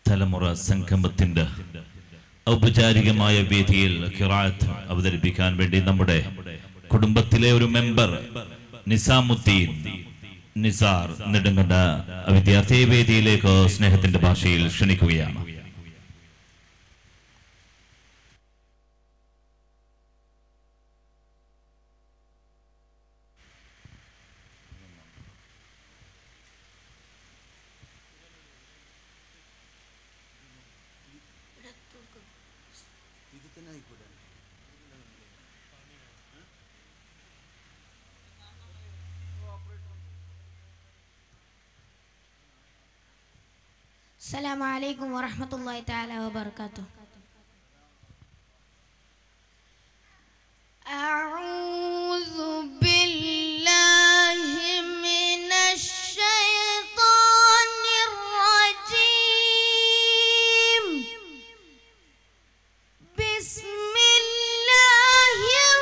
തലമുറ സംഗമത്തിന്റെ ഔപചാരികമായ വേദിയിൽ ഖിറാത്ത് അവതരിപ്പിക്കാൻ വേണ്ടി നമ്മുടെ കുടുംബത്തിലെ ഒരു മെമ്പർ നിസാമുദ്ദീൻ നിസാർ നെടുങ്കണ്ട വിദ്യാർത്ഥി വേദിയിലേക്ക് സ്നേഹത്തിന്റെ ഭാഷയിൽ ക്ഷണിക്കുകയാണ് السلام عليكم ورحمة الله تعالى وبركاته أعوذ بالله من الشيطان الرجيم بسم الله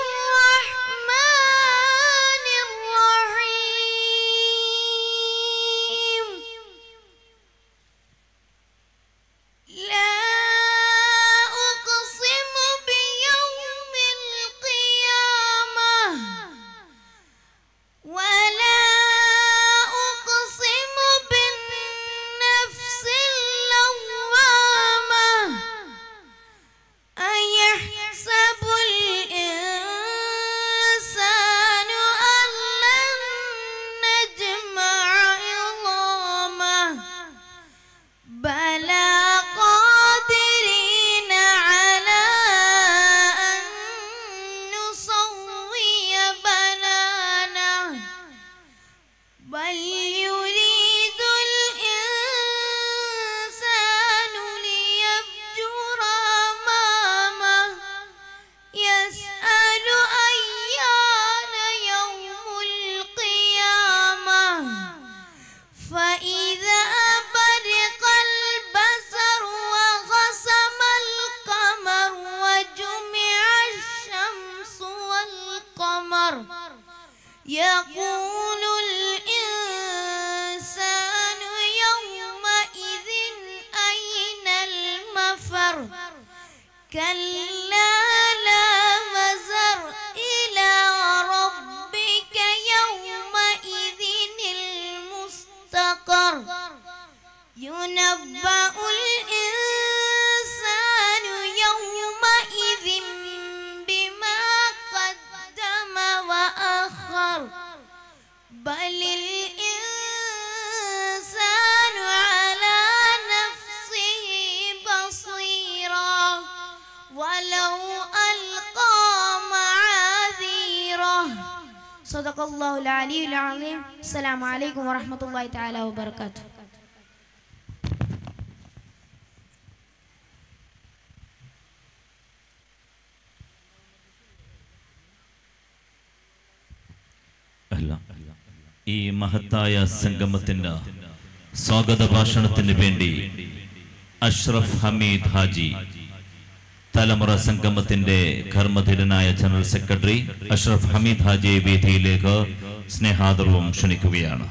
الرحمن الرحيم لا أقسم بيوم القيامة ولا أقسم بالنفس اللوامة أيحسب الإنسان أن لن نجمع عظامه بلى قادرين على أن نسوي بنانه بل يريد الإنسان ليفجر أمامه يسأل أيان يوم القيامة فإذا برق البصر وخسم القمر وجمع الشمس والقمر يقول الإنسان يومئذ أين المفر كلا لا وزر إلى ربك يومئذ المستقر ينبأ الإنسان يومئذ بما قدم وأخر بل الإنسان على نفسه بصيرا ولو ألقى معاذيره صدق الله العلي العظيم السلام عليكم ورحمة الله تعالى وبركاته അല്ല ഈ മഹത്തായ സംഗമത്തിന് സ്വാഗത ഭാഷണത്തിന് വേണ്ടി അഷ്റഫ് ഹമീദ് ഹാജി തലമുറ സംഗമത്തിന്റെ കർമ്മധീരനായ ജനറൽ സെക്രട്ടറി അഷ്റഫ് ഹമീദ് ഹാജിയെ വേദിയിലേക്ക് സ്നേഹാദർവം ക്ഷണിക്കുകയാണ്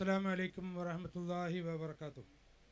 അസ്സാം വലൈക്കും വറഹമത്തല്ലാഹി വബർക്കാത്തു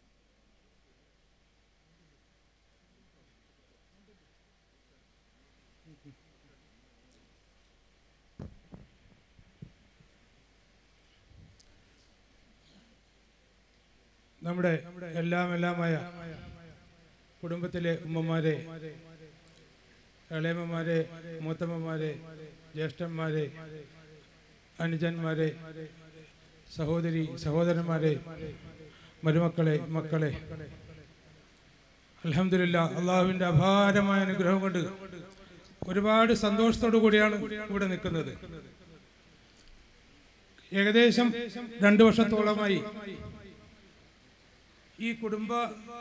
നമ്മുടെ എല്ലാം എല്ലാമായ കുടുംബത്തിലെ ഉമ്മമാരെ ഇളയമ്മമാരെ മൂത്തമ്മമാരെ ജ്യേഷ്ഠന്മാരെ അനുജന്മാരെ സഹോദരി സഹോദരന്മാരെ മരുമക്കളെ മക്കളെ അലഹമില്ല അള്ളാഹുവിൻ്റെ അപാരമായ അനുഗ്രഹം കൊണ്ട് ഒരുപാട് സന്തോഷത്തോടു കൂടിയാണ് ഇവിടെ നിൽക്കുന്നത് ഏകദേശം രണ്ടു വർഷത്തോളമായി ഈ കുടുംബ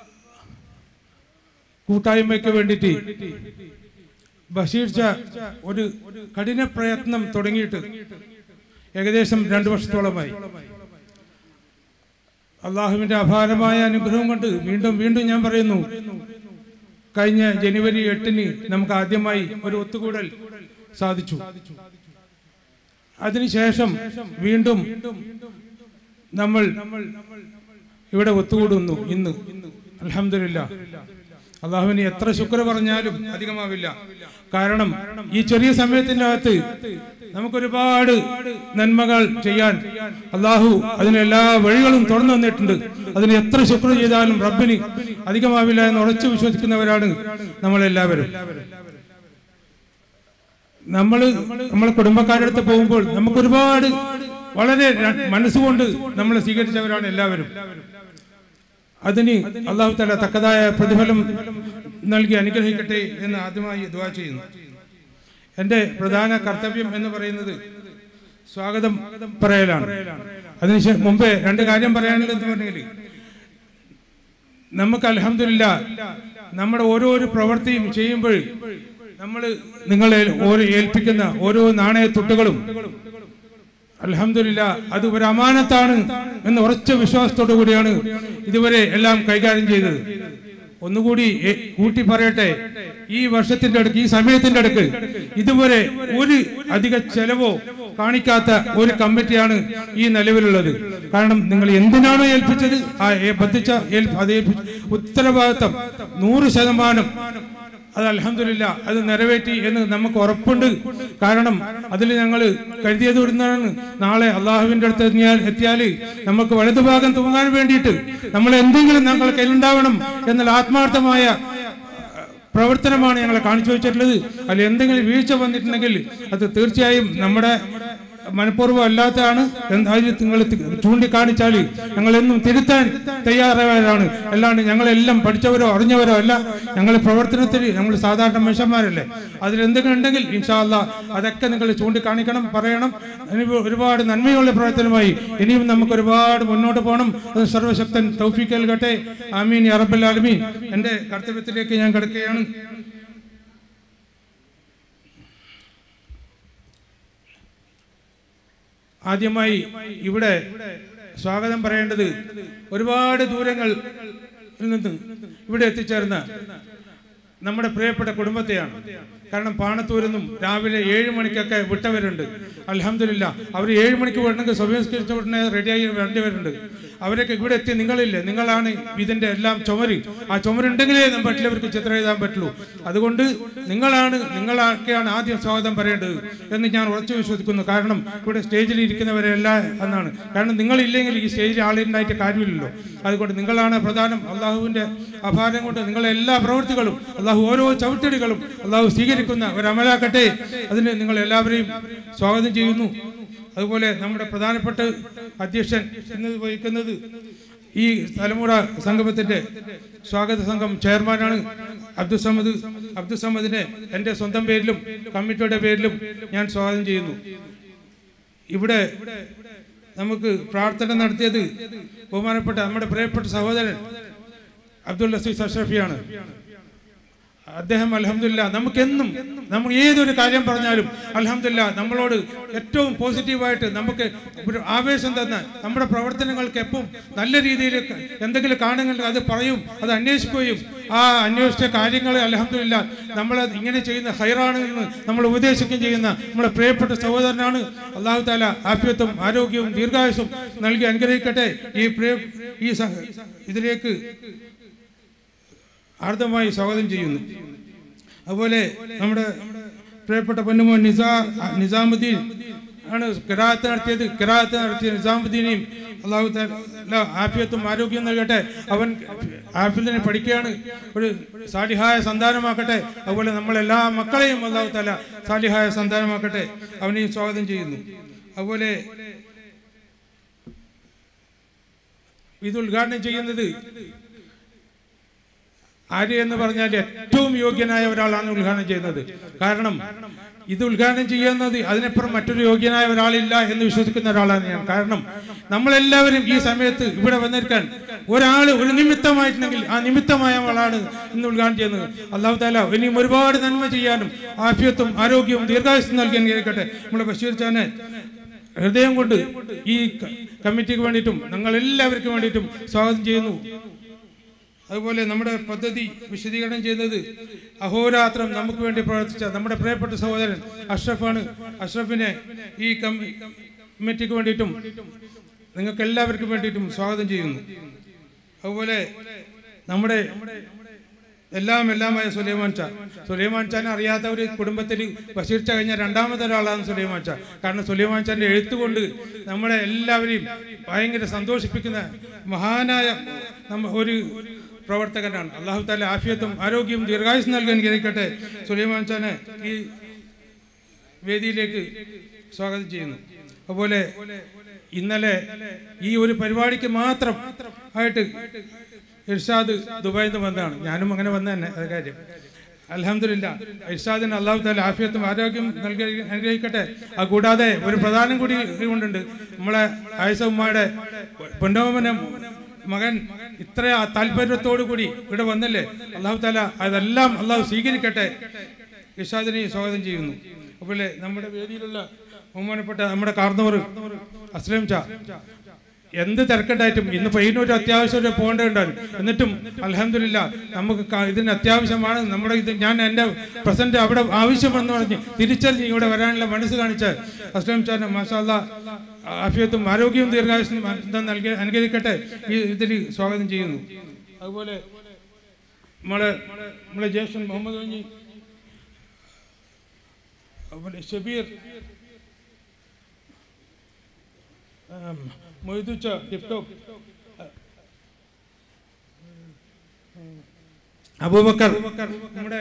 കൂട്ടായ്മയ്ക്ക് വേണ്ടിയിട്ട് ബഷീർ ഷാ ഒരു കഠിന പ്രയത്നം തുടങ്ങിയിട്ട് ഏകദേശം രണ്ടു വർഷത്തോളമായി അള്ളാഹുവിന്റെ അപാരമായ അനുഗ്രഹം കൊണ്ട് വീണ്ടും വീണ്ടും ഞാൻ പറയുന്നു കഴിഞ്ഞ ജനുവരി എട്ടിന് നമുക്ക് ആദ്യമായി ഒരു ഒത്തുകൂടൽ സാധിച്ചു അതിനുശേഷം വീണ്ടും നമ്മൾ ഇവിടെ ഒത്തുകൂടുന്നു ഇന്ന് അലഹമില്ല അള്ളാഹുവിന് എത്ര ശുക്ര പറഞ്ഞാലും അധികമാവില്ല കാരണം ഈ ചെറിയ സമയത്തിന്റെ അകത്ത് നമുക്കൊരുപാട് നന്മകൾ ചെയ്യാൻ അള്ളാഹു അതിന് എല്ലാ വഴികളും തുറന്നു തന്നിട്ടുണ്ട് അതിന് എത്ര ശുക്ര ചെയ്താലും റബ്ബിന് അധികമാവില്ല എന്ന് ഉറച്ചു വിശ്വസിക്കുന്നവരാണ് നമ്മളെല്ലാവരും നമ്മൾ നമ്മളെ കുടുംബക്കാരുടെ അടുത്ത് പോകുമ്പോൾ നമുക്ക് ഒരുപാട് വളരെ ര- മനസ്സുകൊണ്ട് നമ്മളെ സ്വീകരിച്ചവരാണ് എല്ലാവരും അതിന് അള്ളാഹു തല തക്കതായ പ്രതിഫലം നൽകി അനുഗ്രഹിക്കട്ടെ എന്ന് ആദ്യമായി ദുവാ ചെയ്യുന്നു എൻ്റെ പ്രധാന കർത്തവ്യം എന്ന് പറയുന്നത് സ്വാഗതം പറയലാണ് അതിന് മുമ്പേ രണ്ട് കാര്യം പറയാനുള്ളത് എന്ന് പറഞ്ഞെങ്കിൽ നമുക്ക് അലഹമില്ല നമ്മുടെ ഓരോരോ പ്രവൃത്തിയും ചെയ്യുമ്പോൾ നമ്മൾ നിങ്ങളെ ഓരോ ഏൽപ്പിക്കുന്ന ഓരോ നാണയത്തുട്ടുകളും അലഹമില്ല അത് ഒരു അമാനത്താണ് എന്ന ഉറച്ച വിശ്വാസത്തോടു കൂടിയാണ് ഇതുവരെ എല്ലാം കൈകാര്യം ചെയ്തത് ഒന്നുകൂടി എ- കൂട്ടി പറയട്ടെ ഈ വർഷത്തിന്റെ അടുക്ക് ഈ സമയത്തിന്റെ അടുക്ക് ഇതുവരെ ഒരു അധിക ചെലവോ കാണിക്കാത്ത ഒരു കമ്മിറ്റിയാണ് ഈ നിലവിലുള്ളത് കാരണം നിങ്ങൾ എന്തിനാണോ ഏൽപ്പിച്ചത് ആ ഏ- ബന്ധിച്ച ഏൽ- അത് ഏൽപ്പിച്ച ഉത്തരവാദിത്തം നൂറ് ശതമാനം അത് അലഹമില്ല അത് നിറവേറ്റി എന്ന് നമുക്ക് ഉറപ്പുണ്ട് കാരണം അതിൽ ഞങ്ങൾ കരുതിയത് ഇടുന്നതാണ് നാളെ അള്ളാഹുവിന്റെ അടുത്ത് എത്തിയാൽ എത്തിയാൽ നമുക്ക് വലതുഭാഗം തൂങ്ങാൻ വേണ്ടിയിട്ട് നമ്മൾ എന്തെങ്കിലും ഞങ്ങൾ കയ്യിലുണ്ടാവണം എന്നുള്ള ആത്മാർത്ഥമായ പ്രവർത്തനമാണ് ഞങ്ങളെ കാണിച്ചു വെച്ചിട്ടുള്ളത് അതിൽ എന്തെങ്കിലും വീഴ്ച വന്നിട്ടുണ്ടെങ്കിൽ അത് തീർച്ചയായും നമ്മുടെ മനഃപൂർവ്വം അല്ലാത്തതാണ് എന്ന് അതിൽ നിങ്ങൾ തി- ചൂണ്ടിക്കാണിച്ചാൽ ഞങ്ങൾ എന്നും തിരുത്താൻ തയ്യാറായവരാണ് അല്ലാണ്ട് ഞങ്ങളെല്ലാം പഠിച്ചവരോ അറിഞ്ഞവരോ അല്ല ഞങ്ങൾ പ്രവർത്തനത്തിൽ നമ്മൾ സാധാരണ മനുഷ്യന്മാരല്ലേ അതിൽ എന്തെങ്കിലും ഉണ്ടെങ്കിൽ ഇൻഷാല്ല അതൊക്കെ നിങ്ങൾ ചൂണ്ടിക്കാണിക്കണം പറയണം ഇനി ഒരുപാട് നന്മയുള്ള പ്രവർത്തനമായി ഇനിയും നമുക്ക് ഒരുപാട് മുന്നോട്ട് പോകണം അത് സർവശക്തൻ തൗഫീഖ് നൽകട്ടെ ആമീൻ യാ റബ്ബൽ ആലമീൻ എൻ്റെ കർത്തവ്യത്തിലേക്ക് ഞാൻ കിടക്കുകയാണ് ആദ്യമായി ഇവിടെ സ്വാഗതം പറയേണ്ടത് ഒരുപാട് ദൂരങ്ങൾ നിന്ന് ഇവിടെ എത്തിച്ചേർന്ന നമ്മുടെ പ്രിയപ്പെട്ട കുടുംബത്തെയാണ് കാരണം പാണത്തൂരിൽ രാവിലെ ഏഴ് മണിക്കൊക്കെ വിട്ടവരുണ്ട് അലഹമില്ല അവർ ഏഴ് മണിക്ക് വിടണമെങ്കിൽ സ്വയംസ്കരിച്ച ഉടനെ റെഡിയായി വേണ്ടിവരുന്നുണ്ട് അവരൊക്കെ ഇവിടെ എത്തി നിങ്ങളില്ലേ നിങ്ങളാണ് ഇതിന്റെ എല്ലാം ചുമര് ആ ചുമരുണ്ടെങ്കിലേ നമുക്ക് മറ്റുള്ളവർക്ക് ചിത്രം എഴുതാൻ പറ്റുള്ളൂ അതുകൊണ്ട് നിങ്ങളാണ് നിങ്ങളൊക്കെയാണ് ആദ്യം സ്വാഗതം പറയേണ്ടത് എന്ന് ഞാൻ ഉറച്ചു വിശ്വസിക്കുന്നു കാരണം ഇവിടെ സ്റ്റേജിൽ ഇരിക്കുന്നവരെല്ലാം എന്നാണ് കാരണം നിങ്ങളില്ലെങ്കിൽ ഈ സ്റ്റേജിൽ ആളുണ്ടായിട്ട് കാര്യമില്ലല്ലോ അതുകൊണ്ട് നിങ്ങളാണ് പ്രധാനം അള്ളാഹുവിന്റെ അഭാരം കൊണ്ട് നിങ്ങളെ എല്ലാ പ്രവൃത്തികളും അള്ളാഹു ഓരോ ചവിട്ടടികളും അള്ളാഹു സ്വീകരിക്കുന്ന ഒരു അമലാക്കട്ടെ അതിന് നിങ്ങൾ എല്ലാവരെയും സ്വാഗതം ചെയ്യുന്നു അതുപോലെ നമ്മുടെ പ്രധാനപ്പെട്ട അധ്യക്ഷൻ ഇന്ന് വഹിക്കുന്നത് ഈ തലമുറ സംഗമത്തിന്റെ സ്വാഗത സംഘം ചെയർമാനാണ് അബ്ദുസമദ് അബ്ദുസമദിനെ എൻ്റെ സ്വന്തം പേരിലും കമ്മിറ്റിയുടെ പേരിലും ഞാൻ സ്വാഗതം ചെയ്യുന്നു ഇവിടെ നമുക്ക് പ്രാർത്ഥന നടത്തിയത് ബഹുമാനപ്പെട്ട നമ്മുടെ പ്രിയപ്പെട്ട സഹോദരൻ അബ്ദുൽ ലസീസ് അഷ്റഫിയാണ് അദ്ദേഹം അലഹമില്ല നമുക്കെന്നും നമ്മൾ ഏതൊരു കാര്യം പറഞ്ഞാലും അലഹമില്ല നമ്മളോട് ഏറ്റവും പോസിറ്റീവായിട്ട് നമുക്ക് ഒരു ആവേശം തന്ന നമ്മുടെ പ്രവർത്തനങ്ങൾക്ക് എപ്പം നല്ല രീതിയിൽ എന്തെങ്കിലും കാണുന്നുണ്ടെങ്കിൽ അത് പറയും അത് അന്വേഷിക്കുകയും ആ അന്വേഷിച്ച കാര്യങ്ങൾ അലഹമില്ല നമ്മൾ ഇങ്ങനെ ചെയ്യുന്ന ഹൈറാണ് എന്ന് നമ്മൾ ഉപദേശിക്കുകയും ചെയ്യുന്ന നമ്മുടെ പ്രിയപ്പെട്ട സഹോദരനാണ് അള്ളാഹു താല ആഫ്യത്വം ആരോഗ്യവും ദീർഘായുസും നൽകി അനുഗ്രഹിക്കട്ടെ ഈ പ്രിയ ഈ സ- ഇതിലേക്ക് ആർദ്രമായി സ്വാഗതം ചെയ്യുന്നു അതുപോലെ നമ്മുടെ പ്രിയപ്പെട്ട പൊന്നുമോൻ നിസാ നിസാമുദ്ദീൻ ആണ് കിറാത്ത് നടത്തിയത് കിറാത്ത് നടത്തിയ നിസാമുദ്ദീനെയും അള്ളാഹു താല ആഫിയത്തും ആരോഗ്യം നൽകട്ടെ അവൻ ആഫിലിനെ പഠിക്കുകയാണ് ഒരു സാലിഹായ സന്താനമാക്കട്ടെ അതുപോലെ നമ്മളെല്ലാ മക്കളെയും അള്ളാഹു താല സാലിഹായ സന്താനമാക്കട്ടെ അവനെയും സ്വാഗതം ചെയ്യുന്നു അതുപോലെ ഇത് ഉദ്ഘാടനം ചെയ്യുന്നത് ആര്യ എന്ന് പറഞ്ഞാൽ ഏറ്റവും യോഗ്യനായ ഒരാളാണ് ഉദ്ഘാടനം ചെയ്യുന്നത് കാരണം ഇത് ഉദ്ഘാടനം ചെയ്യുന്നത് അതിനപ്പുറം മറ്റൊരു യോഗ്യനായ ഒരാളില്ല എന്ന് വിശ്വസിക്കുന്ന ഒരാളാണ് ഞാൻ കാരണം നമ്മളെല്ലാവരും ഈ സമയത്ത് ഇവിടെ വന്നിരിക്കാൻ ഒരാൾ ഒരു നിമിത്തമായിട്ടുണ്ടെങ്കിൽ ആ നിമിത്തമായ ആളാണ് ഇന്ന് ഉദ്ഘാടനം ചെയ്യുന്നത് അള്ളാഹു താല ഇനിയും ഒരുപാട് നന്മ ചെയ്യാനും ആഫ്യത്വം ആരോഗ്യവും ദീർഘായുസും നൽകി അനുഗ്രഹിക്കട്ടെ നമ്മുടെ ബഷീർ ചാനെ ഹൃദയം കൊണ്ട് ഈ ക- കമ്മിറ്റിക്ക് വേണ്ടിയിട്ടും ഞങ്ങൾ എല്ലാവർക്കും വേണ്ടിയിട്ടും സ്വാഗതം ചെയ്യുന്നു അതുപോലെ നമ്മുടെ പദ്ധതി വിശദീകരണം ചെയ്യുന്നത് അഹോരാത്രം നമുക്ക് വേണ്ടി പ്രവർത്തിച്ച നമ്മുടെ പ്രിയപ്പെട്ട സഹോദരൻ അഷ്റഫാണ് അഷ്റഫിനെ ഈ കമ്മി- കമ്മിറ്റിക്ക് വേണ്ടിയിട്ടും നിങ്ങൾക്ക് എല്ലാവർക്കും വേണ്ടിയിട്ടും സ്വാഗതം ചെയ്യുന്നു അതുപോലെ നമ്മുടെ എല്ലാം എല്ലാമായ സുലൈമാൻ ചാ സുലൈമാൻ ചാനെ അറിയാത്ത ഒരു കുടുംബത്തിൽ ബഷീർ ചാ കഴിഞ്ഞ രണ്ടാമത്തെ ഒരാളാണ് സുലൈമാൻ ചാ കാരണം സുലൈമാൻ ചാന്റെ എഴുത്തുകൊണ്ട് നമ്മളെ എല്ലാവരെയും ഭയങ്കര സന്തോഷിപ്പിക്കുന്ന മഹാനായ നമ്മ ഒരു പ്രവർത്തകനാണ് അള്ളാഹു താല ആഫിയത്തും ആരോഗ്യവും ദീർഘായുസ് നൽകാൻ അനുഗ്രഹിക്കട്ടെ സുലൈമാൻ ചാനെ ഈ വേദിയിലേക്ക് സ്വാഗതം ചെയ്യുന്നു അതുപോലെ ഇന്നലെ ഈ ഒരു പരിപാടിക്ക് മാത്രം ആയിട്ട് ഇർഷാദ് ദുബായിൽ നിന്ന് വന്നതാണ് ഞാനും അങ്ങനെ വന്ന തന്നെ അത് കാര്യം അലഹമില്ല ഇർഷാദിന് അള്ളാഹു താല ആഫിയത്തും ആരോഗ്യം നൽകി അനുഗ്രഹിക്കട്ടെ അത് കൂടാതെ ഒരു പ്രധാനം കൂടി കൊണ്ടുണ്ട് നമ്മളെ ആയിഷ ഉമ്മയുടെ പൊന്നോമന മകൻ ഇത്ര താല്പര്യത്തോടു കൂടി ഇവിടെ വന്നല്ലേ അള്ളാഹു താല അതെല്ലാം അള്ളാഹു സ്വീകരിക്കട്ടെ ഇർഷാദിനെ സ്വാഗതം ചെയ്യുന്നു അതുപോലെ നമ്മുടെ വേദിയിലുള്ള ബഹുമാനപ്പെട്ട നമ്മുടെ കാർന്നവർ അസ്ലം ചാ എന്ത് തിരക്കുണ്ടായിട്ടും ഇന്ന് പയ്യന്നൂർ അത്യാവശ്യം ഒരു പോകേണ്ടതുണ്ടായിരുന്നു എന്നിട്ടും അലഹമില്ല നമുക്ക് ക- ഇതിന് അത്യാവശ്യമാണ് നമ്മുടെ ഇത് ഞാൻ എൻ്റെ പ്രസന്റ് അവിടെ ആവശ്യമെന്ന് പറഞ്ഞ് തിരിച്ചറിഞ്ഞ് ഇവിടെ വരാനുള്ള മനസ്സ് കാണിച്ച അസ്ലം ചാൻ മാഷാല്ല ആഫിയത്തും ആരോഗ്യവും ദീർഘായുസും എന്താ നൽകി അനുകരിക്കട്ടെ ഈ ഇതിൽ സ്വാഗതം ചെയ്യുന്നു അതുപോലെ നമ്മളെ നമ്മളെ ജ്യേഷ്ഠൻ മുഹമ്മദ് കുഞ്ഞി അതുപോലെ ഷബീർ ആം, മൊയ്തുച്ച ടിപ്ടോപ്പ് അബൂബക്കർ നമ്മുടെ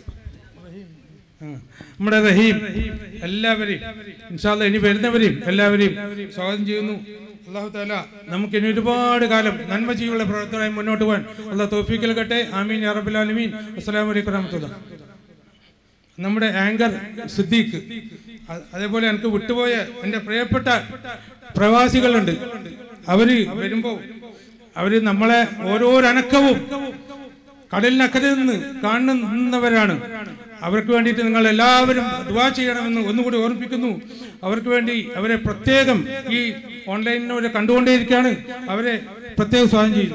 ആ, നമ്മുടെ റഹീം എല്ലാവരെയും ഇൻഷാല്ല ഇനി വരുന്നവരെയും എല്ലാവരെയും സ്വാഗതം ചെയ്യുന്നു അള്ളാഹു താല നമുക്ക് ഇനി ഒരുപാട് കാലം നന്മ ചെയ്യുള്ള പ്രവർത്തനമായി മുന്നോട്ട് പോകാൻ അള്ളാഹ് തോഫീക്കൽ കട്ടെ ആമീൻ യാ റബ്ബുൽ ആലമീൻ അസ്സലാമു അലൈക്കും വറഹ്മത്തുള്ളാഹി നമ്മുടെ ആങ്കർ സിദ്ദീഖ് അ- അതേപോലെ എനിക്ക് വിട്ടുപോയ എൻ്റെ പ്രിയപ്പെട്ട പ്രവാസികളുണ്ട് അവര് വരുമ്പോൾ അവര് നമ്മളെ ഓരോരനക്കവും കടലിനക്കരെ നിന്ന് കാണുന്നവരാണ് അവർക്ക് വേണ്ടിയിട്ട് നിങ്ങൾ എല്ലാവരും ദുവാ ചെയ്യണമെന്ന് ഒന്നുകൂടി ഓർമ്മിപ്പിക്കുന്നു അവർക്ക് വേണ്ടി അവരെ പ്രത്യേകം ഈ ഓൺലൈനിലൂടെ കണ്ടുകൊണ്ടേയിരിക്കുകയാണ് അവരെ പ്രത്യേകം സ്വാഗതം ചെയ്യും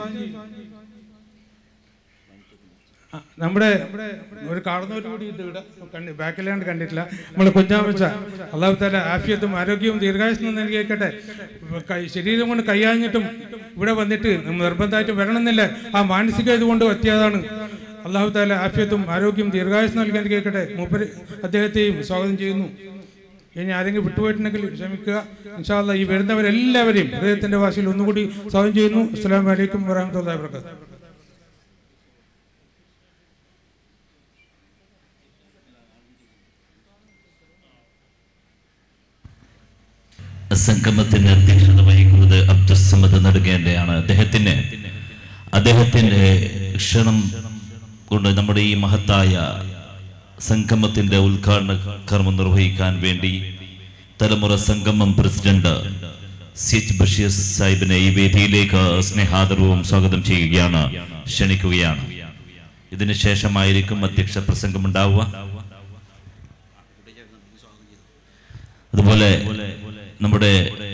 ആ, നമ്മുടെ ഒരു കാണുന്നവർ കൂടി ഇത് ഇവിടെ കണ്ടി ബാക്കിലാണ്ട് കണ്ടിട്ടില്ല നമ്മൾ കുഞ്ഞാമച്ച അള്ളാഹു താല ആഫിയത്തും ആരോഗ്യവും ദീർഘായുസും നൽകിയേക്കട്ടെ കൈ- ശരീരം കൊണ്ട് കൈയാഞ്ഞിട്ടും ഇവിടെ വന്നിട്ട് നമ്മൾ നിർബന്ധമായിട്ട് വരണമെന്നില്ല ആ മാനസിക ഇതുകൊണ്ട് എത്തിയതാണ് അള്ളാഹു താല ആഫിയത്തും ആരോഗ്യവും ദീർഘായുസ് നൽകാൻ കേൾക്കട്ടെ മൂപ്പര് അദ്ദേഹത്തെയും സ്വാഗതം ചെയ്യുന്നു ഇനി ആരെങ്കിലും വിട്ടുപോയിട്ടുണ്ടെങ്കിൽ ക്ഷമിക്കുക ഇൻഷാല്ല ഈ വരുന്നവരെല്ലാവരെയും അദ്ദേഹത്തിന്റെ ഭാഷയിൽ ഒന്നുകൂടി സ്വാഗതം ചെയ്യുന്നു അസ്സാം വലൈക്കും വരഹമുല്ലാ വർക്കാത്തു സംഗമത്തിന് അധ്യക്ഷത വഹിക്കുന്നത് അബ്ദുസമദ് നടുകേണ്ടയാണ് അദ്ദേഹത്തിന് അദ്ദേഹത്തിന്റെ ക്ഷണം കൊണ്ട് നമ്മുടെ ഈ മഹത്തായ സംഗമത്തിന്റെ ഉദ്ഘാടന കർമ്മം നിർവഹിക്കാൻ വേണ്ടി തലമുറ സംഗമം പ്രസിഡന്റ് സി എച്ച് ബഷീർ സാഹിബിനെ ഈ വേദിയിലേക്ക് സ്നേഹാദരവും സ്വാഗതം ചെയ്യുകയാണ് ക്ഷണിക്കുകയാണ് ഇതിന് ശേഷമായിരിക്കും അധ്യക്ഷ പ്രസംഗം ഉണ്ടാവുക അതുപോലെ നമ്മുടെ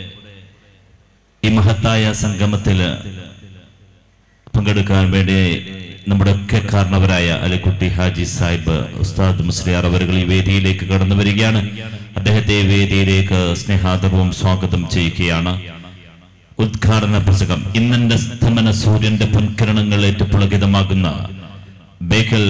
ഈ മഹത്തായ സംഗമത്തില് പങ്കെടുക്കാൻ വേണ്ടി നമ്മുടെ ഒക്കെ കാരണവരായ അലിക്കുട്ടി ഹാജി സാഹിബ് ഉസ്താദ് മുസ്ലിയാർ അവരുകൾ ഈ വേദിയിലേക്ക് കടന്നു വരികയാണ് അദ്ദേഹത്തെ വേദിയിലേക്ക് സ്നേഹാദരവും സ്വാഗതം ചെയ്യുകയാണ് ഉദ്ഘാടന പുസ്തകം ഇന്നെന്റെ സ്തമന സൂര്യന്റെ പൊൻകിരണങ്ങൾ ഏറ്റുപുളകിതമാകുന്ന ബേക്കൽ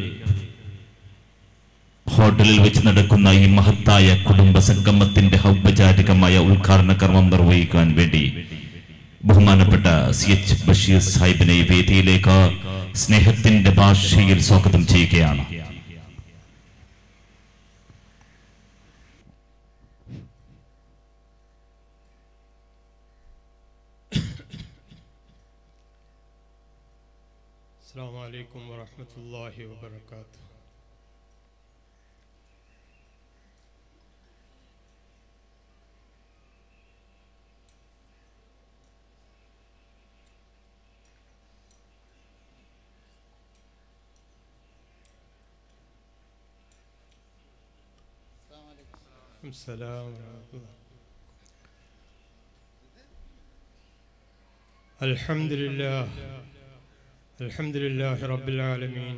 ഹോട്ടലിൽ വെച്ച് നടക്കുന്ന ഈ മഹത്തായ കുടുംബ സംഗമത്തിന്റെ ഔപചാരികമായ ഉദ്ഘാടന കർമ്മം നിർവഹിക്കാൻ വേണ്ടി ബഹുമാനപ്പെട്ട സി എച്ച് ബഷീർ സാഹിബിനെ ഈ വേദിയിലേക്ക് സ്നേഹത്തിന്റെ ഭാഷയിൽ സ്വാഗതം ചെയ്യുകയാണ് السلام عليكم ورحمة الله وبركاته السلام ورحمة الله الحمد لله الحمد لله رب العالمين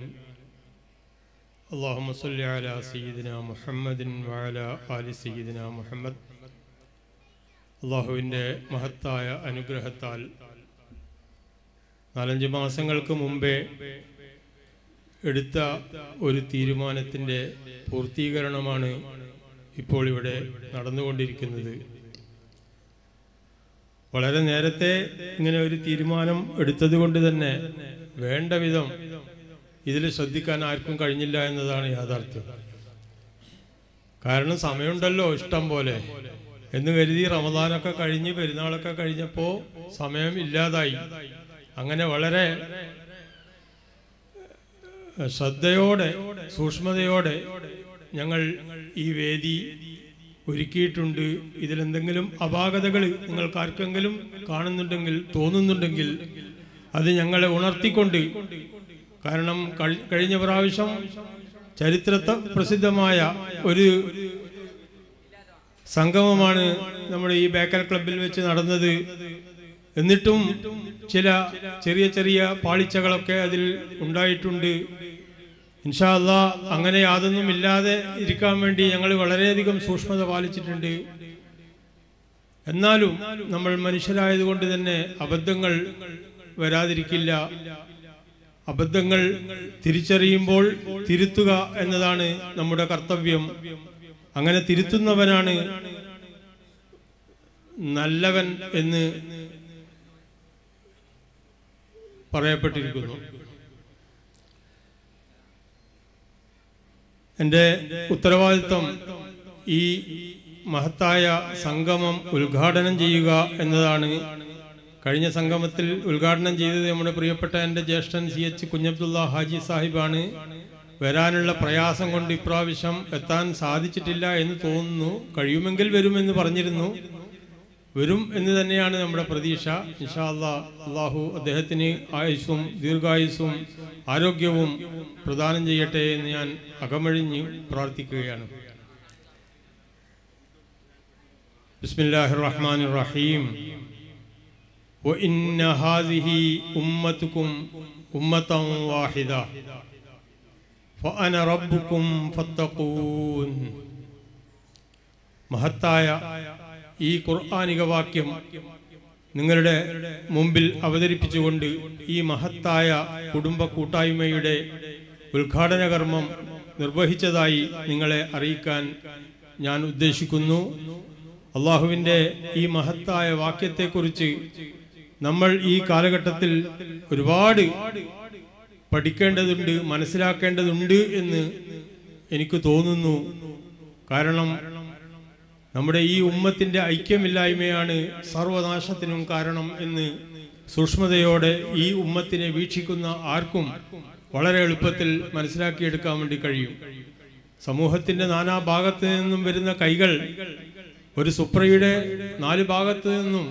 اللهم صل على سيدنا محمد وعلى آل سيدنا محمد അള്ളാഹുവിൻ്റെ മഹത്തായ അനുഗ്രഹത്താൽ നാലഞ്ച് മാസങ്ങൾക്ക് മുമ്പേ എടുത്ത ഒരു തീരുമാനത്തിൻ്റെ പൂർത്തീകരണമാണ് ഇപ്പോൾ ഇവിടെ നടന്നുകൊണ്ടിരിക്കുന്നത് വളരെ നേരത്തെ ഇങ്ങനെ ഒരു തീരുമാനം എടുത്തത് കൊണ്ട് തന്നെ വേണ്ട വിധം ഇതിൽ ശ്രദ്ധിക്കാൻ ആർക്കും കഴിഞ്ഞില്ല എന്നതാണ് യാഥാർത്ഥ്യം കാരണം സമയമുണ്ടല്ലോ ഇഷ്ടം പോലെ എന്ന് കരുതി റമദാനൊക്കെ കഴിഞ്ഞ് പെരുന്നാളൊക്കെ കഴിഞ്ഞപ്പോൾ സമയം ഇല്ലാതായി അങ്ങനെ വളരെ ശ്രദ്ധയോടെ സൂക്ഷ്മതയോടെ ഞങ്ങൾ ഈ വേദി ഒരുക്കിയിട്ടുണ്ട് ഇതിലെന്തെങ്കിലും അപാകതകൾ നിങ്ങൾക്ക് ആർക്കെങ്കിലും കാണുന്നുണ്ടെങ്കിൽ തോന്നുന്നുണ്ടെങ്കിൽ അത് ഞങ്ങളെ ഉണർത്തിക്കൊണ്ട് കാരണം കഴി- കഴിഞ്ഞ പ്രാവശ്യം ചരിത്രത്തെ പ്രസിദ്ധമായ ഒരു സംഗമമാണ് നമ്മുടെ ഈ ബേക്കൽ ക്ലബിൽ വെച്ച് നടന്നത് എന്നിട്ടും ചില ചെറിയ ചെറിയ പാളിച്ചകളൊക്കെ അതിൽ ഉണ്ടായിട്ടുണ്ട് ഇൻഷാ അല്ലാ അങ്ങനെ യാതൊന്നും ഇല്ലാതെ ഇരിക്കാൻ വേണ്ടി ഞങ്ങൾ വളരെയധികം സൂക്ഷ്മത പാലിച്ചിട്ടുണ്ട് എന്നാലും നമ്മൾ മനുഷ്യരായതുകൊണ്ട് തന്നെ അബദ്ധങ്ങൾ വരാതിരിക്കില്ല അബദ്ധങ്ങൾ തിരിച്ചറിയുമ്പോൾ തിരുത്തുക എന്നതാണ് നമ്മുടെ കർത്തവ്യം അങ്ങനെ തിരുത്തുന്നവനാണ് നല്ലവൻ എന്ന് പറയപ്പെട്ടിരിക്കുന്നു എൻ്റെ ഉത്തരവാദിത്വം ഈ മഹത്തായ സംഗമം ഉദ്ഘാടനം ചെയ്യുക എന്നതാണ് കഴിഞ്ഞ സംഗമത്തിൽ ഉദ്ഘാടനം ചെയ്തത് നമ്മുടെ പ്രിയപ്പെട്ട എൻ്റെ ജ്യേഷ്ഠൻ സി എച്ച് കുഞ്ഞബ്ദുള്ള ഹാജി സാഹിബാണ് വരാനുള്ള പ്രയാസം കൊണ്ട് ഇപ്രാവശ്യം എത്താൻ സാധിച്ചിട്ടില്ല എന്ന് തോന്നുന്നു കഴിയുമെങ്കിൽ വരുമെന്ന് പറഞ്ഞിരുന്നു വരും എന്ന് തന്നെയാണ് നമ്മുടെ പ്രതീക്ഷ ഇൻഷാ അല്ലാ അള്ളാഹു അദ്ദേഹത്തിന് ആയുസ്സും ദീർഘായുസ്സും ആരോഗ്യവും പ്രദാനം ചെയ്യട്ടെ എന്ന് ഞാൻ അകമഴിഞ്ഞ് പ്രാർത്ഥിക്കുകയാണ് ബിസ്മില്ലാഹിർ റഹ്മാനിർ റഹീം وإن هذه أمتكم أمة واحدة فأنا ربكم فاتقون മഹത്തായ ഈ ഖുർആാനിക വാക്യം നിങ്ങളുടെ മുമ്പിൽ അവതരിപ്പിച്ചുകൊണ്ട് ഈ മഹത്തായ കുടുംബ കൂട്ടായ്മയുടെ ഉദ്ഘാടന കർമ്മം നിർവഹിച്ചതായി നിങ്ങളെ അറിയിക്കാൻ ഞാൻ ഉദ്ദേശിക്കുന്നു അള്ളാഹുവിൻ്റെ ഈ മഹത്തായ വാക്യത്തെക്കുറിച്ച് നമ്മൾ ഈ കാലഘട്ടത്തിൽ ഒരുപാട് പഠിക്കേണ്ടതുണ്ട് മനസ്സിലാക്കേണ്ടതുണ്ട് എന്ന് എനിക്ക് തോന്നുന്നു കാരണം നമ്മുടെ ഈ ഉമ്മത്തിന്റെ ഐക്യമില്ലായ്മയാണ് സർവനാശത്തിനും കാരണം എന്ന് സൂക്ഷ്മതയോടെ ഈ ഉമ്മത്തിനെ വീക്ഷിക്കുന്ന ആർക്കും വളരെ എളുപ്പത്തിൽ മനസ്സിലാക്കിയെടുക്കാൻ വേണ്ടി കഴിയും സമൂഹത്തിന്റെ നാനാ ഭാഗത്ത് നിന്നും വരുന്ന കൈകൾ ഒരു സുപ്രയുടെ നാല് ഭാഗത്ത് നിന്നും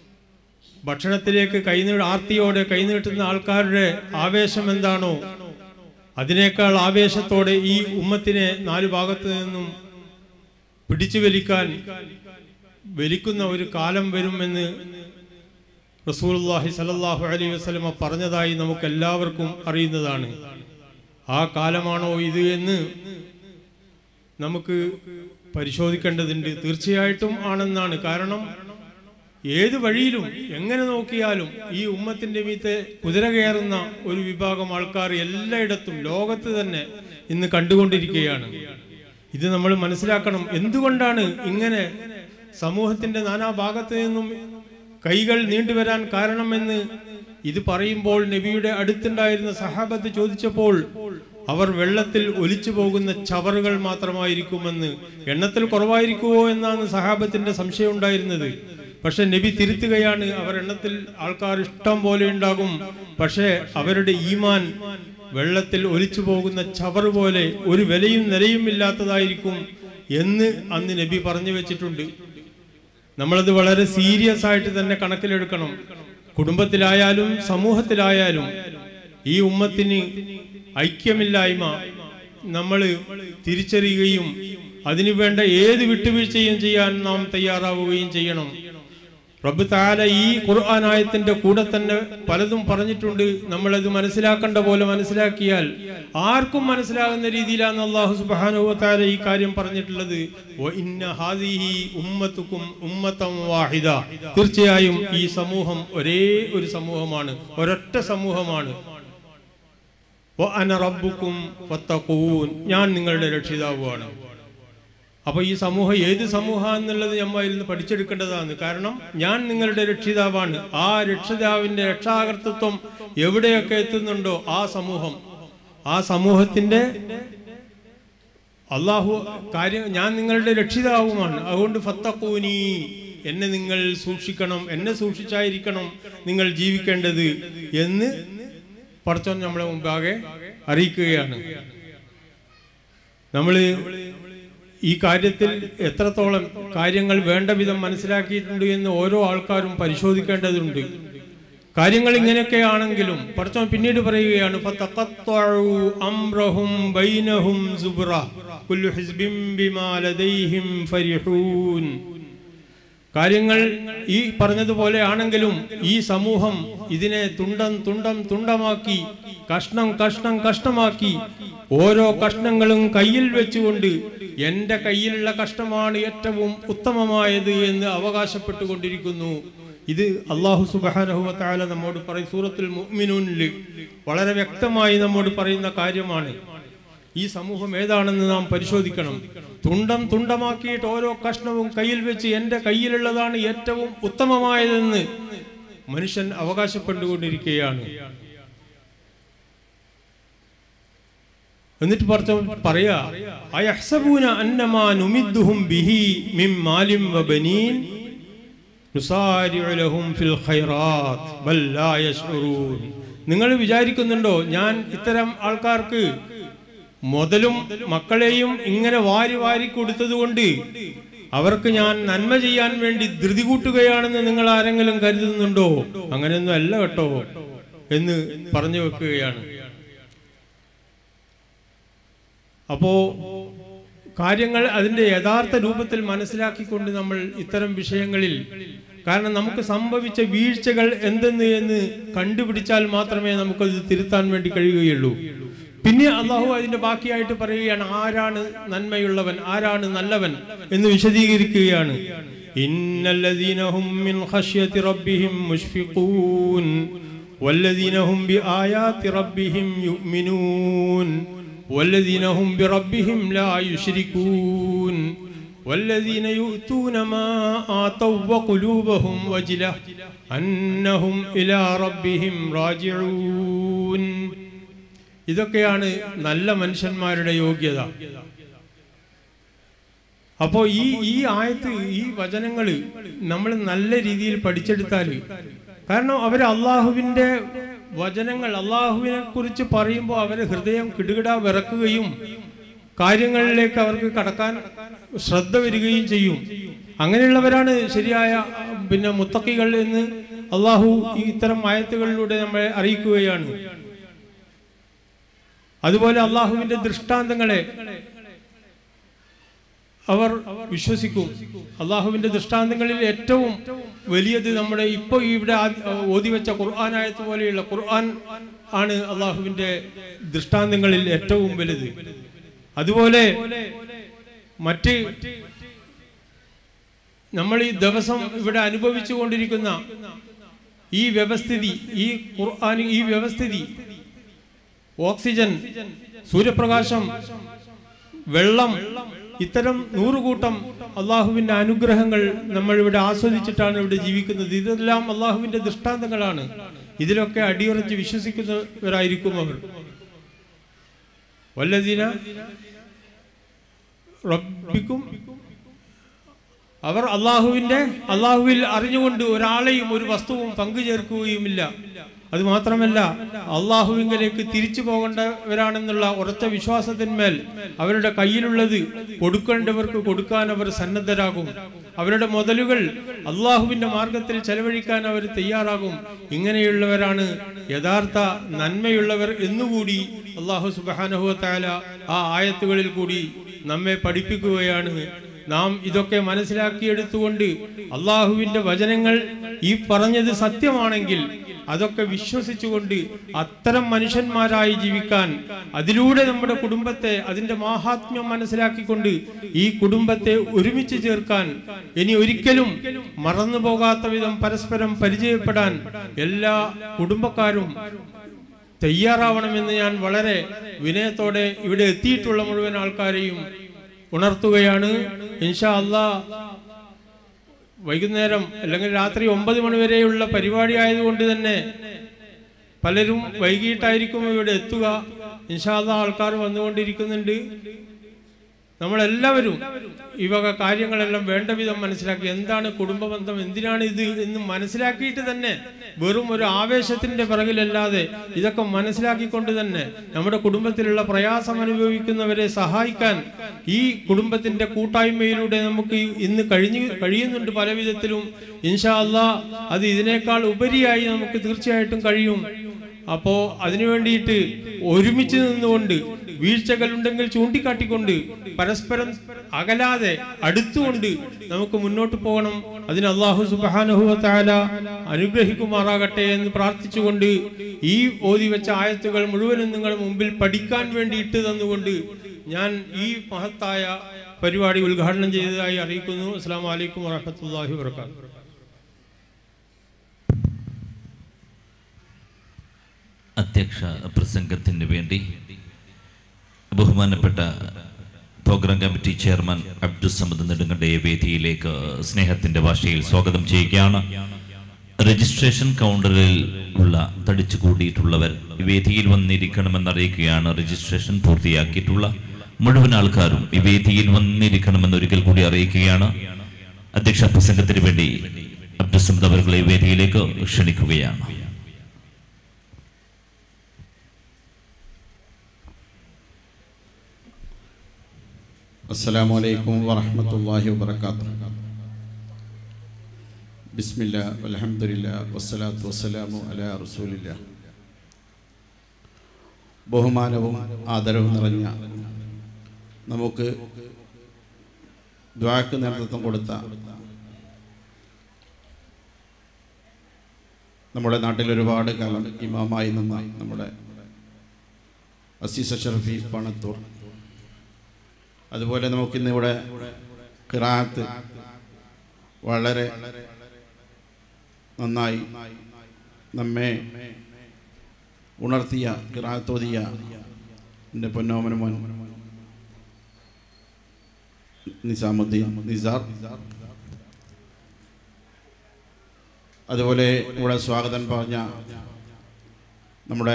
ഭക്ഷണത്തിലേക്ക് കൈനീ ആർത്തിയോടെ കൈനീട്ടുന്ന ആൾക്കാരുടെ ആവേശം എന്താണോ അതിനേക്കാൾ ആവേശത്തോടെ ഈ ഉമ്മത്തിനെ നാലു ഭാഗത്തു നിന്നും പിടിച്ചു വലിക്കാൻ വലിക്കുന്ന ഒരു കാലം വരുമെന്ന് റസൂലുള്ളാഹി സല്ലല്ലാഹു അലൈഹി വസല്ലമ പറഞ്ഞതായി നമുക്ക് എല്ലാവർക്കും അറിയുന്നതാണ് ആ കാലമാണോ ഇത് എന്ന് നമുക്ക് പരിശോധിക്കേണ്ടതുണ്ട് തീർച്ചയായിട്ടും ആണെന്നാണ് കാരണം ഏത് വഴിയിലും എങ്ങനെ നോക്കിയാലും ഈ ഉമ്മത്തിന്റെ മീത്തെ കുതിര കയറുന്ന ഒരു വിഭാഗം ആൾക്കാർ എല്ലായിടത്തും ലോകത്ത് തന്നെ ഇന്ന് കണ്ടുകൊണ്ടിരിക്കുകയാണ് ഇത് നമ്മൾ മനസ്സിലാക്കണം എന്തുകൊണ്ടാണ് ഇങ്ങനെ സമൂഹത്തിന്റെ നാനാഭാഗത്ത് നിന്നും കൈകൾ നീണ്ടുവരാൻ കാരണമെന്ന് ഇത് പറയുമ്പോൾ നബിയുടെ അടുത്തുണ്ടായിരുന്ന സഹാബത്ത് ചോദിച്ചപ്പോൾ അവർ വെള്ളത്തിൽ ഒലിച്ചു പോകുന്ന ചവറുകൾ മാത്രമായിരിക്കുമെന്ന് എണ്ണത്തിൽ കുറവായിരിക്കുമോ എന്നാണ് സഹാബത്തിന്റെ സംശയം ഉണ്ടായിരുന്നത് പക്ഷെ നബി തിരുത്തുകയാണ് അവർ എണ്ണത്തിൽ ആൾക്കാർ ഇഷ്ടം പോലെ ഉണ്ടാകും പക്ഷേ അവരുടെ ഈമാൻ വെള്ളത്തിൽ ഒലിച്ചു പോകുന്ന ചവറ് പോലെ ഒരു വിലയും നിലയും ഇല്ലാത്തതായിരിക്കും എന്ന് അന്ന് നബി പറഞ്ഞു വെച്ചിട്ടുണ്ട് നമ്മളത് വളരെ സീരിയസ് ആയിട്ട് തന്നെ കണക്കിലെടുക്കണം കുടുംബത്തിലായാലും സമൂഹത്തിലായാലും ഈ ഉമ്മത്തിന് ഐക്യമില്ലായ്മ നമ്മൾ തിരിച്ചറിയുകയും അതിനുവേണ്ട ഏത് വിട്ടുവീഴ്ചയും ചെയ്യാൻ നാം തയ്യാറാവുകയും ചെയ്യണം റബ്ബ് താല ഈ ഖുർആാനായത്തിന്റെ കൂടെ തന്നെ പലതും പറഞ്ഞിട്ടുണ്ട് നമ്മളത് മനസ്സിലാക്കേണ്ട പോലെ മനസ്സിലാക്കിയാൽ ആർക്കും മനസ്സിലാകുന്ന രീതിയിലാണ് അള്ളാഹു സുബ്ഹാനഹു വ തആല ഈ കാര്യം പറഞ്ഞിട്ടുള്ളത് വ ഇന്ന ഹാദിഹി ഉമ്മത്തുക്കും ഉമ്മത്തം വാഹിദ തീർച്ചയായും ഈ സമൂഹം ഒരേ ഒരു സമൂഹമാണ് ഒരൊറ്റ സമൂഹമാണ് വ അന റബ്ബുക്കും ഫത്തഖൂൻ ഞാൻ നിങ്ങളുടെ രക്ഷിതാവുമാണ് അപ്പൊ ഈ സമൂഹം ഏത് സമൂഹം എന്നുള്ളത് നമ്മൾ ഇരുന്ന് പഠിച്ചെടുക്കേണ്ടതാണ് കാരണം ഞാൻ നിങ്ങളുടെ രക്ഷിതാവാണ് ആ രക്ഷിതാവിന്റെ രക്ഷാകർത്തൃത്വം എവിടെയൊക്കെ എത്തുന്നുണ്ടോ ആ സമൂഹം ആ സമൂഹത്തിന്റെ അള്ളാഹു കാര്യം ഞാൻ നിങ്ങളുടെ രക്ഷിതാവുമാണ് അതുകൊണ്ട് ഫത്തക്കൂനി എന്നെ നിങ്ങൾ സൂക്ഷിക്കണം എന്നെ സൂക്ഷിച്ചായിരിക്കണം നിങ്ങൾ ജീവിക്കേണ്ടത് എന്ന് പടച്ചോൻ നമ്മളെ മുമ്പാകെ അറിയിക്കുകയാണ് നമ്മള് ഈ കാര്യത്തിൽ എത്രത്തോളം കാര്യങ്ങൾ വേണ്ട വിധം മനസ്സിലാക്കിയിട്ടുണ്ട് എന്ന് ഓരോ ആൾക്കാരും പരിശോധിക്കേണ്ടതുണ്ട് കാര്യങ്ങൾ ഇങ്ങനെയൊക്കെയാണെങ്കിലും പടച്ചോൻ പിന്നീട് പറയുകയാണ് ഫതഖത്തഉ അംറഹും ബൈനഹും സുബ്റ കുല്ലു ഹിസ്ബിൻ ബിമാ ലദൈഹിം ഫരിഹൂൻ കാര്യങ്ങൾ ഈ പറഞ്ഞതുപോലെ ആണെങ്കിലും ഈ സമൂഹം ഇതിനെ തുണ്ടം തുണ്ടം തുണ്ടമാക്കി കഷ്ണം കഷ്ണം കഷ്ണമാക്കി ഓരോ കഷ്ണങ്ങളും കയ്യിൽ വെച്ചുകൊണ്ട് എന്റെ കയ്യിലുള്ള കഷ്ണമാണ് ഏറ്റവും ഉത്തമമായത് എന്ന് അവകാശപ്പെട്ടുകൊണ്ടിരിക്കുന്നു ഇത് അള്ളാഹു സുബാനഹു താല നമ്മോട് പറയും സൂറത്തുൽ മുഅ്മിനൂനിൽ വളരെ വ്യക്തമായി നമ്മോട് പറയുന്ന കാര്യമാണ് ഈ സമൂഹം ഏതാണെന്ന് നാം പരിശോധിക്കണം തുണ്ടം തുണ്ടമാക്കിയിട്ട് ഓരോ കഷ്ണവും കയ്യിൽ വെച്ച് എന്റെ കയ്യിലുള്ളതാണ് ഏറ്റവും ഉത്തമമായതെന്ന് മനുഷ്യൻ അവകാശപ്പെട്ടുകൊണ്ടിരിക്കുകയാണ് എന്നിട്ട് പറച്ച പറയാ അയഹ്സബൂന അന്നമാ നുമിദ്ദുഹും ബിഹി മിൻ മാലിം വബനീൻ നുസാരിഉ ലഹും ഫിൽ ഖൈറാത്ത് ബൽ ലാ യശ്ഉറൂൻ നിങ്ങൾ വിചാരിക്കുന്നുണ്ടോ ഞാൻ ഇത്തരം ആൾക്കാർക്ക് മുതലും മക്കളെയും ഇങ്ങനെ വാരി വാരി കൊടുത്തതുകൊണ്ട് അവർക്ക് ഞാൻ നന്മ ചെയ്യാൻ വേണ്ടി ധൃതി കൂട്ടുകയാണെന്ന് നിങ്ങൾ ആരെങ്കിലും കരുതുന്നുണ്ടോ അങ്ങനെയൊന്നും അല്ല കേട്ടോ എന്ന് പറഞ്ഞു വെക്കുകയാണ് അപ്പോ കാര്യങ്ങൾ അതിന്റെ യഥാർത്ഥ രൂപത്തിൽ മനസ്സിലാക്കിക്കൊണ്ട് നമ്മൾ ഇത്തരം വിഷയങ്ങളിൽ കാരണം നമുക്ക് സംഭവിച്ച വീഴ്ചകൾ എന്തെന്ന് എന്ന് കണ്ടുപിടിച്ചാൽ മാത്രമേ നമുക്കത് തിരുത്താൻ വേണ്ടി കഴിയുകയുള്ളൂ പിന്നെ അള്ളാഹു അതിന്റെ ബാക്കിയായിട്ട് പറയുകയാണ് ആരാണ് നന്മയുള്ളവൻ ആരാണ് നല്ലവൻ എന്ന് വിശദീകരിക്കുകയാണ് ഇന്നല്ലദീനഹും മിൻ ഖശ്യതി റബ്ബിഹിം മുഷ്ഫിഖൂൻ വല്ലദീനഹും ബിആയാതി റബ്ബിഹിം യുഅ്മിനൂൻ والذين هم بربهم لا يشركون والذين يؤتون ما آتوا وقلوبهم وجلة أنهم إلى ربهم راجعون ഇതൊക്കെയാണ് നല്ല മനുഷ്യന്മാരുടെ യോഗ്യത അപ്പോ ഈ ഈ ആയത്ത് ഈ വചനങ്ങള് നമ്മൾ നല്ല രീതിയിൽ പഠിച്ചെടുത്താൽ കാരണം അവർ അള്ളാഹുവിന്റെ വചനങ്ങൾ അള്ളാഹുവിനെ കുറിച്ച് പറയുമ്പോൾ അവരെ ഹൃദയം കിടുകിട വിറക്കുകയും കാര്യങ്ങളിലേക്ക് അവർക്ക് കടക്കാൻ ശ്രദ്ധ വരികയും ചെയ്യും അങ്ങനെയുള്ളവരാണ് ശരിയായ പിന്നെ മുത്തക്കികൾ എന്ന് അള്ളാഹു ഈ ഇത്തരം ആയത്തുകളിലൂടെ നമ്മളെ അറിയിക്കുകയാണ് അതുപോലെ അള്ളാഹുവിന്റെ ദൃഷ്ടാന്തങ്ങളെ അവർ വിശ്വസിക്കും അള്ളാഹുവിന്റെ ദൃഷ്ടാന്തങ്ങളിൽ ഏറ്റവും വലിയത് നമ്മുടെ ഇപ്പോൾ ഇവിടെ ആ- ഓതി വെച്ച ഖുർആാനായത്ത് പോലെയുള്ള ഖുർആൻ ആണ് അള്ളാഹുവിന്റെ ദൃഷ്ടാന്തങ്ങളിൽ ഏറ്റവും വലുത് അതുപോലെ മറ്റ് നമ്മൾ ഈ ദിവസം ഇവിടെ അനുഭവിച്ചു കൊണ്ടിരിക്കുന്ന ഈ വ്യവസ്ഥിതി ഈ ഖുർആൻ ഈ വ്യവസ്ഥിതി ഓക്സിജൻ സൂര്യപ്രകാശം വെള്ളം ഇത്തരം നൂറുകൂട്ടം അള്ളാഹുവിന്റെ അനുഗ്രഹങ്ങൾ നമ്മൾ ഇവിടെ ആസ്വദിച്ചിട്ടാണ് ഇവിടെ ജീവിക്കുന്നത് ഇതെല്ലാം അള്ളാഹുവിന്റെ ദൃഷ്ടാന്തങ്ങളാണ് ഇതിലൊക്കെ അടിയുറച്ച് വിശ്വസിക്കുന്നവരായിരിക്കും അവർ വല്ലതിന റബ്ബിക്കും അവർ അള്ളാഹുവിന്റെ അള്ളാഹുവിൽ അറിഞ്ഞുകൊണ്ട് ഒരാളെയും ഒരു വസ്തുവും പങ്കു ചേർക്കുകയുമില്ല അത് മാത്രമല്ല അള്ളാഹുവിങ്കലേക്ക് തിരിച്ചു പോകേണ്ടവരാണെന്നുള്ള ഉറച്ച വിശ്വാസത്തിന്മേൽ അവരുടെ കയ്യിലുള്ളത് കൊടുക്കേണ്ടവർക്ക് കൊടുക്കാൻ അവർ സന്നദ്ധരാകും അവരുടെ മുതലുകൾ അള്ളാഹുവിന്റെ മാർഗത്തിൽ ചെലവഴിക്കാൻ അവർ തയ്യാറാകും ഇങ്ങനെയുള്ളവരാണ് യഥാർത്ഥ നന്മയുള്ളവർ എന്നുകൂടി അള്ളാഹു സുബാനഹുവത്തായ ആ ആയത്തുകളിൽ കൂടി നമ്മെ പഠിപ്പിക്കുകയാണ് നാം ഇതൊക്കെ മനസ്സിലാക്കിയെടുത്തുകൊണ്ട് അള്ളാഹുവിന്റെ വചനങ്ങൾ ഈ പറഞ്ഞത് സത്യമാണെങ്കിൽ അതൊക്കെ വിശ്വസിച്ചുകൊണ്ട് അത്തരം മനുഷ്യന്മാരായി ജീവിക്കാൻ അതിലൂടെ നമ്മുടെ കുടുംബത്തെ അതിന്റെ മാഹാത്മ്യം മനസ്സിലാക്കിക്കൊണ്ട് ഈ കുടുംബത്തെ ഒരുമിച്ച് ചേർക്കാൻ ഇനി ഒരിക്കലും മറന്നു പോകാത്ത വിധം പരസ്പരം പരിചയപ്പെടാൻ എല്ലാ കുടുംബക്കാരും തയ്യാറാവണമെന്ന് ഞാൻ വളരെ വിനയത്തോടെ ഇവിടെ എത്തിയിട്ടുള്ള മുഴുവൻ ആൾക്കാരെയും ഉണർത്തുകയാണ് ഇൻഷാ അള്ളാ വൈകുന്നേരം അല്ലെങ്കിൽ രാത്രി ഒമ്പത് മണി വരെയുള്ള പരിപാടി ആയതുകൊണ്ട് തന്നെ പലരും വൈകിട്ടായിരിക്കും ഇവിടെ എത്തുക ഇൻഷാ അള്ളാ ആൾക്കാർ വന്നുകൊണ്ടിരിക്കുന്നുണ്ട് നമ്മളെല്ലാവരും ഈ വക കാര്യങ്ങളെല്ലാം വേണ്ട വിധം മനസ്സിലാക്കി എന്താണ് കുടുംബ ബന്ധം എന്തിനാണ് ഇത് എന്ന് മനസ്സിലാക്കിയിട്ട് തന്നെ വെറും ഒരു ആവേശത്തിന്റെ പിറകിലല്ലാതെ ഇതൊക്കെ മനസ്സിലാക്കിക്കൊണ്ട് തന്നെ നമ്മുടെ കുടുംബത്തിലുള്ള പ്രയാസം അനുഭവിക്കുന്നവരെ സഹായിക്കാൻ ഈ കുടുംബത്തിന്റെ കൂട്ടായ്മയിലൂടെ നമുക്ക് ഇന്ന് കഴിഞ്ഞു കഴിയുന്നുണ്ട് പല വിധത്തിലും ഇൻഷാ അള്ളാ അത് ഇതിനേക്കാൾ ഉപരിയായി നമുക്ക് തീർച്ചയായിട്ടും കഴിയും അപ്പോ അതിനു വേണ്ടിയിട്ട് ഒരുമിച്ച് നിന്നുകൊണ്ട് വീഴ്ചകൾ ഉണ്ടെങ്കിൽ ചൂണ്ടിക്കാട്ടിക്കൊണ്ട് പരസ്പരം അകലാതെ അടുത്തുകൊണ്ട് നമുക്ക് മുന്നോട്ട് പോകണം അതിന് അള്ളാഹു സുബാനുഹുല അനുഗ്രഹിക്കുമാറാകട്ടെ എന്ന് പ്രാർത്ഥിച്ചുകൊണ്ട് ഈ ഓതി വെച്ച ആയത്തുകൾ മുഴുവനും നിങ്ങൾ മുമ്പിൽ പഠിക്കാൻ വേണ്ടി ഇട്ട് തന്നുകൊണ്ട് ഞാൻ ഈ മഹത്തായ പരിപാടി ഉദ്ഘാടനം ചെയ്തതായി അറിയിക്കുന്നു അസ്സാം വലൈക്കും വാഹമത്തല്ലാഹി വർക്കാത്തു അധ്യക്ഷ പ്രസംഗത്തിന് വേണ്ടി ബഹുമാനപ്പെട്ട പ്രോഗ്രാം കമ്മിറ്റി ചെയർമാൻ അബ്ദുസമദ് നെടുങ്കണ്ടയെ വേദിയിലേക്ക് സ്നേഹത്തിന്റെ ഭാഷയിൽ സ്വാഗതം ചെയ്യുകയാണ് രജിസ്ട്രേഷൻ കൗണ്ടറിൽ ഉള്ള തടിച്ചു കൂടിയിട്ടുള്ളവർ ഈ വേദിയിൽ വന്നിരിക്കണമെന്ന് അറിയിക്കുകയാണ് രജിസ്ട്രേഷൻ പൂർത്തിയാക്കിയിട്ടുള്ള മുഴുവൻ ആൾക്കാരും ഈ വേദിയിൽ വന്നിരിക്കണമെന്ന് ഒരിക്കൽ കൂടി അറിയിക്കുകയാണ് അധ്യക്ഷ പ്രസംഗത്തിന് വേണ്ടി അബ്ദുസമദ് അവരുടെ വേദിയിലേക്ക് ക്ഷണിക്കുകയാണ് السلام عليكم ورحمة الله وبركاته بسم الله والحمد لله والصلاة والسلام على رسول الله ബഹുമാനവും ആദരവും നിറഞ്ഞ നമുക്ക് ദ്വാക്ക് നേതൃത്വം കൊടുത്ത നമ്മുടെ നാട്ടിൽ ഒരുപാട് കാലം ഇമാമായി നിന്ന നമ്മുടെ അസീസ് ഷറഫി പണത്തൂർ അതുപോലെ നമുക്കിന്ന് ഇവിടെ ഖിറാത്ത് വളരെ നന്നായി നമ്മെ ഉണർത്തിയ ഖിറാത്തോതിയ എൻ്റെ പൊന്നോമന മോൻ നിസാമുദ്ദീൻ നിസാർ അതുപോലെ ഇവിടെ സ്വാഗതം പറഞ്ഞ നമ്മുടെ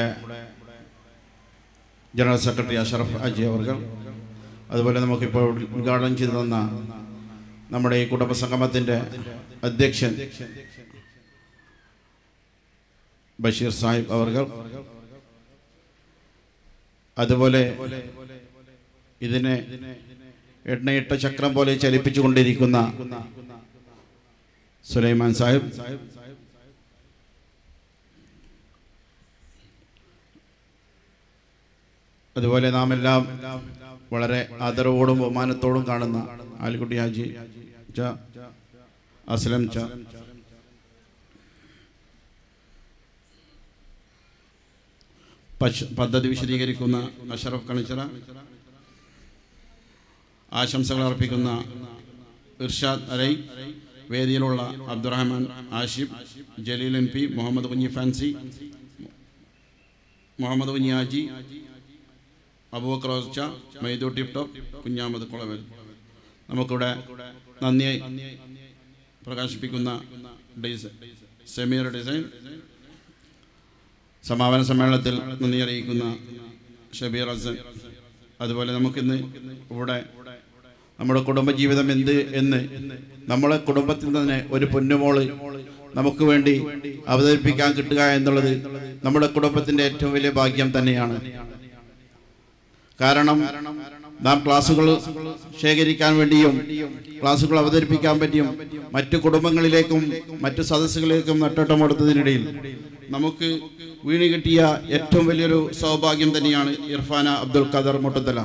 ജനറൽ സെക്രട്ടറി അഷറഫ് അജി അവർകൾ അതുപോലെ നമുക്കിപ്പോൾ ഉദ്ഘാടനം ചെയ്തു തന്ന നമ്മുടെ ഈ കുടുംബസംഗമത്തിൻ്റെ അധ്യക്ഷൻ ബഷീർ സാഹിബ് അവർകൾ അതുപോലെ ഇതിനെ എണ്ണയിട്ട ചക്രം പോലെ ചലിപ്പിച്ചുകൊണ്ടിരിക്കുന്ന സുലൈമാൻ സാഹിബ് അതുപോലെ നാം എല്ലാം വളരെ ആദരവോടും ബഹുമാനത്തോടും കാണുന്ന ആലിക്കുട്ടി ഹാജി ച അസ്ലം ച പശ് പദ്ധതി വിശദീകരിക്കുന്ന അഷറഫ് കണിച്ചിറ ആശംസകൾ അർപ്പിക്കുന്ന ഇർഷാദ് അലൈ വേദിയിലുള്ള Abdurahman Ashif Jaleel M P Muhammad Kunhi fancy Muhammad Kunhaji Aboobacker ഓച്ച മൈദു ടിപ് ടോപ്പ് കുഞ്ഞാമത് കുളവൽ നമുക്കിവിടെ നന്ദി പ്രകാശിപ്പിക്കുന്ന ഡിസൈൻ സെമീർ ഡിസൈൻ സമാപന സമ്മേളനത്തിൽ നന്ദി അറിയിക്കുന്ന ഷബീർ ഹസൻ അതുപോലെ നമുക്കിന്ന് ഇവിടെ നമ്മുടെ കുടുംബജീവിതം എന്ത് എന്ന് നമ്മളെ കുടുംബത്തിൽ തന്നെ ഒരു പൊന്നുമോള് നമുക്ക് വേണ്ടി അവതരിപ്പിക്കാൻ കിട്ടുക എന്നുള്ളത് നമ്മുടെ കുടുംബത്തിന്റെ ഏറ്റവും വലിയ ഭാഗ്യം തന്നെയാണ് കാരണം നാം ക്ലാസ്സുകൾ ശേഖരിക്കാൻ വേണ്ടിയും ക്ലാസ്സുകൾ അവതരിപ്പിക്കാൻ പറ്റിയും മറ്റു കുടുംബങ്ങളിലേക്കും മറ്റു സദസ്സുകളിലേക്കും നെട്ടോട്ടം കൊടുത്തതിനിടയിൽ നമുക്ക് വീണ് കിട്ടിയ ഏറ്റവും വലിയൊരു സൗഭാഗ്യം തന്നെയാണ് ഇർഫാന അബ്ദുൽ ഖദർ മുട്ടത്തല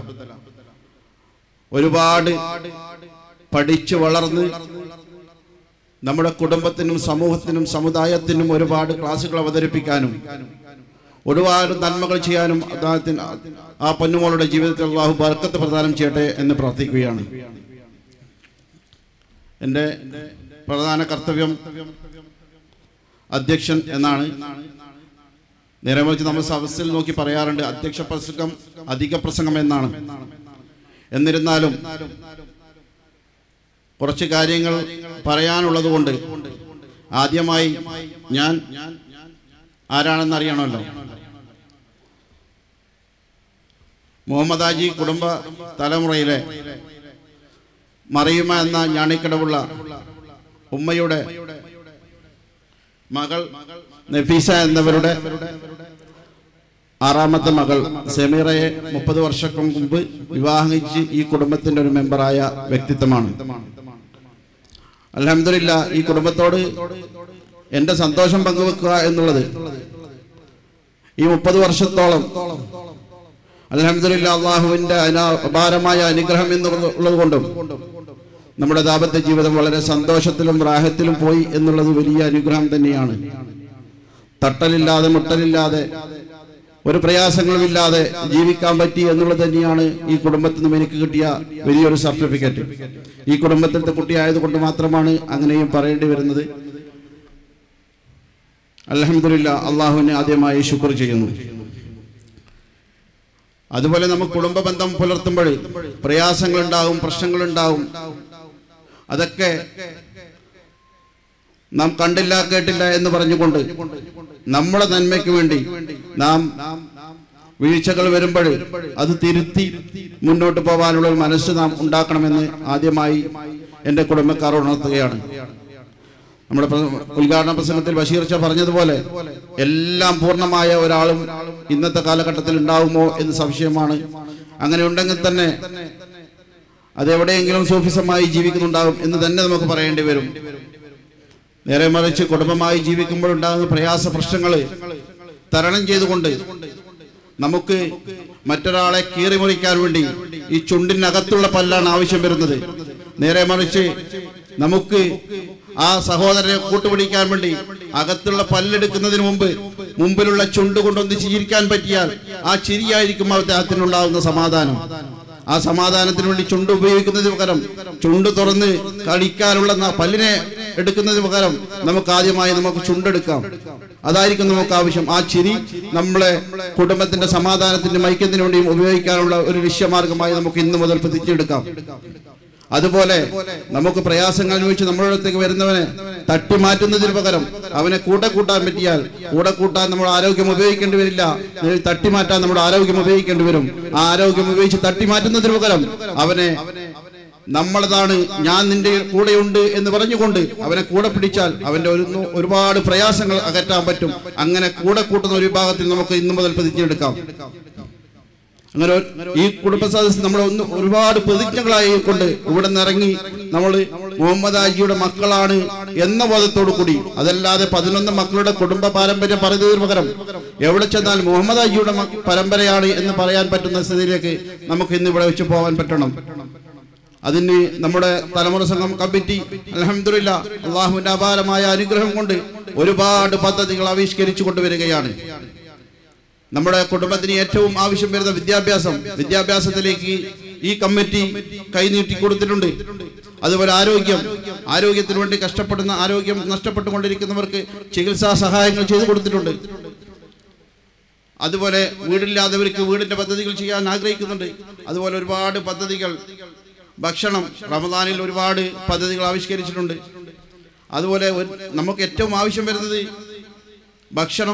ഒരുപാട് പഠിച്ചു വളർന്ന് നമ്മുടെ കുടുംബത്തിനും സമൂഹത്തിനും സമുദായത്തിനും ഒരുപാട് ക്ലാസ്സുകൾ അവതരിപ്പിക്കാനും ഒരുപാട് നന്മകൾ ചെയ്യാനും അദ്ദേഹത്തിന് ആ പൊന്നുമോളുടെ ജീവിതത്തിൽ അള്ളാഹു ബർക്കത്ത് പ്രദാനം ചെയ്യട്ടെ എന്ന് പ്രാർത്ഥിക്കുകയാണ് എൻ്റെ പ്രധാന കർത്തവ്യം അധ്യക്ഷൻ എന്നാണ് നേരെ മറിച്ച് നമ്മൾ സദസ്സിൽ നോക്കി പറയാറുണ്ട് അധ്യക്ഷ പ്രസംഗം അധിക പ്രസംഗം എന്നാണ് എന്നിരുന്നാലും കുറച്ച് കാര്യങ്ങൾ പറയാനുള്ളത് കൊണ്ട് ആദ്യമായി ഞാൻ ആരാണെന്ന് അറിയണമല്ലോ മുഹമ്മദ് ആജി കുടുംബ തലമുറയിലെ മറിയുമ എന്ന ഞാണിക്കടവുള്ള ഉമ്മയുടെ മകൾ നഫീസ എന്നവരുടെ ആറാമത്തെ മകൾ സെമീറയെ മുപ്പത് വർഷം മുമ്പ് വിവാഹം കഴിച്ച് ഈ കുടുംബത്തിന്റെ ഒരു മെമ്പറായ വ്യക്തിത്വമാണ് അലഹമില്ല ഈ കുടുംബത്തോട് എന്റെ സന്തോഷം പങ്കുവെക്കുക എന്നുള്ളത് ഈ മുപ്പത് വർഷത്തോളം അലഹമില്ല അള്ളാഹുവിന്റെ അന- അപാരമായ അനുഗ്രഹം എന്നുള്ളത് കൊണ്ടും നമ്മുടെ ദാമ്പത്യ ജീവിതം വളരെ സന്തോഷത്തിലും റാഹത്തിലും പോയി എന്നുള്ളത് വലിയ അനുഗ്രഹം തന്നെയാണ് തട്ടലില്ലാതെ മുട്ടലില്ലാതെ ഒരു പ്രയാസങ്ങളുമില്ലാതെ ജീവിക്കാൻ പറ്റി എന്നുള്ളത് തന്നെയാണ് ഈ കുടുംബത്തിൽ നിന്നും എനിക്ക് കിട്ടിയ വലിയൊരു സർട്ടിഫിക്കറ്റ് ഈ കുടുംബത്തിലത്തെ കുട്ടിയായത് കൊണ്ട് മാത്രമാണ് അങ്ങനെയും പറയേണ്ടി വരുന്നത് അലഹമില്ല അള്ളാഹുവിനെ ആദ്യമായി ശുക്ർ ചെയ്യുന്നു അതുപോലെ നമുക്ക് കുടുംബ ബന്ധം പുലർത്തുമ്പോൾ പ്രയാസങ്ങളുണ്ടാവും പ്രശ്നങ്ങളുണ്ടാവും അതൊക്കെ നാം കണ്ടില്ല കേട്ടില്ല എന്ന് പറഞ്ഞുകൊണ്ട് നമ്മുടെ നന്മയ്ക്ക് വേണ്ടി നാം വീഴ്ചകൾ വരുമ്പോൾ അത് തിരുത്തി മുന്നോട്ട് പോകാനുള്ള ഒരു മനസ്സ് നാം ഉണ്ടാക്കണമെന്ന് ആദ്യമായി എൻ്റെ കുടുംബക്കാർ ഉണർത്തുകയാണ് നമ്മുടെ പ്ര- ഉദ്ഘാടന പ്രസംഗത്തിൽ ബഷീർ ഷാ പറഞ്ഞതുപോലെ എല്ലാം പൂർണ്ണമായ ഒരാളും ഇന്നത്തെ കാലഘട്ടത്തിൽ ഉണ്ടാവുമോ എന്ന് സംശയമാണ് അങ്ങനെ ഉണ്ടെങ്കിൽ തന്നെ അതെവിടെയെങ്കിലും സൂഫിസമായി ജീവിക്കുന്നുണ്ടാകും എന്ന് തന്നെ നമുക്ക് പറയേണ്ടി വരും നേരെ മറിച്ച് കുടുംബമായി ജീവിക്കുമ്പോൾ ഉണ്ടാകുന്ന പ്രയാസ പ്രശ്നങ്ങൾ തരണം ചെയ്തുകൊണ്ട് നമുക്ക് മറ്റൊരാളെ കീറിമുറിക്കാൻ വേണ്ടി ഈ ചുണ്ടിനകത്തുള്ള പല്ലാണ് ആവശ്യം വരുന്നത് നേരെ മറിച്ച് നമുക്ക് ആ സഹോദരനെ കൂട്ടുപിടിക്കാൻ വേണ്ടി അകത്തുള്ള പല്ലെടുക്കുന്നതിന് മുമ്പ് മുമ്പിലുള്ള ചുണ്ട് കൊണ്ടൊന്ന് ചിരിക്കാൻ പറ്റിയാൽ ആ ചിരിയായിരിക്കും അദ്ദേഹത്തിനുണ്ടാകുന്ന സമാധാനം ആ സമാധാനത്തിന് വേണ്ടി ചുണ്ട് ഉപയോഗിക്കുന്നതിന് പകരം ചുണ്ട് തുറന്ന് കളിക്കാനുള്ള ന- പല്ലിനെ എടുക്കുന്നതിന് പകരം നമുക്ക് ആദ്യമായി നമുക്ക് ചുണ്ടെടുക്കാം അതായിരിക്കും നമുക്ക് ആവശ്യം ആ ചിരി നമ്മളെ കുടുംബത്തിന്റെ സമാധാനത്തിന്റെ ഐക്യത്തിന് വേണ്ടിയും ഉപയോഗിക്കാനുള്ള ഒരു ലക്ഷ്യമാർഗമായി നമുക്ക് ഇന്ന് മുതൽ പ്രതിജ്ഞയെടുക്കാം അതുപോലെ നമുക്ക് പ്രയാസങ്ങൾ അനുഭവിച്ച് നമ്മുടെ അടുത്തേക്ക് വരുന്നവനെ തട്ടി മാറ്റുന്നതിന് പകരം അവനെ കൂടെ കൂട്ടാൻ പറ്റിയാൽ കൂടെ കൂട്ടാൻ നമ്മൾ ആരോഗ്യം ഉപയോഗിക്കേണ്ടി വരില്ല നേരെ തട്ടി മാറ്റാൻ നമ്മുടെ ആരോഗ്യം ഉപയോഗിക്കേണ്ടി വരും ആ ആരോഗ്യം ഉപയോഗിച്ച് തട്ടി മാറ്റുന്നതിന് പകരം അവനെ നമ്മളതാണ് ഞാൻ നിന്റെ കൂടെയുണ്ട് എന്ന് പറഞ്ഞുകൊണ്ട് അവനെ കൂടെ പിടിച്ചാൽ അവന്റെ ഒരു ഒരുപാട് പ്രയാസങ്ങൾ അകറ്റാൻ പറ്റും അങ്ങനെ കൂടെ കൂട്ടുന്ന ഒരു വിഭാഗത്തിൽ നമുക്ക് ഇന്നു മുതൽ പ്രതിജ്ഞയെടുക്കാം അങ്ങനെ ഒരു- ഈ കുടുംബ സദസ് നമ്മൾ ഒന്ന് ഒരുപാട് പ്രതിജ്ഞകളായി കൊണ്ട് ഇവിടെ നിന്ന് ഇറങ്ങി നമ്മൾ മുഹമ്മദ് ആജിയുടെ മക്കളാണ് എന്ന ബോധത്തോടു കൂടി അതല്ലാതെ പതിനൊന്ന് മക്കളുടെ കുടുംബ പാരമ്പര്യം പറയുന്നതിന് പകരം എവിടെ ചെന്നാൽ മുഹമ്മദ് അജിയുടെ മ- പരമ്പരയാണ് എന്ന് പറയാൻ പറ്റുന്ന സ്ഥിതിയിലേക്ക് നമുക്ക് ഇന്ന് ഇവിടെ വെച്ച് പോകാൻ പറ്റണം അതിന് നമ്മുടെ തലമുറ സംഘം കമ്മിറ്റി അലഹമില്ല അള്ളാഹുവിന്റെ അപാരമായ അനുഗ്രഹം കൊണ്ട് ഒരുപാട് പദ്ധതികൾ ആവിഷ്കരിച്ചു കൊണ്ടുവരികയാണ് നമ്മുടെ കുടുംബത്തിന് ഏറ്റവും ആവശ്യം വരുന്ന വിദ്യാഭ്യാസം വിദ്യാഭ്യാസത്തിലേക്ക് ഈ കമ്മിറ്റി കൈനീട്ടി കൊടുത്തിട്ടുണ്ട് അതുപോലെ ആരോഗ്യം ആരോഗ്യത്തിന് വേണ്ടി കഷ്ടപ്പെടുന്ന ആരോഗ്യം നഷ്ടപ്പെട്ടുകൊണ്ടിരിക്കുന്നവർക്ക് ചികിത്സാ സഹായങ്ങൾ ചെയ്തു കൊടുത്തിട്ടുണ്ട് അതുപോലെ വീടില്ലാത്തവർക്ക് വീടിന്റെ പദ്ധതികൾ ചെയ്യാൻ ആഗ്രഹിക്കുന്നുണ്ട് അതുപോലെ ഒരുപാട് പദ്ധതികൾ ഭക്ഷണം റമദാനിൽ ഒരുപാട് പദ്ധതികൾ ആവിഷ്കരിച്ചിട്ടുണ്ട് അതുപോലെ ഒരു- നമുക്ക് ഏറ്റവും ആവശ്യം വരുന്നത് ഭക്ഷണം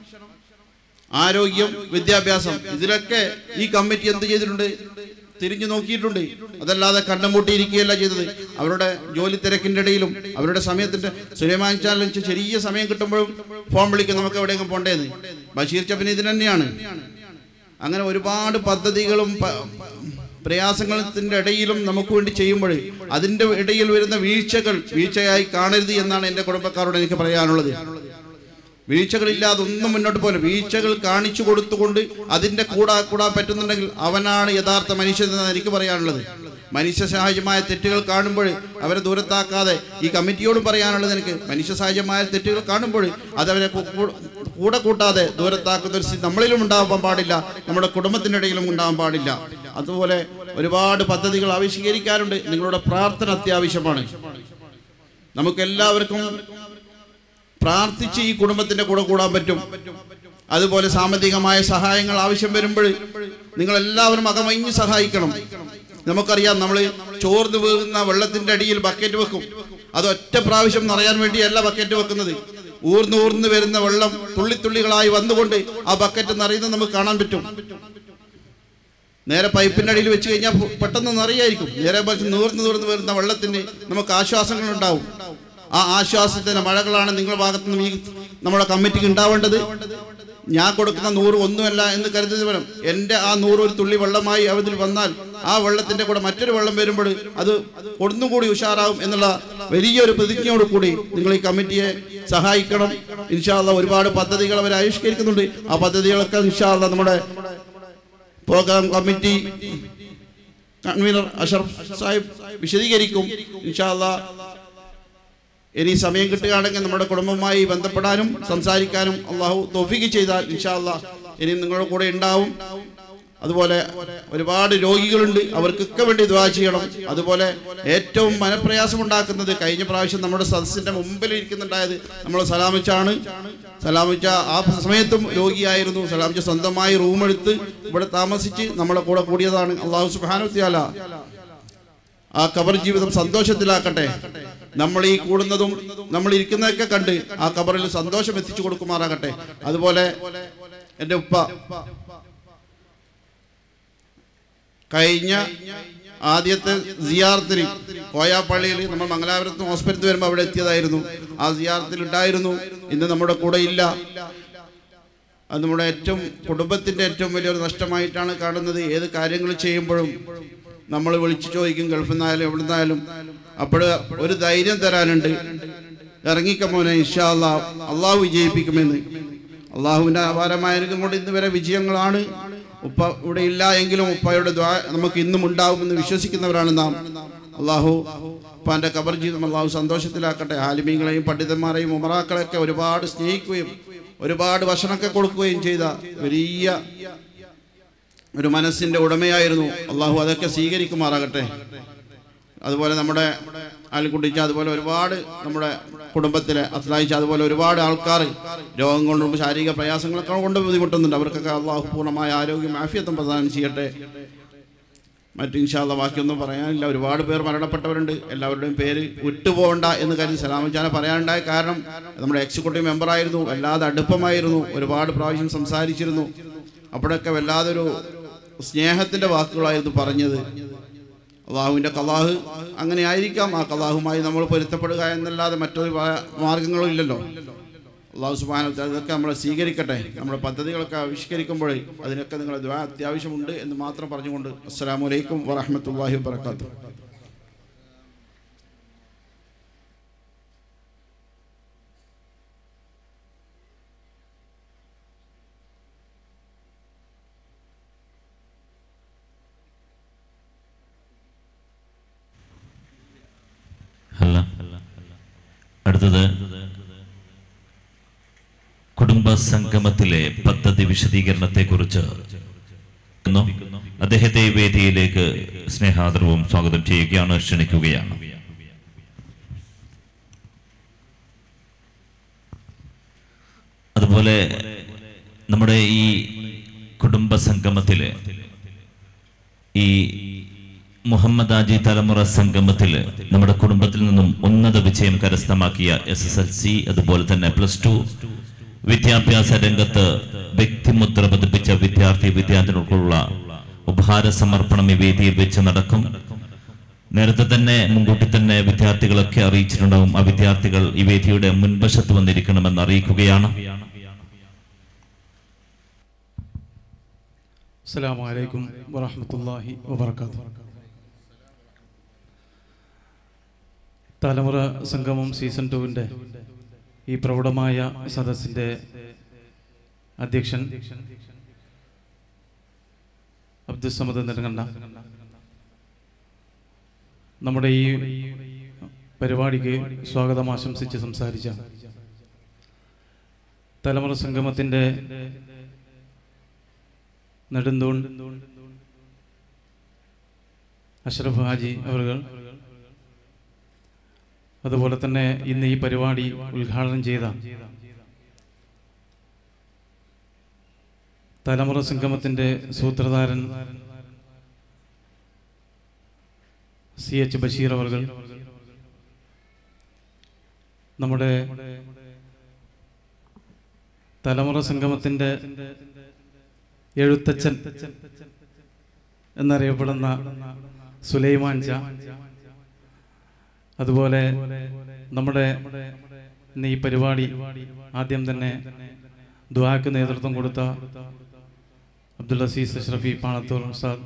ആരോഗ്യം വിദ്യാഭ്യാസം ഇതിലൊക്കെ ഈ കമ്മിറ്റി എന്ത് ചെയ്തിട്ടുണ്ട് തിരിഞ്ഞു നോക്കിയിട്ടുണ്ട് അതല്ലാതെ കണ്ടം പൂട്ടിയിരിക്കുകയല്ല ചെയ്തത് അവരുടെ ജോലി തിരക്കിന്റെ ഇടയിലും അവരുടെ സമയത്തിന്റെ സുലൈമാൻ ചാനൽ ചെറിയ സമയം കിട്ടുമ്പോഴും ഫോൺ വിളിക്കും നമുക്ക് എവിടെയെങ്കിലും പോണ്ടേന്ന് ബഷീർ ചപ്പന് ഇതിന് തന്നെയാണ് അങ്ങനെ ഒരുപാട് പദ്ധതികളും പ- പ്രയാസങ്ങളുടെ ഇടയിലും നമുക്ക് വേണ്ടി ചെയ്യുമ്പോൾ അതിന്റെ ഇടയിൽ വരുന്ന വീഴ്ചകൾ വീഴ്ചയായി കാണരുത് എന്നാണ് എൻ്റെ കുടുംബക്കാരോട് എനിക്ക് പറയാനുള്ളത് വീഴ്ചകളില്ലാതെ ഒന്നും മുന്നോട്ട് പോലെ വീഴ്ചകൾ കാണിച്ചു കൊടുത്തുകൊണ്ട് അതിന്റെ കൂടാ കൂടാൻ പറ്റുന്നുണ്ടെങ്കിൽ അവനാണ് യഥാർത്ഥ മനുഷ്യൻ എന്നാണ് എനിക്ക് പറയാനുള്ളത് മനുഷ്യ സഹജമായ തെറ്റുകൾ കാണുമ്പോൾ അവരെ ദൂരത്താക്കാതെ ഈ കമ്മിറ്റിയോടും പറയാനുള്ളത് എനിക്ക് മനുഷ്യ സഹജമായ തെറ്റുകൾ കാണുമ്പോൾ അതവരെ കൂ- കൂ- കൂടെ കൂട്ടാതെ ദൂരത്താക്കുന്ന ഒരു സ്ഥിതി നമ്മളിലും ഉണ്ടാവാൻ പാടില്ല നമ്മുടെ കുടുംബത്തിൻ്റെ ഇടയിലും ഉണ്ടാവാൻ പാടില്ല അതുപോലെ ഒരുപാട് പദ്ധതികൾ ആവിഷ്കരിക്കാറുണ്ട് നിങ്ങളുടെ പ്രാർത്ഥന അത്യാവശ്യമാണ് നമുക്ക് എല്ലാവർക്കും പ്രാർത്ഥിച്ച് ഈ കുടുംബത്തിന്റെ കൂടെ കൂടാൻ പറ്റും അതുപോലെ സാമ്പത്തികമായ സഹായങ്ങൾ ആവശ്യം വരുമ്പോൾ നിങ്ങൾ എല്ലാവരും അകമഞ്ഞ് സഹായിക്കണം നമുക്കറിയാം നമ്മൾ ചോർന്ന് വീഴുന്ന വെള്ളത്തിന്റെ അടിയിൽ ബക്കറ്റ് വെക്കും അത് ഒറ്റ പ്രാവശ്യം നിറയാൻ വേണ്ടിയല്ല ബക്കറ്റ് വെക്കുന്നത് ഊർന്ന് ഊർന്ന് വരുന്ന വെള്ളം തുള്ളിത്തുള്ളികളായി വന്നുകൊണ്ട് ആ ബക്കറ്റ് നിറയുന്നത് നമുക്ക് കാണാൻ പറ്റും നേരെ പൈപ്പിന്റെ അടിയിൽ വെച്ച് കഴിഞ്ഞാൽ പെ- പെട്ടെന്ന് നിറയായിരിക്കും നേരെ മറിച്ച് നൂർന്ന് നൂർന്ന് വരുന്ന വെള്ളത്തിന് നമുക്ക് ആശ്വാസങ്ങൾ ഉണ്ടാവും ആ ആശ്വാസത്തിന്റെ മഴകളാണ് നിങ്ങളുടെ ഭാഗത്ത് നിന്ന് ഈ നമ്മുടെ കമ്മിറ്റിക്ക് ഉണ്ടാവേണ്ടത് ഞാൻ കൊടുക്കുന്ന നൂറ് ഒന്നുമല്ല എന്ന് കരുതുന്നത് പകരം എൻ്റെ ആ നൂറ് ഒരു തുള്ളി വെള്ളമായി അവതിൽ വന്നാൽ ആ വെള്ളത്തിന്റെ കൂടെ മറ്റൊരു വെള്ളം വരുമ്പോൾ അത് ഒന്നുകൂടി ഉഷാറാവും എന്നുള്ള വലിയൊരു പ്രതിജ്ഞയോട് കൂടി നിങ്ങൾ ഈ കമ്മിറ്റിയെ സഹായിക്കണം ഇൻഷാല്ല ഒരുപാട് പദ്ധതികൾ അവർ ആവിഷ്കരിക്കുന്നുണ്ട് ആ പദ്ധതികളൊക്കെ ഇൻഷാല്ല നമ്മുടെ program committee convener Ashraf Sahib വിശദീകരിക്കും ഇൻഷാല്ലാ ഇനി സമയം കിട്ടുകയാണെങ്കിൽ നമ്മുടെ കുടുംബവുമായി ബന്ധപ്പെടാനും സംസാരിക്കാനും അള്ളാഹു തോഫിക്ക് ചെയ്താൽ ഇൻഷാല്ലാ ഇനി നിങ്ങളുടെ കൂടെ ഉണ്ടാവും അതുപോലെ ഒരുപാട് രോഗികളുണ്ട് അവർക്കൊക്കെ വേണ്ടി ദ്വാ ചെയ്യണം അതുപോലെ ഏറ്റവും മനപ്രയാസം ഉണ്ടാക്കുന്നത് കഴിഞ്ഞ പ്രാവശ്യം നമ്മുടെ സദസ്സിന്റെ മുമ്പിൽ ഇരിക്കുന്നുണ്ടായത് നമ്മൾ സലാമിച്ചാണ് സലാമിച്ച ആ സമയത്തും രോഗിയായിരുന്നു സലാമിച്ച സ്വന്തമായി റൂമെടുത്ത് ഇവിടെ താമസിച്ച് നമ്മളെ കൂടെ കൂടിയതാണ് അള്ളാഹു സുബാനുത്തിയാല ആ കബർ ജീവിതം സന്തോഷത്തിലാക്കട്ടെ നമ്മൾ ഈ കൂടുന്നതും നമ്മൾ ഇരിക്കുന്നതൊക്കെ കണ്ട് ആ കബറിൽ സന്തോഷം എത്തിച്ചു കൊടുക്കുമാറാകട്ടെ അതുപോലെ എൻ്റെ ഉപ്പ കഴിഞ്ഞ ആദ്യത്തെ സിയാർത്തിന് കോയാപ്പള്ളിയിൽ നമ്മൾ മംഗലാപുരത്ത് ഹോസ്പിറ്റലിൽ വരുമ്പോൾ അവിടെ എത്തിയതായിരുന്നു ആ സിയാർത്തിൽ ഉണ്ടായിരുന്നു ഇന്ന് നമ്മുടെ കൂടെ ഇല്ല അത് നമ്മുടെ ഏറ്റവും കുടുംബത്തിന്റെ ഏറ്റവും വലിയൊരു നഷ്ടമായിട്ടാണ് കാണുന്നത് ഏത് കാര്യങ്ങൾ ചെയ്യുമ്പോഴും നമ്മൾ വിളിച്ചു ചോദിക്കും ഗൾഫിൽ നിന്നായാലും എവിടെ നിന്നായാലും അപ്പോൾ ഒരു ധൈര്യം തരാനുണ്ട് ഇറങ്ങിക്കമോനെ ഇൻഷാ അല്ലാ അള്ളാഹു വിജയിപ്പിക്കുമെന്ന് അള്ളാഹുവിന്റെ അപാരമായ അനുഗ്രഹം കൊണ്ട് ഇന്ന് വരെ വിജയങ്ങളാണ് ഉപ്പ ഇവിടെ ഇല്ല എങ്കിലും ഉപ്പയുടെ ദ്വാ നമുക്ക് ഇന്നും ഉണ്ടാവുമെന്ന് വിശ്വസിക്കുന്നവരാണ് നാം അള്ളാഹു ഉപ്പാന്റെ കബർ ജീവിതം അള്ളാഹു സന്തോഷത്തിലാക്കട്ടെ ആലിമീങ്ങളെയും പണ്ഡിതന്മാരെയും ഉമറാക്കളെയൊക്കെ ഒരുപാട് സ്നേഹിക്കുകയും ഒരുപാട് ഭക്ഷണമൊക്കെ കൊടുക്കുകയും ചെയ്ത വലിയ ഒരു മനസ്സിന്റെ ഉടമയായിരുന്നു അള്ളാഹു അതൊക്കെ സ്വീകരിക്കുമാറാകട്ടെ അതുപോലെ നമ്മുടെ ആൽക്കുട്ടിച്ച അതുപോലെ ഒരുപാട് നമ്മുടെ കുടുംബത്തിലെ അസ്ലായിച്ച അതുപോലെ ഒരുപാട് ആൾക്കാർ രോഗം കൊണ്ടും ശാരീരിക പ്രയാസങ്ങളൊക്കെ കൊണ്ട് ബുദ്ധിമുട്ടുന്നുണ്ട് അവർക്കൊക്കെ അള്ളാഹു പൂർണ്ണമായ ആരോഗ്യം ആഫിയത്വം പ്രദാനം ചെയ്യട്ടെ മറ്റു ഇൻഷാല്ല ബാക്കിയൊന്നും പറയാനില്ല ഒരുപാട് പേർ മരണപ്പെട്ടവരുണ്ട് എല്ലാവരുടെയും പേര് വിട്ടുപോകണ്ട എന്ന് കരുതി സലാമിച്ചാനെ പറയാനുണ്ടായ കാരണം നമ്മുടെ എക്സിക്യൂട്ടീവ് മെമ്പറായിരുന്നു വല്ലാതെ അടുപ്പമായിരുന്നു ഒരുപാട് പ്രാവശ്യം സംസാരിച്ചിരുന്നു അപ്പോഴൊക്കെ വല്ലാതെ ഒരു സ്നേഹത്തിന്റെ വാക്കുകളായിരുന്നു പറഞ്ഞത് അള്ളാഹുവിൻ്റെ കലാഹ് അങ്ങനെ ആയിരിക്കാം ആ കലാഹുമായി നമ്മൾ പൊരുത്തപ്പെടുക എന്നല്ലാതെ മറ്റൊരു മാ- മാർഗങ്ങളും ഇല്ലല്ലോ അള്ളാഹു സുബാന ഇതൊക്കെ നമ്മളെ സ്വീകരിക്കട്ടെ നമ്മുടെ പദ്ധതികളൊക്കെ ആവിഷ്കരിക്കുമ്പോഴേ അതിനൊക്കെ നിങ്ങളെ ദ്വാ അത്യാവശ്യമുണ്ട് എന്ന് മാത്രം പറഞ്ഞുകൊണ്ട് അസ്സലാമു അലൈക്കും വറഹമത്തല്ലാഹി വാത്തു അടുത്തത് കുടുംബ സംഗമത്തിലെ പദ്ധതി വിശദീകരണത്തെ കുറിച്ച് അദ്ദേഹത്തെ ഈ വേദിയിലേക്ക് സ്നേഹാദരവും സ്വാഗതം ചെയ്യുകയാണ് ക്ഷണിക്കുകയാണ് അതുപോലെ നമ്മുടെ ഈ കുടുംബ സംഗമത്തില് ഈ മുഹമ്മദ് ആജി തലമുറ സംഗമത്തില് നമ്മുടെ കുടുംബത്തിൽ നിന്നും ഉന്നത വിജയം കരസ്ഥമാക്കിയ എസ് എസ് എൽ സി അതുപോലെ തന്നെ പ്ലസ് ടു വിദ്യാഭ്യാസ രംഗത്ത് വ്യക്തിമുദ്ര പതിപ്പിച്ച വിദ്യാർത്ഥി വിദ്യാർത്ഥികൾക്കുള്ള ഉപഹാര സമർപ്പണം ഈ വേദിയിൽ വെച്ച് നടക്കും നേരത്തെ തന്നെ മുൻകൂട്ടി തന്നെ വിദ്യാർത്ഥികളൊക്കെ അറിയിച്ചിട്ടുണ്ടാവും ആ വിദ്യാർത്ഥികൾ ഈ വേദിയുടെ മുൻവശത്ത് വന്നിരിക്കണമെന്ന് അറിയിക്കുകയാണ് അസ്സലാമു അലൈക്കും വറഹ്മത്തുള്ളാഹി വബറകാതുഹു തലമുറ സംഗമം സീസൺ ടുവിൻ്റെ ഈ പ്രൗഢമായ സദസ്സിൻ്റെ അധ്യക്ഷൻ അബ്ദുസമദ് നെടുങ്കണ്ട നമ്മുടെ ഈ പരിപാടിക്ക് സ്വാഗതം ആശംസിച്ച് സംസാരിച്ച തലമുറ സംഗമത്തിൻ്റെ നെടുന്തൂൺ അഷ്റഫ് ഹാജി അവറുകൾ അതുപോലെ തന്നെ ഇന്ന് ഈ പരിപാടി ഉദ്ഘാടനം ചെയ്ത തലമുറ സംഗമത്തിന്റെ സൂത്രധാരൻ സി എച്ച് ബഷീർ അവർകൾ നമ്മുടെ തലമുറ സംഗമത്തിന്റെ എഴുത്തച്ഛൻ എന്നറിയപ്പെടുന്ന സുലൈമാൻ ച അതുപോലെ നമ്മുടെ ഇന്ന് ഈ പരിപാടി ആദ്യം തന്നെ ദുആക്ക് നേതൃത്വം കൊടുത്ത അബ്ദുൽ അസീസ് അഷ്റഫി പാണത്തൂർ ഉസ്താദ്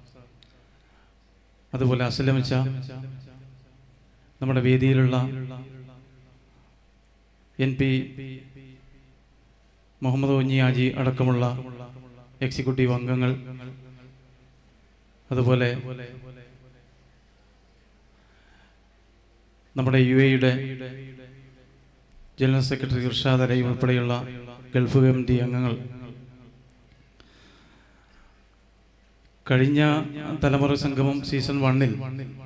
അതുപോലെ അസലമിച്ച നമ്മുടെ വേദിയിലുള്ള എൻ പി മുഹമ്മദ് ഒഞ്ഞിയാജി അടക്കമുള്ള എക്സിക്യൂട്ടീവ് അംഗങ്ങൾ അതുപോലെ നമ്മുടെ യു എയുടെ ജനറൽ സെക്രട്ടറി ഇർഷാദ് അലൈ ഉൾപ്പെടെയുള്ള ഗൾഫ് കമ്മിറ്റി അംഗങ്ങൾ കഴിഞ്ഞ തലമുറ സംഗമം സീസൺ വണ്ണിൽ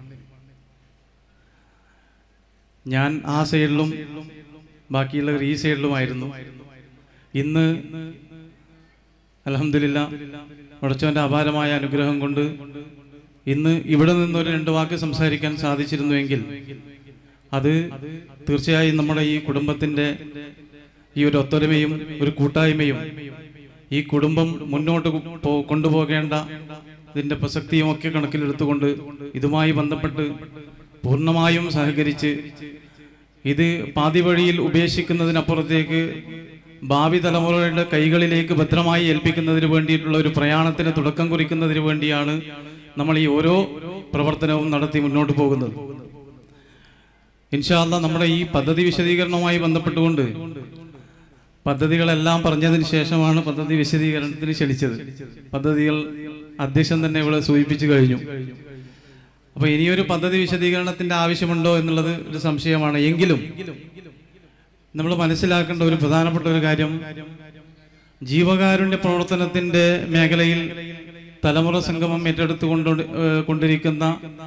ഞാൻ ആ സൈഡിലും ബാക്കിയുള്ളവർ ഈ സൈഡിലുമായിരുന്നു ഇന്ന് അലഹമില്ല ഉടച്ചവന്റെ അപാരമായ അനുഗ്രഹം കൊണ്ട് ഇന്ന് ഇവിടെ നിന്ന് ഒരു രണ്ട് വാക്ക് സംസാരിക്കാൻ സാധിച്ചിരുന്നുവെങ്കിൽ അത് തീർച്ചയായും നമ്മുടെ ഈ കുടുംബത്തിന്റെ ഈ ഒരു ഒത്തൊരുമയും ഒരു കൂട്ടായ്മയും ഈ കുടുംബം മുന്നോട്ട് പോ- കൊണ്ടുപോകേണ്ട ഇതിന്റെ പ്രസക്തിയും ഒക്കെ കണക്കിലെടുത്തുകൊണ്ട് ഇതുമായി ബന്ധപ്പെട്ട് പൂർണ്ണമായും സഹകരിച്ച് ഇത് പാതി വഴിയിൽ ഉപേക്ഷിക്കുന്നതിനപ്പുറത്തേക്ക് ഭാവി തലമുറയുടെ കൈകളിലേക്ക് ഭദ്രമായി ഏൽപ്പിക്കുന്നതിന് വേണ്ടിയിട്ടുള്ള ഒരു പ്രയാണത്തിന് തുടക്കം കുറിക്കുന്നതിന് വേണ്ടിയാണ് നമ്മൾ ഈ ഓരോ പ്രവർത്തനവും നടത്തി മുന്നോട്ട് പോകുന്നത് ഇൻഷാല്ല നമ്മുടെ ഈ പദ്ധതി വിശദീകരണവുമായി ബന്ധപ്പെട്ടുകൊണ്ട് പദ്ധതികളെല്ലാം പറഞ്ഞതിന് ശേഷമാണ് പദ്ധതി വിശദീകരണത്തിന് ക്ഷണിച്ചത് പദ്ധതികൾ അധ്യക്ഷൻ തന്നെ ഇവിടെ സൂചിപ്പിച്ചു കഴിഞ്ഞു അപ്പൊ ഇനിയൊരു പദ്ധതി വിശദീകരണത്തിന്റെ ആവശ്യമുണ്ടോ എന്നുള്ളത് ഒരു സംശയമാണ് എങ്കിലും നമ്മൾ മനസ്സിലാക്കേണ്ട ഒരു പ്രധാനപ്പെട്ട ഒരു കാര്യം ജീവകാരുണ്യ പ്രവർത്തനത്തിന്റെ മേഖലയിൽ തലമുറ സംഗമം ഏറ്റെടുത്തു കൊണ്ട് ഏഹ് കൊണ്ടിരിക്കുന്ന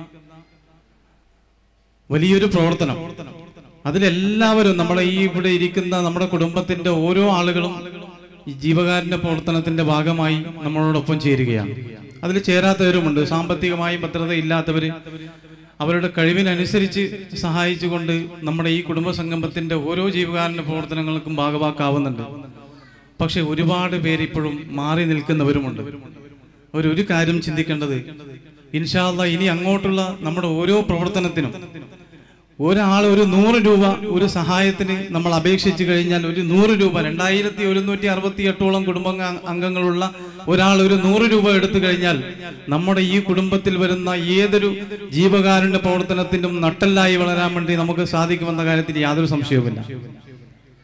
വലിയൊരു പ്രവർത്തനം അതിലെല്ലാവരും നമ്മളെ ഈ ഇവിടെ ഇരിക്കുന്ന നമ്മുടെ കുടുംബത്തിന്റെ ഓരോ ആളുകളും ഈ ജീവകാരുണ്യ പ്രവർത്തനത്തിന്റെ ഭാഗമായി നമ്മളോടൊപ്പം ചേരുകയാണ് അതിൽ ചേരാത്തവരുമുണ്ട് സാമ്പത്തികമായി ഭദ്രത ഇല്ലാത്തവര് അവരുടെ കഴിവിനനുസരിച്ച് സഹായിച്ചുകൊണ്ട് നമ്മുടെ ഈ കുടുംബ സംഗമത്തിന്റെ ഓരോ ജീവകാരുണ്യ പ്രവർത്തനങ്ങൾക്കും ഭാഗവാക്കാവുന്നുണ്ട് പക്ഷെ ഒരുപാട് പേര് ഇപ്പോഴും മാറി നിൽക്കുന്നവരുമുണ്ട് ഒരു ഒരു കാര്യം ചിന്തിക്കേണ്ടത് ഇൻഷാല്ല ഇനി അങ്ങോട്ടുള്ള നമ്മുടെ ഓരോ പ്രവർത്തനത്തിനും ഒരാൾ ഒരു നൂറ് രൂപ ഒരു സഹായത്തിന് നമ്മൾ അപേക്ഷിച്ചു കഴിഞ്ഞാൽ ഒരു നൂറ് രൂപ രണ്ടായിരത്തി ഒരുന്നൂറ്റി അറുപത്തി എട്ടോളം കുടുംബ അംഗങ്ങളുള്ള ഒരാൾ ഒരു നൂറ് രൂപ എടുത്തു കഴിഞ്ഞാൽ നമ്മുടെ ഈ കുടുംബത്തിൽ വരുന്ന ഏതൊരു ജീവകാരുണ്യ പ്രവർത്തനത്തിനും നട്ടല്ലായി വളരാൻ വേണ്ടി നമുക്ക് സാധിക്കുമെന്ന കാര്യത്തിൽ യാതൊരു സംശയവുമില്ല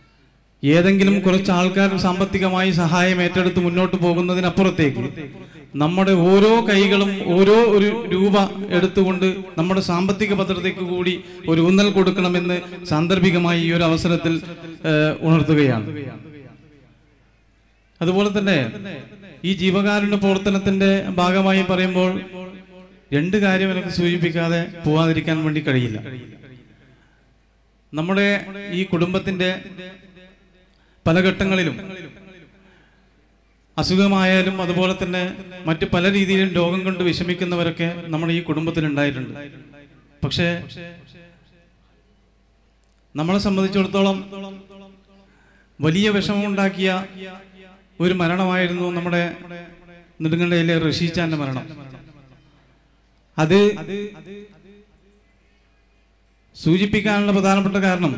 ഏതെങ്കിലും കുറച്ച് ആൾക്കാർ സാമ്പത്തികമായി സഹായം ഏറ്റെടുത്ത് മുന്നോട്ട് പോകുന്നതിനപ്പുറത്തേക്ക് നമ്മുടെ ഓരോ കൈകളും ഓരോ ഒരു രൂപ എടുത്തുകൊണ്ട് നമ്മുടെ സാമ്പത്തിക ഭദ്രതയ്ക്ക് കൂടി ഒരു ഊന്നൽ കൊടുക്കണമെന്ന് സാന്ദർഭികമായി ഈ ഒരു അവസരത്തിൽ ഏഹ്, ഉണർത്തുകയാണ് അതുപോലെ തന്നെ ഈ ജീവകാരുണ്യ പ്രവർത്തനത്തിന്റെ ഭാഗമായി പറയുമ്പോൾ രണ്ട് കാര്യം എനിക്ക് സൂചിപ്പിക്കാതെ പോവാതിരിക്കാൻ വേണ്ടി കഴിയില്ല നമ്മുടെ ഈ കുടുംബത്തിന്റെ പല ഘട്ടങ്ങളിലും അസുഖമായാലും അതുപോലെ തന്നെ മറ്റ് പല രീതിയിലും രോഗം കൊണ്ട് വിഷമിക്കുന്നവരൊക്കെ നമ്മുടെ ഈ കുടുംബത്തിൽ ഉണ്ടായിട്ടുണ്ട് പക്ഷേ നമ്മളെ സംബന്ധിച്ചിടത്തോളം വലിയ വിഷമമുണ്ടാക്കിയ ഒരു മരണമായിരുന്നു നമ്മുടെ നെടുങ്കണ്ടയിലെ റഷീച്ചാന്റെ മരണം അത് സൂചിപ്പിക്കാനുള്ള പ്രധാനപ്പെട്ട കാരണം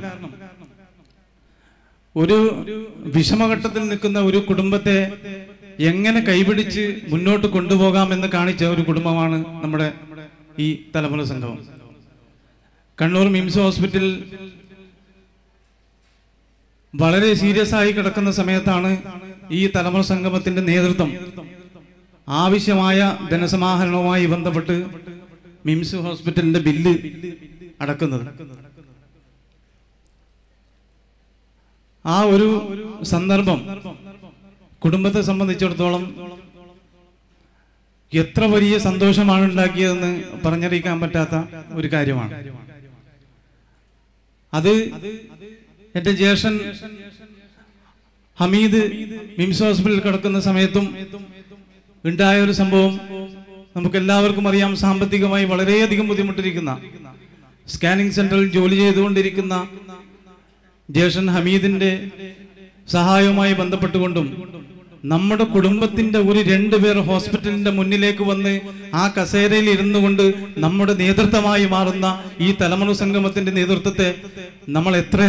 ഒരു വിഷമഘട്ടത്തിൽ നിൽക്കുന്ന ഒരു കുടുംബത്തെ എങ്ങനെ കൈപിടിച്ച് മുന്നോട്ട് കൊണ്ടുപോകാം എന്ന് കാണിച്ച ഒരു കുടുംബമാണ് നമ്മുടെ ഈ തലമുറ സംഘം കണ്ണൂർ മിംസ് ഹോസ്പിറ്റലിൽ വളരെ സീരിയസ് ആയി കിടക്കുന്ന സമയത്താണ് ഈ തലമുറ സംഗമത്തിന്റെ നേതൃത്വം ആവശ്യമായ ധനസമാഹരണവുമായി ബന്ധപ്പെട്ട് മിംസ് ഹോസ്പിറ്റലിന്റെ ബില്ല് അടക്കുന്നത് ആ ഒരു സന്ദർഭം കുടുംബത്തെ സംബന്ധിച്ചിടത്തോളം എത്ര വലിയ സന്തോഷമാണ് ഉണ്ടാക്കിയതെന്ന് പറഞ്ഞറിയിക്കാൻ പറ്റാത്ത ഒരു കാര്യമാണ് അത് എന്റെ ജ്യേഷ്ഠൻ ഹമീദ് മിംസ് ഹോസ്പിറ്റലിൽ കിടക്കുന്ന സമയത്തും ഉണ്ടായ ഒരു സംഭവം നമുക്ക് എല്ലാവർക്കും അറിയാം സാമ്പത്തികമായി വളരെയധികം ബുദ്ധിമുട്ടിരിക്കുന്ന സ്കാനിംഗ് സെന്ററിൽ ജോലി ചെയ്തുകൊണ്ടിരിക്കുന്ന ജ്യേഷ്ഠൻ ഹമീദിന്റെ സഹായവുമായി ബന്ധപ്പെട്ടുകൊണ്ടും നമ്മുടെ കുടുംബത്തിന്റെ ഒരു രണ്ടുപേർ ഹോസ്പിറ്റലിന്റെ മുന്നിലേക്ക് വന്ന് ആ കസേരയിൽ ഇരുന്നു കൊണ്ട് നമ്മുടെ നേതൃത്വമായി മാറുന്ന ഈ തലമുറ സംഗമത്തിന്റെ നേതൃത്വത്തെ നമ്മൾ എത്ര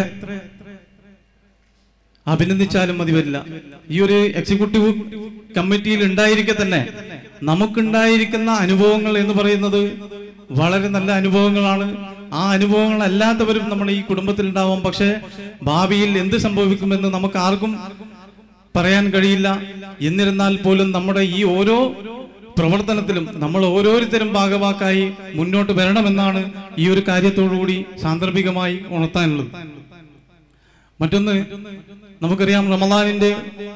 അഭിനന്ദിച്ചാലും മതി വരില്ല ഈ ഒരു എക്സിക്യൂട്ടീവ് കമ്മിറ്റിയിൽ ഉണ്ടായിരിക്കെ തന്നെ നമുക്കുണ്ടായിരിക്കുന്ന അനുഭവങ്ങൾ എന്ന് പറയുന്നത് വളരെ നല്ല അനുഭവങ്ങളാണ് ആ അനുഭവങ്ങൾ അല്ലാത്തവരും നമ്മുടെ ഈ കുടുംബത്തിൽ ഉണ്ടാവാം പക്ഷേ ഭാവിയിൽ എന്ത് സംഭവിക്കുമെന്ന് നമുക്ക് ആർക്കും പറയാൻ കഴിയില്ല എന്നിരുന്നാൽ പോലും നമ്മുടെ ഈ ഓരോ പ്രവർത്തനത്തിലും നമ്മൾ ഓരോരുത്തരും ഭാഗവാക്കായി മുന്നോട്ട് വരണമെന്നാണ് ഈ ഒരു കാര്യത്തോടുകൂടി സാന്ദർഭികമായി ഉണർത്താനുള്ളത് മറ്റൊന്ന് നമുക്കറിയാം റമദാനിന്റെ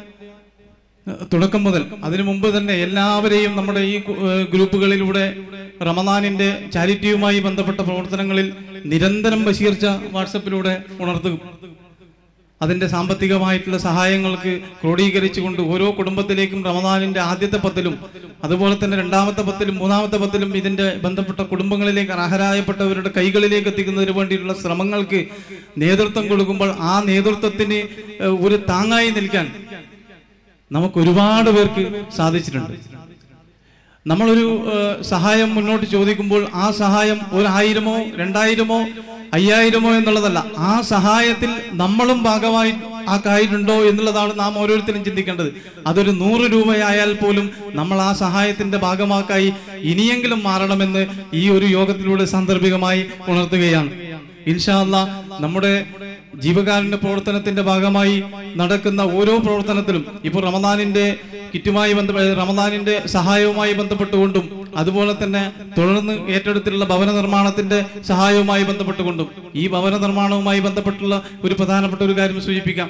ഏഹ്, തുടക്കം മുതൽ അതിനു മുമ്പ് തന്നെ എല്ലാവരെയും നമ്മുടെ ഈ കു- ഏഹ്, ഗ്രൂപ്പുകളിലൂടെ റമദാനിന്റെ ചാരിറ്റിയുമായി ബന്ധപ്പെട്ട പ്രവർത്തനങ്ങളിൽ നിരന്തരം ബഷീർച്ച വാട്സപ്പിലൂടെ ഉണർത്തും അതിന്റെ സാമ്പത്തികമായിട്ടുള്ള സഹായങ്ങൾക്ക് ക്രോഡീകരിച്ചുകൊണ്ട് ഓരോ കുടുംബത്തിലേക്കും റമദാനിന്റെ ആദ്യത്തെ പത്തിലും അതുപോലെ തന്നെ രണ്ടാമത്തെ പത്തിലും മൂന്നാമത്തെ പത്തിലും ഇതിന്റെ ബന്ധപ്പെട്ട കുടുംബങ്ങളിലേക്ക് അർഹരായപ്പെട്ടവരുടെ കൈകളിലേക്ക് എത്തിക്കുന്നതിന് വേണ്ടിയിട്ടുള്ള ശ്രമങ്ങൾക്ക് നേതൃത്വം കൊടുക്കുമ്പോൾ ആ നേതൃത്വത്തിന് ഏഹ്, ഒരു താങ്ങായി നിൽക്കാൻ നമുക്ക് ഒരുപാട് പേർക്ക് സാധിച്ചിട്ടുണ്ട് നമ്മളൊരു ഏഹ്, സഹായം മുന്നോട്ട് ചോദിക്കുമ്പോൾ ആ സഹായം ഒരായിരമോ രണ്ടായിരമോ അയ്യായിരമോ എന്നുള്ളതല്ല ആ സഹായത്തിൽ നമ്മളും ഭാഗമായി ആക്കായിട്ടുണ്ടോ എന്നുള്ളതാണ് നാം ഓരോരുത്തരും ചിന്തിക്കേണ്ടത് അതൊരു നൂറ് രൂപയായാൽ പോലും നമ്മൾ ആ സഹായത്തിന്റെ ഭാഗമാക്കായി ഇനിയെങ്കിലും മാറണമെന്ന് ഈ ഒരു യോഗത്തിലൂടെ സാന്ദർഭികമായി ഉണർത്തുകയാണ് ഇൻഷാ അല്ലാ നമ്മുടെ ജീവകാരുണ്യ പ്രവർത്തനത്തിന്റെ ഭാഗമായി നടക്കുന്ന ഓരോ പ്രവർത്തനത്തിലും ഇപ്പോൾ റമദാനിന്റെ കിറ്റുമായി ബന്ധപ്പെട്ട് റമദാനിന്റെ സഹായവുമായി ബന്ധപ്പെട്ടുകൊണ്ടും അതുപോലെ തന്നെ തുടർന്ന് ഏറ്റെടുത്തിട്ടുള്ള ഭവന നിർമ്മാണത്തിന്റെ സഹായവുമായി ബന്ധപ്പെട്ടുകൊണ്ടും ഈ ഭവന നിർമ്മാണവുമായി ബന്ധപ്പെട്ടുള്ള ഒരു പ്രധാനപ്പെട്ട ഒരു കാര്യം സൂചിപ്പിക്കാം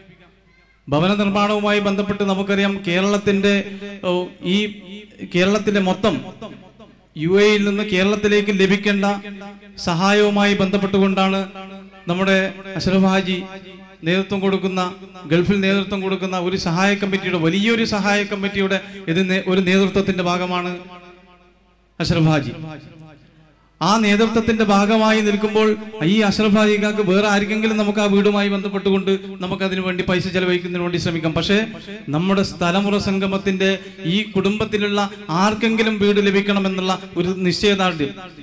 ഭവന നിർമ്മാണവുമായി ബന്ധപ്പെട്ട് നമുക്കറിയാം കേരളത്തിന്റെ ഓ, ഈ കേരളത്തിന്റെ മൊത്തം യു എയിൽ നിന്ന് കേരളത്തിലേക്ക് ലഭിക്കേണ്ട സഹായവുമായി ബന്ധപ്പെട്ടുകൊണ്ടാണ് നമ്മുടെ അഷറഫ് ഹാജി നേതൃത്വം കൊടുക്കുന്ന ഗൾഫിൽ നേതൃത്വം കൊടുക്കുന്ന ഒരു സഹായ കമ്മിറ്റിയുടെ വലിയൊരു സഹായ കമ്മിറ്റിയുടെ ഇത് നേ- ഒരു നേതൃത്വത്തിന്റെ ഭാഗമാണ് അഷറഫ് ഹാജി ആ നേതൃത്വത്തിന്റെ ഭാഗമായി നിൽക്കുമ്പോൾ ഈ അഷ്റഫ് ഹാജിക്കാക്ക് വേറെ ആർക്കെങ്കിലും നമുക്ക് ആ വീടുമായി ബന്ധപ്പെട്ടുകൊണ്ട് നമുക്ക് അതിനു വേണ്ടി പൈസ ചെലവഴിക്കുന്നതിന് വേണ്ടി ശ്രമിക്കാം പക്ഷേ നമ്മുടെ സ്ഥലമുറ സംഗമത്തിന്റെ ഈ കുടുംബത്തിലുള്ള ആർക്കെങ്കിലും വീട് ലഭിക്കണമെന്നുള്ള ഒരു നിശ്ചയദാർഢ്യം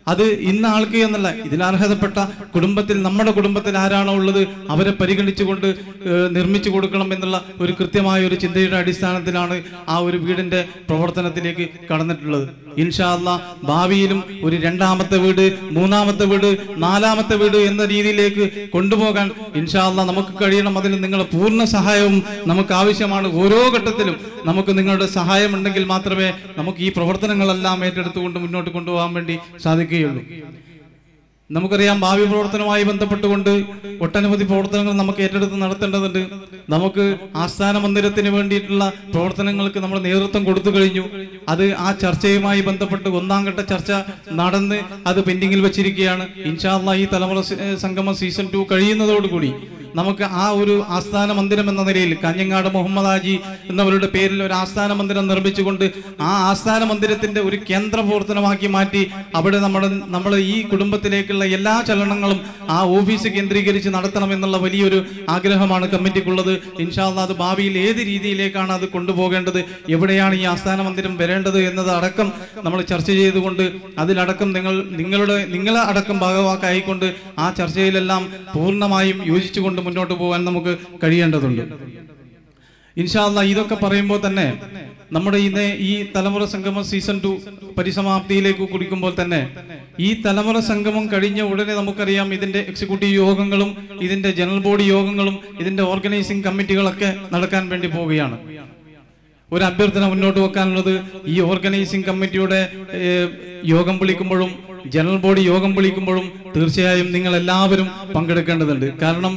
അത് ഇന്ന ആൾക്ക് എന്നല്ല ഇതിന് അർഹതപ്പെട്ട കുടുംബത്തിൽ നമ്മുടെ കുടുംബത്തിൽ ആരാണോ ഉള്ളത് അവരെ പരിഗണിച്ചുകൊണ്ട് ഏഹ്, നിർമ്മിച്ചു കൊടുക്കണം എന്നുള്ള ഒരു കൃത്യമായ ഒരു ചിന്തയുടെ അടിസ്ഥാനത്തിലാണ് ആ ഒരു വീടിന്റെ പ്രവർത്തനത്തിലേക്ക് കടന്നിട്ടുള്ളത് ഇൻഷാ അല്ലാ ഭാവിയിലും ഒരു രണ്ടാമത്തെ വീട് മൂന്നാമത്തെ വീട് നാലാമത്തെ വീട് എന്ന രീതിയിലേക്ക് കൊണ്ടുപോകാൻ ഇൻഷാ അല്ലാ നമുക്ക് കഴിയണം അതിന് നിങ്ങളുടെ പൂർണ്ണ സഹായവും നമുക്ക് ആവശ്യമാണ് ഓരോ ഘട്ടത്തിലും നമുക്ക് നിങ്ങളുടെ സഹായം ഉണ്ടെങ്കിൽ മാത്രമേ നമുക്ക് ഈ പ്രവർത്തനങ്ങളെല്ലാം ഏറ്റെടുത്തുകൊണ്ട് മുന്നോട്ട് കൊണ്ടുപോകാൻ വേണ്ടി സാധിക്കുകയുള്ളൂ നമുക്കറിയാം ഭാവി പ്രവർത്തനവുമായി ബന്ധപ്പെട്ടുകൊണ്ട് ഒട്ടനവധി പ്രവർത്തനങ്ങൾ നമുക്ക് ഏറ്റെടുത്ത് നടത്തേണ്ടതുണ്ട് നമുക്ക് ആസ്ഥാന മന്ദിരത്തിന് വേണ്ടിയിട്ടുള്ള പ്രവർത്തനങ്ങൾക്ക് നമ്മൾ നേതൃത്വം കൊടുത്തു കഴിഞ്ഞു അത് ആ ചർച്ചയുമായി ബന്ധപ്പെട്ട് ഒന്നാം ഘട്ട ചർച്ച നടന്ന് അത് പെൻഡിങ്ങിൽ വെച്ചിരിക്കുകയാണ് ഇൻഷാല്ല ഈ തലമുറ സ- ഏഹ് സംഗമം സീസൺ ടു കഴിയുന്നതോടുകൂടി നമുക്ക് ആ ഒരു ആസ്ഥാന മന്ദിരം എന്ന നിലയിൽ കാഞ്ഞങ്ങാട് മുഹമ്മദ് ഹാജി എന്നവരുടെ പേരിൽ ഒരു ആസ്ഥാന മന്ദിരം നിർമ്മിച്ചുകൊണ്ട് ആ ആസ്ഥാന മന്ദിരത്തിന്റെ ഒരു കേന്ദ്ര പ്രവർത്തനമാക്കി മാറ്റി അവിടെ നമ്മുടെ നമ്മൾ ഈ കുടുംബത്തിലേക്കുള്ള എല്ലാ ചലനങ്ങളും ആ ഓഫീസ് കേന്ദ്രീകരിച്ച് നടത്തണം എന്നുള്ള വലിയൊരു ആഗ്രഹമാണ് കമ്മിറ്റിക്കുള്ളത് ഇൻഷാല്ല അത് ഭാവിയിൽ ഏത് രീതിയിലേക്കാണ് അത് കൊണ്ടുപോകേണ്ടത് എവിടെയാണ് ഈ ആസ്ഥാന മന്ദിരം വരേണ്ടത് എന്നത് അടക്കം നമ്മൾ ചർച്ച ചെയ്തുകൊണ്ട് അതിലടക്കം നിങ്ങൾ നിങ്ങളുടെ നിങ്ങളെ അടക്കം ഭാഗവാക്കായിക്കൊണ്ട് ആ ചർച്ചയിലെല്ലാം പൂർണ്ണമായും യോജിച്ചുകൊണ്ട് മുന്നോട്ട് പോകാൻ നമുക്ക് കഴിയേണ്ടതുണ്ട് ഇൻഷാല്ല ഇതൊക്കെ പറയുമ്പോൾ തന്നെ നമ്മുടെ ഇന്ന് ഈ തലമുറ സംഗമം സീസൺ ടു പരിസമാപ്തിയിലേക്ക് കുറിക്കുമ്പോൾ തന്നെ ഈ തലമുറ സംഗമം കഴിഞ്ഞ ഉടനെ നമുക്കറിയാം ഇതിന്റെ എക്സിക്യൂട്ടീവ് യോഗങ്ങളും ഇതിന്റെ ജനറൽ ബോഡി യോഗങ്ങളും ഇതിന്റെ ഓർഗനൈസിംഗ് കമ്മിറ്റികളൊക്കെ നടക്കാൻ വേണ്ടി പോവുകയാണ് ഒരു അഭ്യർത്ഥന മുന്നോട്ട് വെക്കാനുള്ളത് ഈ ഓർഗനൈസിംഗ് കമ്മിറ്റിയുടെ ഏഹ്, യോഗം വിളിക്കുമ്പോഴും ജനറൽ ബോഡി യോഗം വിളിക്കുമ്പോഴും തീർച്ചയായും നിങ്ങൾ എല്ലാവരും പങ്കെടുക്കേണ്ടതുണ്ട് കാരണം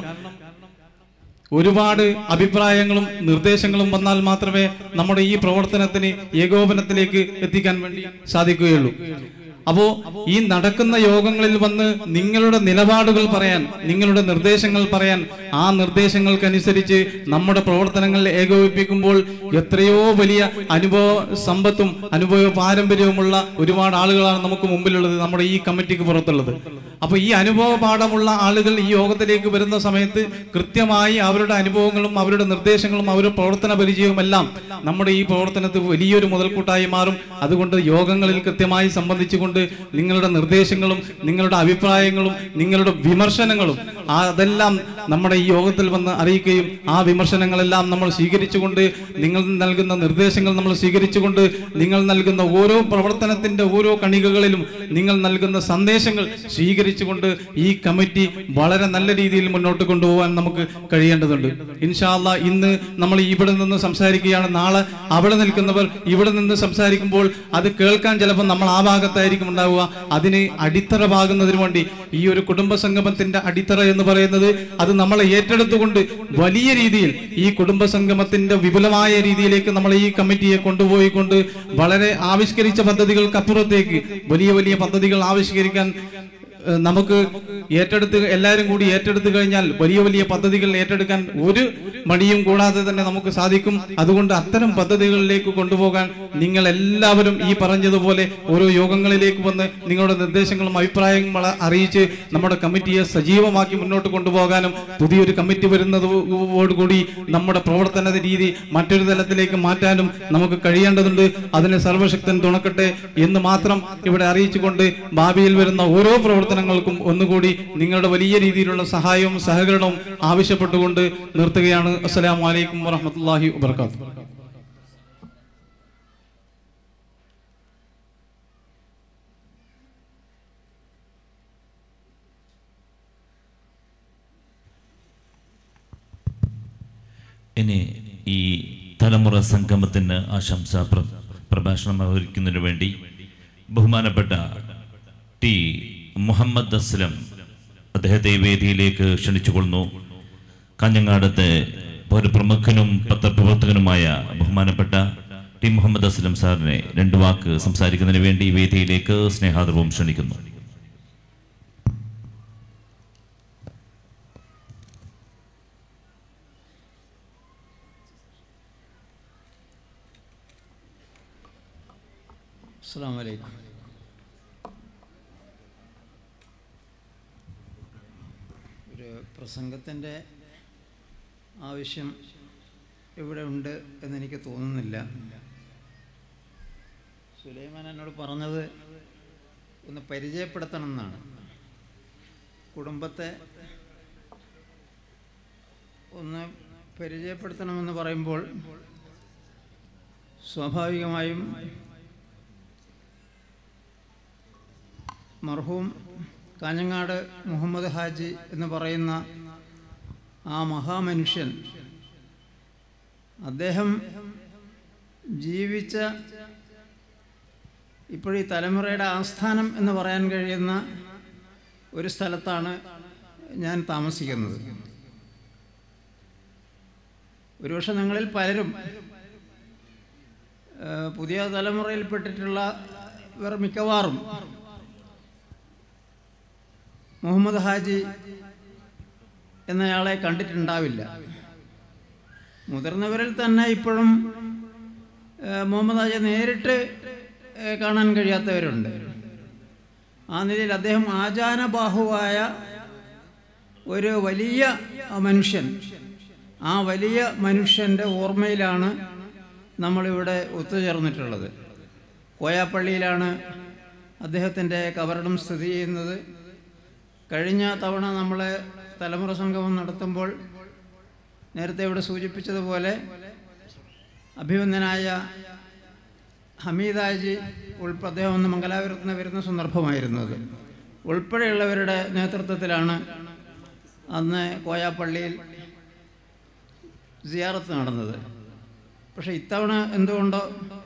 ഒരുപാട് അഭിപ്രായങ്ങളും നിർദ്ദേശങ്ങളും വന്നാൽ മാത്രമേ നമ്മുടെ ഈ പ്രവർത്തനത്തിന് ഏകോപനത്തിലേക്ക് എത്തിക്കാൻ വേണ്ടി സാധിക്കുകയുള്ളൂ അപ്പോ ഈ നടക്കുന്ന യോഗങ്ങളിൽ വന്ന് നിങ്ങളുടെ നിലപാടുകൾ പറയാൻ നിങ്ങളുടെ നിർദ്ദേശങ്ങൾ പറയാൻ ആ നിർദ്ദേശങ്ങൾക്കനുസരിച്ച് നമ്മുടെ പ്രവർത്തനങ്ങൾ ഏകോപിപ്പിക്കുമ്പോൾ എത്രയോ വലിയ അനുഭവ സമ്പത്തും അനുഭവ പാരമ്പര്യവുമുള്ള ഒരുപാട് ആളുകളാണ് നമുക്ക് മുമ്പിലുള്ളത് നമ്മുടെ ഈ കമ്മിറ്റിക്ക് പുറത്തുള്ളത് അപ്പൊ ഈ അനുഭവ പാഠമുള്ള ആളുകൾ ഈ യോഗത്തിലേക്ക് വരുന്ന സമയത്ത് കൃത്യമായി അവരുടെ അനുഭവങ്ങളും അവരുടെ നിർദ്ദേശങ്ങളും അവരുടെ പ്രവർത്തന പരിചയവും എല്ലാം നമ്മുടെ ഈ പ്രവർത്തനത്തിൽ വലിയൊരു മുതൽക്കൂട്ടായി മാറും അതുകൊണ്ട് യോഗങ്ങളിൽ കൃത്യമായി സംബന്ധിച്ചുകൊണ്ട് നിങ്ങളുടെ നിർദ്ദേശങ്ങളും നിങ്ങളുടെ അഭിപ്രായങ്ങളും നിങ്ങളുടെ വിമർശനങ്ങളും ആ അതെല്ലാം നമ്മുടെ ഈ യോഗത്തിൽ വന്ന് അറിയിക്കുകയും ആ വിമർശനങ്ങളെല്ലാം നമ്മൾ സ്വീകരിച്ചുകൊണ്ട് നിങ്ങൾ നൽകുന്ന നിർദ്ദേശങ്ങൾ നമ്മൾ സ്വീകരിച്ചുകൊണ്ട് നിങ്ങൾ നൽകുന്ന ഓരോ പ്രവർത്തനത്തിന്റെ ഓരോ കണികകളിലും നിങ്ങൾ നൽകുന്ന സന്ദേശങ്ങൾ സ്വീകരിച്ചുകൊണ്ട് ഈ കമ്മിറ്റി വളരെ നല്ല രീതിയിൽ മുന്നോട്ട് കൊണ്ടുപോകാൻ നമുക്ക് കഴിയേണ്ടതുണ്ട് ഇൻഷാല്ല ഇന്ന് നമ്മൾ ഇവിടെ നിന്ന് സംസാരിക്കുകയാണ് നാളെ അവിടെ നിൽക്കുന്നവർ ഇവിടെ നിന്ന് സംസാരിക്കുമ്പോൾ അത് കേൾക്കാൻ ചിലപ്പോൾ നമ്മൾ ആ ഭാഗത്തായിരിക്കും ഉണ്ടാവുക അതിന് അടിത്തറ പാകുന്നതിന് വേണ്ടി ഈ ഒരു കുടുംബ സംഗമത്തിന്റെ അടിത്തറ എന്ന് പറയുന്നത് അത് നമ്മളെ ഏറ്റെടുത്തുകൊണ്ട് വലിയ രീതിയിൽ ഈ കുടുംബ സംഗമത്തിന്റെ വിപുലമായ രീതിയിലേക്ക് നമ്മൾ ഈ കമ്മിറ്റിയെ കൊണ്ടുപോയിക്കൊണ്ട് വളരെ ആവിഷ്കരിച്ച പദ്ധതികൾക്ക് അപ്പുറത്തേക്ക് വലിയ വലിയ പദ്ധതികൾ ആവിഷ്കരിക്കാൻ ഏഹ് നമുക്ക് ഏറ്റെടുത്ത് എല്ലാവരും കൂടി ഏറ്റെടുത്തു കഴിഞ്ഞാൽ വലിയ വലിയ പദ്ധതികൾ ഏറ്റെടുക്കാൻ ഒരു മടിയും കൂടാതെ തന്നെ നമുക്ക് സാധിക്കും അതുകൊണ്ട് അത്തരം പദ്ധതികളിലേക്ക് കൊണ്ടുപോകാൻ നിങ്ങൾ എല്ലാവരും ഈ പറഞ്ഞതുപോലെ ഓരോ യോഗങ്ങളിലേക്ക് വന്ന് നിങ്ങളുടെ നിർദ്ദേശങ്ങളും അഭിപ്രായങ്ങളും വള- അറിയിച്ച് നമ്മുടെ കമ്മിറ്റിയെ സജീവമാക്കി മുന്നോട്ട് കൊണ്ടുപോകാനും പുതിയൊരു കമ്മിറ്റി വരുന്നതോടുകൂടി നമ്മുടെ പ്രവർത്തന രീതി മറ്റൊരു തലത്തിലേക്ക് മാറ്റാനും നമുക്ക് കഴിയേണ്ടതുണ്ട് അതിന് സർവശക്തൻ തുണക്കട്ടെ എന്ന് മാത്രം ഇവിടെ അറിയിച്ചുകൊണ്ട് ഭാവിയിൽ വരുന്ന ഓരോ പ്രവർത്തനങ്ങൾക്കും ഒന്നുകൂടി നിങ്ങളുടെ വലിയ രീതിയിലുള്ള സഹായവും സഹകരണവും ആവശ്യപ്പെട്ടുകൊണ്ട് നിർത്തുകയാണ് അസ്സലാമു അലൈക്കും വറഹ്മത്തുള്ളാഹി വബർക്കാത്തു ഇനി ഈ തലമുറ സംഗമത്തിന് ആശംസ പ്ര- പ്രഭാഷണം അവതരിക്കുന്നതിന് വേണ്ടി ബഹുമാനപ്പെട്ട ടി മുഹമ്മദ് അസ്ലം അദ്ദേഹത്തെ ഈ വേദിയിലേക്ക് ക്ഷണിച്ചുകൊള്ളുന്നു കാഞ്ഞങ്ങാടത്തെ ഒരു പ്രമുഖനും പത്രപ്രവർത്തകനുമായ ബഹുമാനപ്പെട്ട ടി മുഹമ്മദ് അസ്ലം സാറിനെ രണ്ടു വാക്ക് സംസാരിക്കുന്നതിന് വേണ്ടി ഈ വേദിയിലേക്ക് സ്നേഹാദരവും ക്ഷണിക്കുന്നു അസ്സാം വലൈക്കും ഒരു പ്രസംഗത്തിൻ്റെ ആവശ്യം ഇവിടെ ഉണ്ട് എന്നെനിക്ക് തോന്നുന്നില്ല സുലൈമാൻ എന്നോട് പറഞ്ഞത് ഒന്ന് പരിചയപ്പെടുത്തണം എന്നാണ് കുടുംബത്തെ ഒന്ന് പരിചയപ്പെടുത്തണമെന്ന് പറയുമ്പോൾ സ്വാഭാവികമായും മർഹൂം കാഞ്ഞങ്ങാട് മുഹമ്മദ് ഹാജി എന്ന് പറയുന്ന ആ മഹാമനുഷ്യൻ അദ്ദേഹം ജീവിച്ച ഇപ്പോഴീ തലമുറയുടെ ആസ്ഥാനം എന്ന് പറയാൻ കഴിയുന്ന ഒരു സ്ഥലത്താണ് ഞാൻ താമസിക്കുന്നത് ഒരുപക്ഷെ നിങ്ങളിൽ പലരും ആ, പുതിയ തലമുറയിൽപ്പെട്ടിട്ടുള്ള ഇവർ മിക്കവാറും മുഹമ്മദ് ഹാജി എന്നയാളെ കണ്ടിട്ടുണ്ടാവില്ല മുതിർന്നവരിൽ തന്നെ ഇപ്പോഴും ആ, മുഹമ്മദ് ഹാജി നേരിട്ട് ആ, കാണാൻ കഴിയാത്തവരുണ്ട് ആ നിലയിൽ അദ്ദേഹം ആചാനബാഹുവായ ഒരു വലിയ മനുഷ്യൻ ആ വലിയ മനുഷ്യൻ്റെ ഓർമ്മയിലാണ് നമ്മളിവിടെ ഒത്തുചേർന്നിട്ടുള്ളത് കോയാപ്പള്ളിയിലാണ് അദ്ദേഹത്തിൻ്റെ കബറിടം സ്ഥിതി ചെയ്യുന്നത് കഴിഞ്ഞ തവണ നമ്മൾ തലമുറ സംഗമം നടത്തുമ്പോൾ നേരത്തെ ഇവിടെ സൂചിപ്പിച്ചതുപോലെ അഭിവന്ദനായ ഹമീദാജി ഉൾപ്പെ അദ്ദേഹം ഒന്ന് മംഗലാപുരത്ത് നിന്ന് വരുന്ന സന്ദർഭമായിരുന്നത് ഉൾപ്പെടെയുള്ളവരുടെ നേതൃത്വത്തിലാണ് അന്ന് കോയാപ്പള്ളിയിൽ സിയാറത്ത് നടന്നത് പക്ഷെ ഇത്തവണ എന്തുകൊണ്ടോ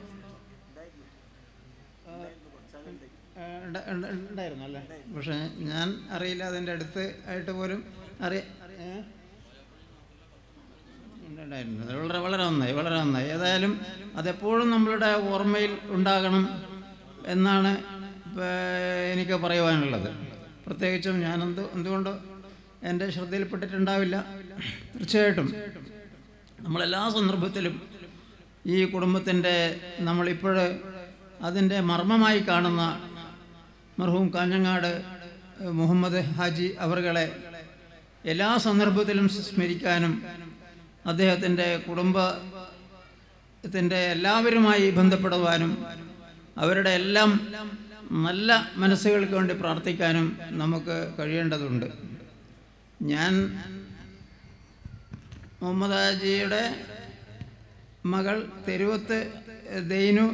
ആ, ഉണ്ട- ഉണ്ട- ഉണ്ടായിരുന്നു അല്ലേ പക്ഷെ ഞാൻ അറിയില്ല അതിൻ്റെ അടുത്ത് ആയിട്ട് പോലും അറിയ ഏ? ഉണ്ടായിരുന്നു അത് വളരെ വളരെ നന്നായി വളരെ നന്നായി ഏതായാലും അതെപ്പോഴും നമ്മളുടെ ഓർമ്മയിൽ ഉണ്ടാകണം എന്നാണ് ഇപ്പ എനിക്ക് പറയുവാനുള്ളത് പ്രത്യേകിച്ചും ഞാൻ എന്ത് എന്തുകൊണ്ട് എൻ്റെ ശ്രദ്ധയിൽപ്പെട്ടിട്ടുണ്ടാവില്ല തീർച്ചയായിട്ടും നമ്മളെല്ലാ സന്ദർഭത്തിലും ഈ കുടുംബത്തിൻ്റെ നമ്മളിപ്പോൾ അതിൻ്റെ മർമ്മമായി കാണുന്ന മർഹൂം കാഞ്ഞങ്ങാട് മുഹമ്മദ് ഹാജി അവറുകളെ എല്ലാ സന്ദർഭത്തിലും സ്മരിക്കാനും അദ്ദേഹത്തിൻ്റെ കുടുംബത്തിൻ്റെ എല്ലാവരുമായി ബന്ധപ്പെടുവാനും അവരുടെ എല്ലാം നല്ല മനസ്സുകൾക്ക് വേണ്ടി പ്രാർത്ഥിക്കാനും നമുക്ക് കഴിയേണ്ടതുണ്ട് ഞാൻ മുഹമ്മദ് ഹാജിയുടെ മകൾ തെരുവത്ത് ദൈനു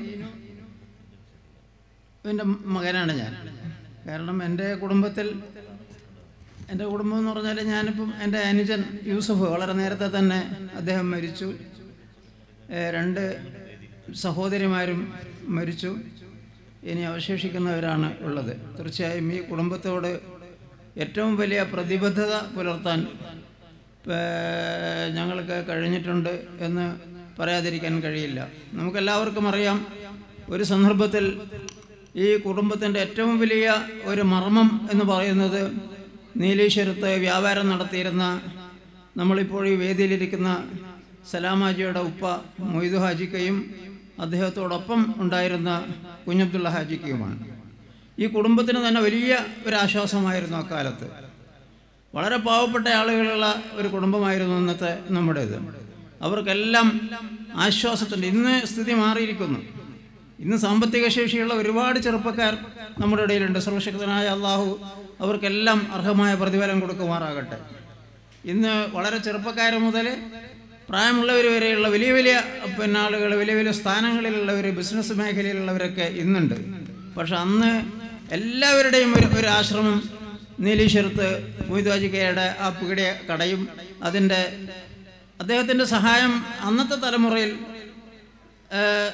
എൻ്റെ മകനാണ് ഞാൻ കാരണം എൻ്റെ കുടുംബത്തിൽ എൻ്റെ കുടുംബം എന്ന് പറഞ്ഞാൽ ഞാനിപ്പം എൻ്റെ അനുജൻ യൂസഫ് വളരെ നേരത്തെ തന്നെ അദ്ദേഹം മരിച്ചു ഏഹ് രണ്ട് സഹോദരിമാരും മരിച്ചു ഇനി അവശേഷിക്കുന്നവരാണ് ഉള്ളത് തീർച്ചയായും ഈ കുടുംബത്തോട് ഏറ്റവും വലിയ പ്രതിബദ്ധത പുലർത്താൻ ഏഹ് ഞങ്ങൾക്ക് കഴിഞ്ഞിട്ടുണ്ട് എന്ന് പറയാതിരിക്കാൻ കഴിയില്ല നമുക്കെല്ലാവർക്കും അറിയാം ഒരു സന്ദർഭത്തിൽ ഈ കുടുംബത്തിൻ്റെ ഏറ്റവും വലിയ ഒരു മർമ്മം എന്ന് പറയുന്നത് നീലേശ്വരത്ത് വ്യാപാരം നടത്തിയിരുന്ന നമ്മളിപ്പോൾ ഈ വേദിയിലിരിക്കുന്ന സലാമാജിയുടെ ഉപ്പ മൊയ്തു ഹാജിക്കയും അദ്ദേഹത്തോടൊപ്പം ഉണ്ടായിരുന്ന കുഞ്ഞബ്ദുള്ള ഹാജിക്കയുമാണ് ഈ കുടുംബത്തിന് തന്നെ വലിയ ഒരു ആശ്വാസമായിരുന്നു അക്കാലത്ത് വളരെ പാവപ്പെട്ട ആളുകളുള്ള ഒരു കുടുംബമായിരുന്നു ഇന്നത്തെ നമ്മുടേത് അവർക്കെല്ലാം ആശ്വാസത്തിൻ്റെ ഇന്ന് സ്ഥിതി മാറിയിരിക്കുന്നു ഇന്ന് സാമ്പത്തിക ശേഷിയുള്ള ഒരുപാട് ചെറുപ്പക്കാർ നമ്മുടെ ഇടയിലുണ്ട് സർവശക്തനായ അള്ളാഹു അവർക്കെല്ലാം അർഹമായ പ്രതിഫലം കൊടുക്കുമാറാകട്ടെ ഇന്ന് വളരെ ചെറുപ്പക്കാർ മുതൽ പ്രായമുള്ളവർ വരെയുള്ള വലിയ വലിയ പിന്നെ ആളുകൾ വലിയ വലിയ സ്ഥാനങ്ങളിലുള്ളവർ ബിസിനസ് മേഖലയിലുള്ളവരൊക്കെ ഇന്നുണ്ട് പക്ഷെ അന്ന് എല്ലാവരുടെയും ഒരു ഒരു ആശ്രമം നീലീശ്വരത്ത് മൊയ്താജിക്കയുടെ ആ പീടിയ കടയും അതിൻ്റെ അദ്ദേഹത്തിൻ്റെ സഹായം അന്നത്തെ തലമുറയിൽ ഏഹ്,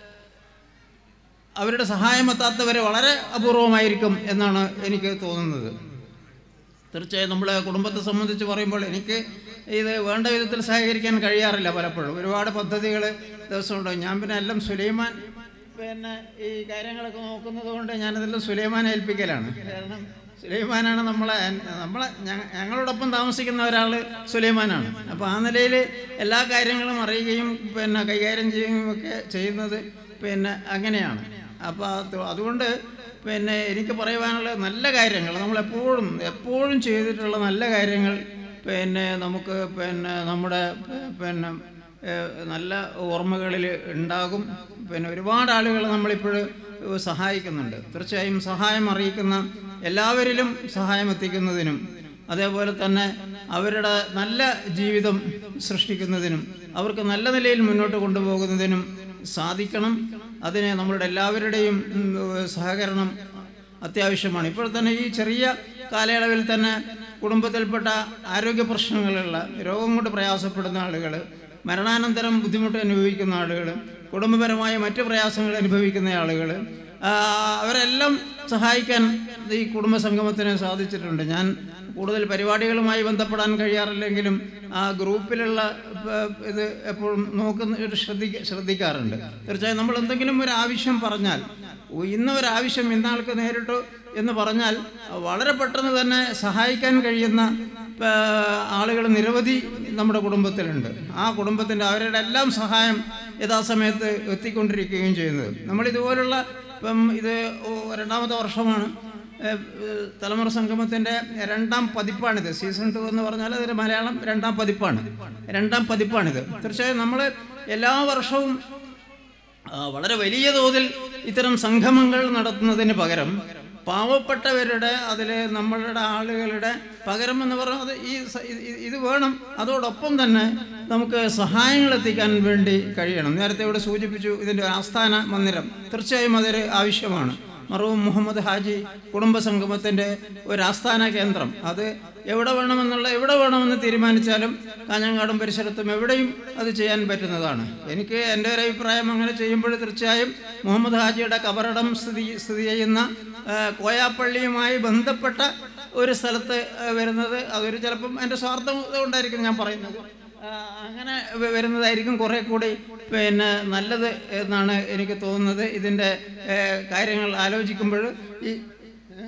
അവരുടെ സഹായം എത്താത്തവരെ വളരെ അപൂർവമായിരിക്കും എന്നാണ് എനിക്ക് തോന്നുന്നത് തീർച്ചയായും നമ്മളെ കുടുംബത്തെ സംബന്ധിച്ച് പറയുമ്പോൾ എനിക്ക് ഇത് വേണ്ട വിധത്തിൽ സഹകരിക്കാൻ കഴിയാറില്ല പലപ്പോഴും ഒരുപാട് പദ്ധതികൾ ദിവസമുണ്ട് ഞാൻ പിന്നെ എല്ലാം സുലൈമാൻ പിന്നെ ഈ കാര്യങ്ങളൊക്കെ നോക്കുന്നത് കൊണ്ട് ഞാനതെല്ലാം സുലൈമാനെ ഏൽപ്പിക്കലാണ് കാരണം സുലൈമാനാണ് നമ്മളെ നമ്മളെ ഞങ്ങ- ഞങ്ങളോടൊപ്പം താമസിക്കുന്ന ഒരാൾ സുലൈമാനാണ് അപ്പോൾ ആ നിലയിൽ എല്ലാ കാര്യങ്ങളും അറിയുകയും പിന്നെ കൈകാര്യം ചെയ്യുകയും ഒക്കെ ചെയ്യുന്നത് പിന്നെ അങ്ങനെയാണ് അപ്പോൾ അത് അതുകൊണ്ട് പിന്നെ എനിക്ക് പറയുവാനുള്ള നല്ല കാര്യങ്ങൾ നമ്മളെപ്പോഴും എപ്പോഴും ചെയ്തിട്ടുള്ള നല്ല കാര്യങ്ങൾ പിന്നെ നമുക്ക് പിന്നെ നമ്മുടെ പ- പിന്നെ ഏഹ്, നല്ല ഓർമ്മകളിൽ ഉണ്ടാകും പിന്നെ ഒരുപാട് ആളുകൾ നമ്മളിപ്പോൾ സഹായിക്കുന്നുണ്ട് തീർച്ചയായും സഹായം അറിയിക്കുന്ന എല്ലാവരിലും സഹായം എത്തിക്കുന്നതിനും അതേപോലെ തന്നെ അവരുടെ നല്ല ജീവിതം സൃഷ്ടിക്കുന്നതിനും അവർക്ക് നല്ല നിലയിൽ മുന്നോട്ട് കൊണ്ടുപോകുന്നതിനും സാധിക്കണം അതിന് നമ്മളുടെ എല്ലാവരുടെയും ഉം, സഹകരണം അത്യാവശ്യമാണ് ഇപ്പോൾ തന്നെ ഈ ചെറിയ കാലയളവിൽ തന്നെ കുടുംബത്തിൽപ്പെട്ട ആരോഗ്യ പ്രശ്നങ്ങളുള്ള രോഗം കൊണ്ട് പ്രയാസപ്പെടുന്ന ആളുകൾ മരണാനന്തരം ബുദ്ധിമുട്ട് അനുഭവിക്കുന്ന ആളുകൾ കുടുംബപരമായ മറ്റ് പ്രയാസങ്ങൾ അനുഭവിക്കുന്ന ആളുകൾ അവരെല്ലാം സഹായിക്കാൻ ഈ കുടുംബ സംഗമത്തിന് സാധിച്ചിട്ടുണ്ട് ഞാൻ കൂടുതൽ പരിപാടികളുമായി ബന്ധപ്പെടാൻ കഴിയാറില്ലെങ്കിലും ആ ഗ്രൂപ്പിലുള്ള ഏർ, ഇത് എപ്പോഴും നോക്കുന്ന ഒരു ശ്രദ്ധിക്ക ശ്രദ്ധിക്കാറുണ്ട് തീർച്ചയായും നമ്മൾ എന്തെങ്കിലും ഒരു ആവശ്യം പറഞ്ഞാൽ ഓ, ഇന്ന ഒരു ആവശ്യം ഇന്നാൾക്ക് നേരിട്ടു എന്ന് പറഞ്ഞാൽ വളരെ പെട്ടെന്ന് തന്നെ സഹായിക്കാൻ കഴിയുന്ന ആളുകൾ നിരവധി നമ്മുടെ കുടുംബത്തിലുണ്ട് ആ കുടുംബത്തിൻ്റെ അവരുടെ എല്ലാം സഹായം യഥാസമയത്ത് എത്തിക്കൊണ്ടിരിക്കുകയും ചെയ്യുന്നത് നമ്മൾ ഇതുപോലുള്ള ഇപ്പം ഇത് ഓ, രണ്ടാമത്തെ വർഷമാണ് ഏഹ്, ഏഹ്, തലമുറ സംഗമത്തിൻ്റെ രണ്ടാം പതിപ്പാണിത് സീസൺ ടു എന്ന് പറഞ്ഞാൽ അതൊരു മലയാളം രണ്ടാം പതിപ്പാണ് രണ്ടാം പതിപ്പാണിത് തീർച്ചയായും നമ്മൾ എല്ലാ വർഷവും ആ, വളരെ വലിയ തോതിൽ ഇത്തരം സംഗമങ്ങൾ നടത്തുന്നതിന് പകരം പാവപ്പെട്ടവരുടെ അതിൽ നമ്മളുടെ ആളുകളുടെ പകരം എന്ന് പറയുന്നത് ഈ സ- ഇത് ഇത് ഇത് വേണം അതോടൊപ്പം തന്നെ നമുക്ക് സഹായങ്ങൾ എത്തിക്കാൻ വേണ്ടി കഴിയണം നേരത്തെ ഇവിടെ സൂചിപ്പിച്ചു ഇതിൻ്റെ ഒരു ആസ്ഥാന മന്ദിരം തീർച്ചയായും അതൊരു ആവശ്യമാണ് മറൂം മുഹമ്മദ് ഹാജി കുടുംബ സംഗമത്തിൻ്റെ ഒരു ആസ്ഥാന കേന്ദ്രം അത് എവിടെ വേണമെന്നുള്ള എവിടെ വേണമെന്ന് തീരുമാനിച്ചാലും കാഞ്ഞങ്ങാടും പരിസരത്തും എവിടെയും അത് ചെയ്യാൻ പറ്റുന്നതാണ് എനിക്ക് എൻ്റെ ഒരു അഭിപ്രായം അങ്ങനെ ചെയ്യുമ്പോൾ തീർച്ചയായും മുഹമ്മദ് ഹാജിയുടെ കബറടം സ്ഥിതി സ്ഥിതി ചെയ്യുന്ന ആ, കോയാപ്പള്ളിയുമായി ബന്ധപ്പെട്ട ഒരു സ്ഥലത്ത് ആ, വരുന്നത് അതൊരു ചിലപ്പം എൻ്റെ സ്വാർത്ഥം കൊണ്ടായിരിക്കും ഞാൻ പറയുന്നത് ആ, അങ്ങനെ വ- വരുന്നതായിരിക്കും കുറെ കൂടി പിന്നെ നല്ലത് എന്നാണ് എനിക്ക് തോന്നുന്നത് ഇതിൻ്റെ ഏ, കാര്യങ്ങൾ ആലോചിക്കുമ്പോൾ ഈ ഏ?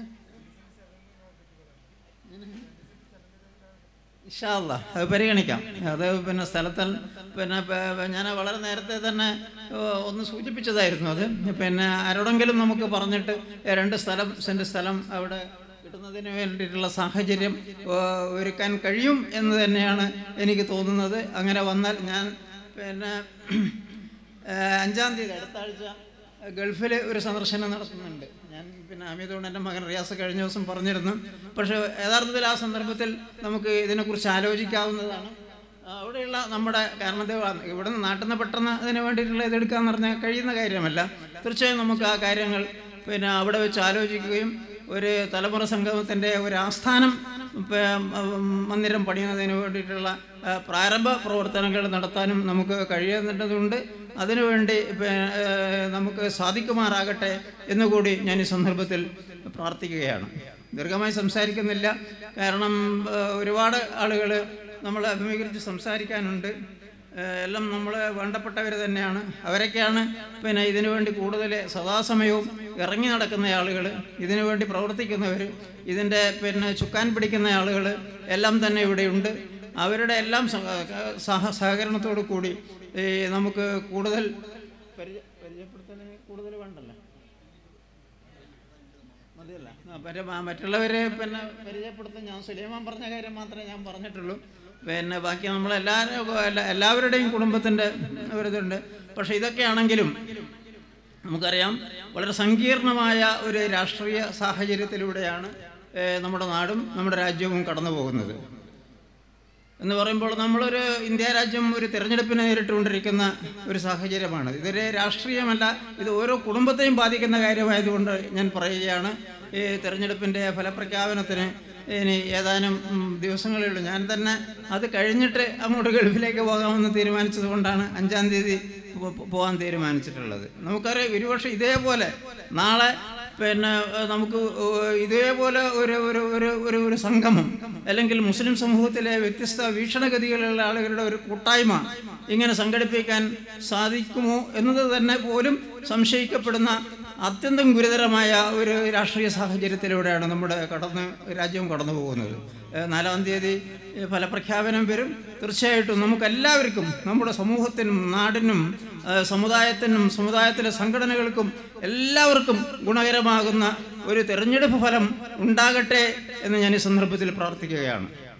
ഇഷാല്ല അത് പരിഗണിക്കാം അത് പിന്നെ സ്ഥലത്തിൽ പിന്നെ പ- ഞാൻ വളരെ നേരത്തെ തന്നെ ഏ, ഒന്ന് സൂചിപ്പിച്ചതായിരുന്നു അത് പിന്നെ ആരോടെങ്കിലും നമുക്ക് പറഞ്ഞിട്ട് രണ്ട് സ്ഥലം സെൻറ്റ് സ്ഥലം അവിടെ കിട്ടുന്നതിന് വേണ്ടിയിട്ടുള്ള സാഹചര്യം ഏ, ഒരുക്കാൻ കഴിയും എന്ന് തന്നെയാണ് എനിക്ക് തോന്നുന്നത് അങ്ങനെ വന്നാൽ ഞാൻ പിന്നെ ഏ, അഞ്ചാം തീയതി അടുത്ത ആഴ്ച ഗൾഫിൽ ഒരു സന്ദർശനം നടത്തുന്നുണ്ട് ഞാൻ പിന്നെ അമിതോട് എൻ്റെ മകൻ റിയാസ് കഴിഞ്ഞ ദിവസം പറഞ്ഞിരുന്നു പക്ഷേ യഥാർത്ഥത്തിൽ ആ സന്ദർഭത്തിൽ നമുക്ക് ഇതിനെക്കുറിച്ച് ആലോചിക്കാവുന്നതാണ് ആ, അവിടെയുള്ള നമ്മുടെ കാരണം ഇത് ഇവിടെ നിന്ന് നാട്ടിൽ നിന്ന് പെട്ടെന്ന് അതിന് വേണ്ടിയിട്ടുള്ള ഇതെടുക്കാന്ന് പറഞ്ഞാൽ കഴിയുന്ന കാര്യമല്ല തീർച്ചയായും നമുക്ക് ആ കാര്യങ്ങൾ പിന്നെ അവിടെ വെച്ച് ആലോചിക്കുകയും ഒരു തലമുറ സംഗമത്തിൻ്റെ ഒരു ആസ്ഥാനം പ- ഉം, മന്ദിരം പണിയുന്നതിന് വേണ്ടിയിട്ടുള്ള ആ, പ്രാരംഭ പ്രവർത്തനങ്ങൾ നടത്താനും നമുക്ക് കഴിയുന്നതുണ്ട് അതിനുവേണ്ടി പ- ഏ, നമുക്ക് സാധിക്കുമാറാകട്ടെ എന്നുകൂടി ഞാൻ ഈ സന്ദർഭത്തിൽ പ്രാർത്ഥിക്കുകയാണ് ദീർഘമായി സംസാരിക്കുന്നില്ല കാരണം ഏ, ഒരുപാട് ആളുകൾ നമ്മളെ അഭിമുഖീകരിച്ച് സംസാരിക്കാനുണ്ട് ഏഹ് എല്ലാം നമ്മൾ വേണ്ടപ്പെട്ടവർ തന്നെയാണ് അവരൊക്കെയാണ് പിന്നെ ഇതിനു വേണ്ടി കൂടുതൽ സദാസമയവും ഇറങ്ങി നടക്കുന്ന ആളുകൾ ഇതിനു വേണ്ടി പ്രവർത്തിക്കുന്നവർ ഇതിൻ്റെ പിന്നെ ചുക്കാൻ പിടിക്കുന്ന ആളുകൾ എല്ലാം തന്നെ ഇവിടെയുണ്ട് അവരുടെ എല്ലാം സഹ- സഹ സഹകരണത്തോടു കൂടി ഈ നമുക്ക് കൂടുതൽ പരിചയ പരിചയപ്പെടുത്തുന്നതിന് കൂടുതൽ വേണ്ടല്ലോ മതിയല്ല ആ, പര- ആ, മറ്റുള്ളവരെ പിന്നെ പരിചയപ്പെടുത്താൻ ഞാൻ സുലൈമാൻ പറഞ്ഞ കാര്യം മാത്രമേ ഞാൻ പറഞ്ഞിട്ടുള്ളൂ പിന്നെ ബാക്കി നമ്മളെല്ലാവരും എല്ലാ- എല്ലാവരുടെയും കുടുംബത്തിൻ്റെ ഒരിതുണ്ട് പക്ഷേ ഇതൊക്കെയാണെങ്കിലും നമുക്കറിയാം വളരെ സങ്കീർണമായ ഒരു രാഷ്ട്രീയ സാഹചര്യത്തിലൂടെയാണ് ഏഹ്, നമ്മുടെ നാടും നമ്മുടെ രാജ്യവും കടന്നു പോകുന്നത് എന്ന് പറയുമ്പോൾ നമ്മളൊരു ഇന്ത്യ രാജ്യം ഒരു തിരഞ്ഞെടുപ്പിനെ നേരിട്ടുകൊണ്ടിരിക്കുന്ന ഒരു സാഹചര്യമാണ് ഇതൊരു രാഷ്ട്രീയമല്ല ഇത് ഓരോ കുടുംബത്തെയും ബാധിക്കുന്ന കാര്യമായതുകൊണ്ട് ഞാൻ പറയുകയാണ് ഈ തിരഞ്ഞെടുപ്പിൻ്റെ ഫലപ്രഖ്യാപനത്തിന് ഇനി ഏതാനും ഉം, ദിവസങ്ങളേ ഉള്ളൂ ഞാൻ തന്നെ അത് കഴിഞ്ഞിട്ട് അങ്ങോട്ട് ഗൾഫിലേക്ക് പോകാമെന്ന് തീരുമാനിച്ചത് കൊണ്ടാണ് അഞ്ചാം തീയതി പോ- പോ- പോകാൻ തീരുമാനിച്ചിട്ടുള്ളത് നമുക്കറിയാം ഒരുപക്ഷെ ഇതേപോലെ നാളെ പിന്നെ ഏഹ്, നമുക്ക് ഏഹ്, ഇതേപോലെ ഒരു ഒരു ഒരു ഒരു ഒരു സംഗമം അല്ലെങ്കിൽ മുസ്ലിം സമൂഹത്തിലെ വ്യത്യസ്ത വീക്ഷണഗതികളുള്ള ആളുകളുടെ ഒരു കൂട്ടായ്മ ഇങ്ങനെ സംഘടിപ്പിക്കാൻ സാധിക്കുമോ എന്നത് തന്നെ പോലും സംശയിക്കപ്പെടുന്ന അത്യന്തം ഗുരുതരമായ ഒരു രാഷ്ട്രീയ സാഹചര്യത്തിലൂടെയാണ് നമ്മുടെ കടന്ന് രാജ്യം കടന്നു പോകുന്നത് ഏഹ്, നാലാം തീയതി ഏഹ്, ഫലപ്രഖ്യാപനം വരും തീർച്ചയായിട്ടും നമുക്കെല്ലാവർക്കും നമ്മുടെ സമൂഹത്തിനും നാടിനും ഏഹ്, സമുദായത്തിനും സമുദായത്തിലെ സംഘടനകൾക്കും എല്ലാവർക്കും ഗുണകരമാകുന്ന ഒരു തെരഞ്ഞെടുപ്പ് ഫലം ഉണ്ടാകട്ടെ എന്ന് ഞാൻ ഈ സന്ദർഭത്തിൽ പ്രാർത്ഥിക്കുകയാണ്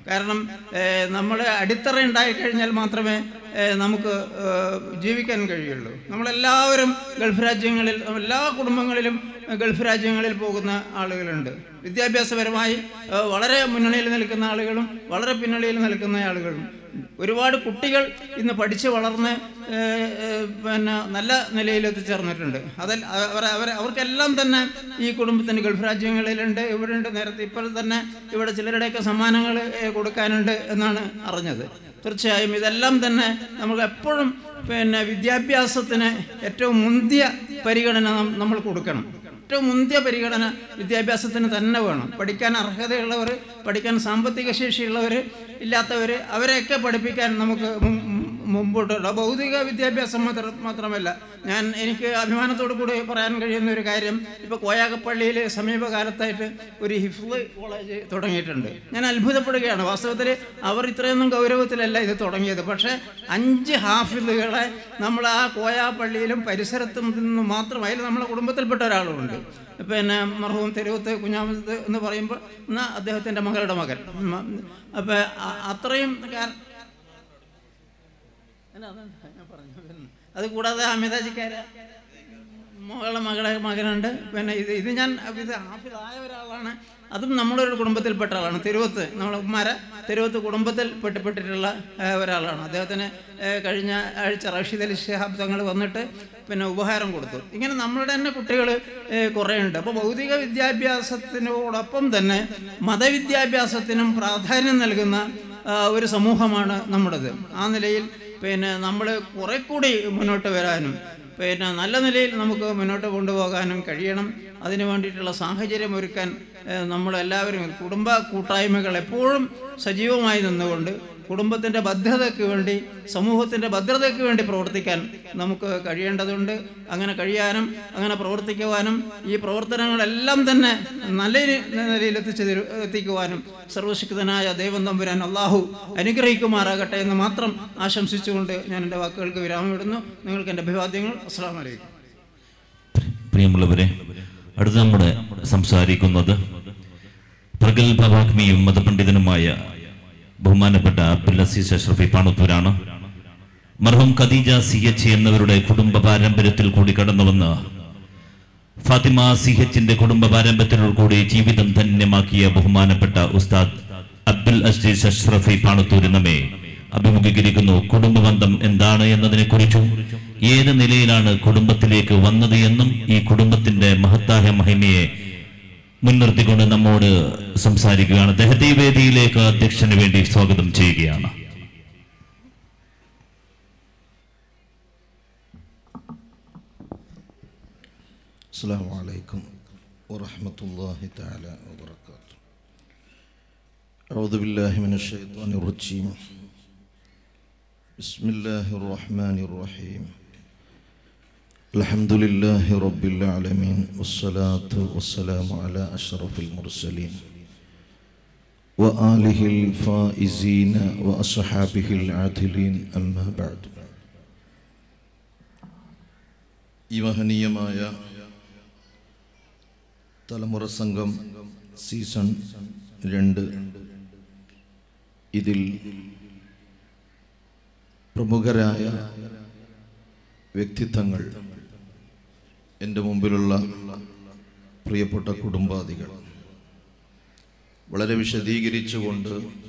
കാരണം നമ്മൾ അടിത്തറ ഉണ്ടായിക്കഴിഞ്ഞാൽ മാത്രമേ ഏഹ്, നമുക്ക് ഏഹ്, ജീവിക്കാൻ കഴിയുള്ളൂ നമ്മളെല്ലാവരും ഗൾഫ് രാജ്യങ്ങളിൽ എല്ലാ കുടുംബങ്ങളിലും ഗൾഫ് രാജ്യങ്ങളിൽ പോകുന്ന ആളുകളുണ്ട് വിദ്യാഭ്യാസപരമായി ഏഹ്, വളരെ മുന്നണിയിൽ നിൽക്കുന്ന ആളുകളും വളരെ പിന്നണിയിൽ നിൽക്കുന്ന ആളുകളും ഒരുപാട് കുട്ടികൾ ഇന്ന് പഠിച്ച് വളർന്ന് ഏഹ്, ഏഹ്, പിന്നെ നല്ല നിലയിൽ എത്തിച്ചേർന്നിട്ടുണ്ട് അതിൽ അവർ അവർ അവർക്കെല്ലാം തന്നെ ഈ കുടുംബത്തിന് ഗൾഫ് രാജ്യങ്ങളിലുണ്ട് ഇവിടെയുണ്ട് നേരത്തെ ഇപ്പോൾ തന്നെ ഇവിടെ ചിലരുടെയൊക്കെ സമ്മാനങ്ങൾ ഏഹ്, കൊടുക്കാനുണ്ട് എന്നാണ് അറിഞ്ഞത് തീർച്ചയായും ഇതെല്ലാം തന്നെ നമുക്ക് എപ്പോഴും പിന്നെ വിദ്യാഭ്യാസത്തിന് ഏറ്റവും മുന്തിയ പരിഗണന നം- നമ്മൾ കൊടുക്കണം ഏറ്റവും മുന്തിയ പരിഗണന വിദ്യാഭ്യാസത്തിന് തന്നെ വേണം പഠിക്കാൻ അർഹതയുള്ളവർ പഠിക്കാൻ സാമ്പത്തിക ശേഷിയുള്ളവർ ഇല്ലാത്തവർ അവരെയൊക്കെ പഠിപ്പിക്കാൻ നമുക്ക് മും- മും- മുമ്പോട്ടുള്ള ഭൗതിക വിദ്യാഭ്യാസം മാത്രം മാത്രമല്ല ഞാൻ എനിക്ക് അഭിമാനത്തോടു കൂടി പറയാൻ കഴിയുന്ന ഒരു കാര്യം ഇപ്പോൾ കോയാകപ്പള്ളിയിൽ സമീപകാലത്തായിട്ട് ഒരു ഹിഫ്ല് കോളേജ് തുടങ്ങിയിട്ടുണ്ട് ഞാൻ അത്ഭുതപ്പെടുകയാണ് വാസ്തവത്തിൽ അവർ ഇത്രയൊന്നും ഗൗരവത്തിലല്ല ഇത് തുടങ്ങിയത് പക്ഷേ അഞ്ച് ഹാഫിലുകളെ നമ്മൾ ആ കോയാപ്പള്ളിയിലും പരിസരത്തും നിന്ന് മാത്രം അതിൽ നമ്മളെ കുടുംബത്തിൽപ്പെട്ട ഒരാളുമുണ്ട് പിന്നെ മർഹൂം തെരുവത്ത് കുഞ്ഞാമത്ത് എന്ന് പറയുമ്പോൾ എന്നാൽ അദ്ദേഹത്തിൻ്റെ മകളുടെ മകൻ അപ്പം അത്രയും കാര- അല്ല, അതാണ് ഞാൻ പറഞ്ഞു വരുന്നത്. അത് കൂടാതെ അമിതാജിക്കാര മകളെ മകളെ മകനുണ്ട് പിന്നെ ഇത് ഇത് ഞാൻ ഇത് ഹാഫിദായ ഒരാളാണ് അതും നമ്മളൊരു കുടുംബത്തിൽപ്പെട്ട ആളാണ് തിരുവത്ത് നമ്മളെ ഉമ്മാര തിരുവത്ത് കുടുംബത്തിൽ പെട്ടപ്പെട്ടിട്ടുള്ള ഏ, ഒരാളാണ് അദ്ദേഹത്തിന് ഏ, കഴിഞ്ഞ ആഴ്ച റഷീദ് അലി ഷിഹാബ് തങ്ങൾ വന്നിട്ട് പിന്നെ ഉപഹാരം കൊടുത്തു ഇങ്ങനെ നമ്മളുടെ തന്നെ കുട്ടികൾ കുറേ ഉണ്ട് അപ്പോൾ ഭൗതിക വിദ്യാഭ്യാസത്തിനോടൊപ്പം തന്നെ മതവിദ്യാഭ്യാസത്തിനും പ്രാധാന്യം നൽകുന്ന ആ, ഒരു സമൂഹമാണ് നമ്മുടേത് ആ നിലയിൽ പിന്നെ നമ്മൾ കുറെ കൂടി മുന്നോട്ട് വരാനും പിന്നെ നല്ല നിലയിൽ നമുക്ക് മുന്നോട്ട് കൊണ്ടുപോകാനും കഴിയണം അതിന് വേണ്ടിയിട്ടുള്ള സാഹചര്യം ഒരുക്കാൻ ഏഹ്, നമ്മളെല്ലാവരും കുടുംബ കൂട്ടായ്മകൾ എപ്പോഴും സജീവമായി നിന്നുകൊണ്ട് കുടുംബത്തിൻ്റെ ഭദ്രതയ്ക്ക് വേണ്ടി സമൂഹത്തിൻ്റെ ഭദ്രതയ്ക്ക് വേണ്ടി പ്രവർത്തിക്കാൻ നമുക്ക് കഴിയേണ്ടതുണ്ട് അങ്ങനെ കഴിയാനും അങ്ങനെ പ്രവർത്തിക്കുവാനും ഈ പ്രവർത്തനങ്ങളെല്ലാം തന്നെ നല്ല രി- നിലയിൽ എത്തിച്ചു തരു- എത്തിക്കുവാനും സർവശക്തനായ ദൈവം തമ്പുരാൻ അള്ളാഹു അനുഗ്രഹിക്കുമാറാകട്ടെ എന്ന് മാത്രം ആശംസിച്ചുകൊണ്ട് ഞാൻ എൻ്റെ വാക്കുകൾക്ക് വിരാമമിടുന്നു നിങ്ങൾക്ക് എൻ്റെ അഭിവാദ്യങ്ങൾ അസ്സാം വലൈക്കും പ്രിയമുള്ളവരെ അടുത്ത് നമ്മുടെ സംസാരിക്കുന്നത് പ്രഗത്ഭവാഗ്മിയും മതപണ്ഡിതനുമായ ബഹുമാനപ്പെട്ട അബ്ദുൽ അസീസ് അഷ്റഫി പാണത്തൂരാണ് മർഹം ഖദീജ സി എച്ച് എന്നവരുടെ കുടുംബ പാരമ്പര്യത്തിൽ കൂടി കടന്നുവന്ന് ഫാത്തിമ സി എച്ചിന്റെ കുടുംബ പാരമ്പര്യത്തിൽ കൂടി ജീവിതം ധന്യമാക്കിയ ബഹുമാനപ്പെട്ട ഉസ്താദ് അബ്ദുൽ അസീസ് അഷ്റഫി പാണത്തൂർ നമ്മെ അഭിമുഖീകരിക്കുന്നു കുടുംബബന്ധം എന്താണ് എന്നതിനെ കുറിച്ചും ഏത് നിലയിലാണ് കുടുംബത്തിലേക്ക് വന്നത് എന്നും ഈ കുടുംബത്തിന്റെ മഹത്തായ മഹിമയെ മുൻനിർത്തിക്കൊണ്ട് നമ്മോട് സംസാരിക്കുകയാണ് അദ്ദേഹത്തെ ഈ വേദിയിലേക്ക് അധ്യക്ഷന് വേണ്ടി സ്വാഗതം ചെയ്യുകയാണ് السلام عليكم ورحمة الله تعالى وبركاته أعوذ بالله من الشيطان الرجيم بسم الله الرحمن الرحيم الحمد لله رب العالمين والصلاة والسلام على أشرف المرسلين وآله الفائزين وأصحابه العادلين أما بعد ഈ മഹനീയമായ തലമുറ സംഘം സീസൺ രണ്ട് ഇതിൽ പ്രമുഖരായ വ്യക്തിത്വങ്ങൾ എൻ്റെ മുമ്പിലുള്ള പ്രിയപ്പെട്ട കുടുംബാദികൾ വളരെ വിശദീകരിച്ചുകൊണ്ട്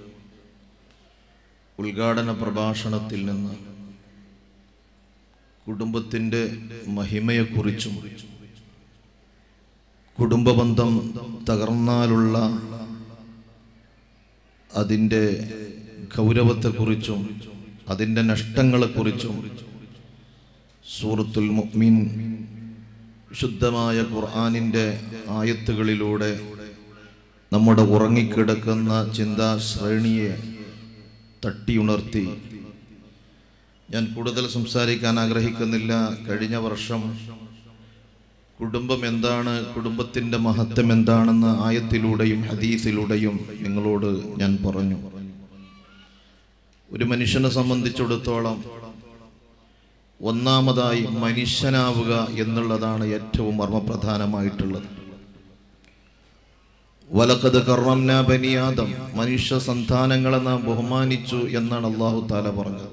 ഉദ്ഘാടന പ്രഭാഷണത്തിൽ നിന്ന് കുടുംബത്തിൻ്റെ മഹിമയെക്കുറിച്ചും കുടുംബബന്ധം തകർന്നാലുള്ള അതിൻ്റെ ഗൗരവത്തെക്കുറിച്ചും അതിൻ്റെ നഷ്ടങ്ങളെക്കുറിച്ചും സൂറത്തുൽ മുഅ്മിൻ ശുദ്ധമായ ഖുർആാനിൻ്റെ ആയത്തുകളിലൂടെ നമ്മുടെ ഉറങ്ങിക്കിടക്കുന്ന ചിന്താ ശ്രേണിയെ തട്ടിയുണർത്തി ഞാൻ കൂടുതൽ സംസാരിക്കാൻ ആഗ്രഹിക്കുന്നില്ല കഴിഞ്ഞ വർഷം കുടുംബം എന്താണ് കുടുംബത്തിൻ്റെ മഹത്വം എന്താണെന്ന് ആയത്തിലൂടെയും ഹദീസിലൂടെയും നിങ്ങളോട് ഞാൻ പറഞ്ഞു ഒരു മനുഷ്യനെ സംബന്ധിച്ചിടത്തോളം ഒന്നാമതായി മനുഷ്യനാവുക എന്നുള്ളതാണ് ഏറ്റവും മർമ്മപ്രധാനമായിട്ടുള്ളത് വലക്കത് കർമ്മംന ബനിയാദം മനുഷ്യ സന്താനങ്ങളെ നാം ബഹുമാനിച്ചു എന്നാണ് അള്ളാഹു താല പറഞ്ഞത്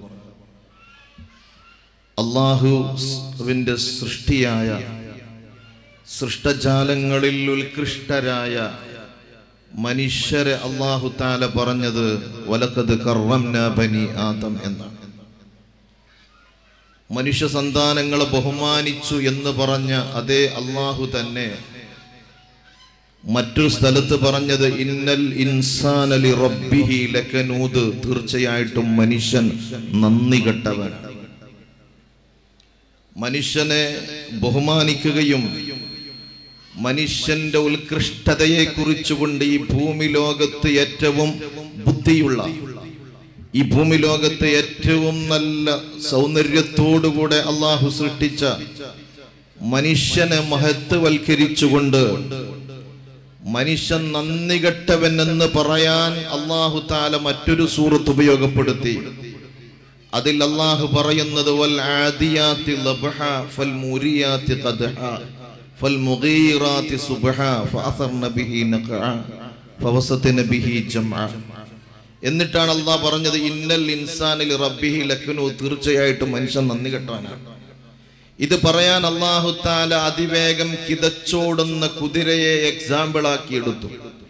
അള്ളാഹുവിൻ്റെ സൃഷ്ടിയായ സൃഷ്ടജാലങ്ങളിൽ ഉത്കൃഷ്ടരായ മനുഷ്യരെ അള്ളാഹു താല പറഞ്ഞത് വലക്കത് കർമ്മംന ബനി ആദം എന്നാണ് മനുഷ്യ സന്താനങ്ങളെ ബഹുമാനിച്ചു എന്ന് പറഞ്ഞ അതേ അള്ളാഹു തന്നെ മറ്റൊരു സ്ഥലത്ത് പറഞ്ഞത് ഇന്നൽ ഇൻസാനലി റബ്ബിഹി ലക്കനൂദ് തീർച്ചയായിട്ടും മനുഷ്യൻ നന്ദി കെട്ടവൻ മനുഷ്യനെ ബഹുമാനിക്കുകയും മനുഷ്യന്റെ ഉത്കൃഷ്ടതയെ കുറിച്ചുകൊണ്ട് ഈ ഭൂമി ലോകത്ത് ഏറ്റവും ബുദ്ധിയുള്ള ഈ ഭൂമി ലോകത്ത് ഏറ്റവും നല്ല സൗന്ദര്യത്തോടുകൂടെ അള്ളാഹു സൃഷ്ടിച്ച മനുഷ്യനെ മഹത്വവൽക്കരിച്ചുകൊണ്ട് മനുഷ്യൻ നന്ദി കെട്ടവൻ എന്ന് പറയാൻ അള്ളാഹു താല മറ്റൊരു സൂറത്ത് ഉപയോഗപ്പെടുത്തി അതിൽ അള്ളാഹു പറയുന്നത് വൽ ആദിയാത്തി ലബ്ഹ ഫൽ മുരിയാത്തി ഖദ്ഹ ഫൽ മുഗീറാത്തി സുബ്ഹ ഫഅസർന ബിഹി നഖഅ ഫവസത്ന ബിഹി ജംഅ എന്നിട്ടാണ് അള്ളാഹ് പറഞ്ഞത് ഇന്നൽ ഇൻസാനിൽ റബ്ബിഹി ലക്നു തീർച്ചയായിട്ടും മനുഷ്യൻ നന്ദി കെട്ടാനാണ് ഇത് പറയാൻ അള്ളാഹു താല അതിവേഗം കിതച്ചോടുന്ന കുതിരയെ എക്സാമ്പിൾ ആക്കി എടുത്തു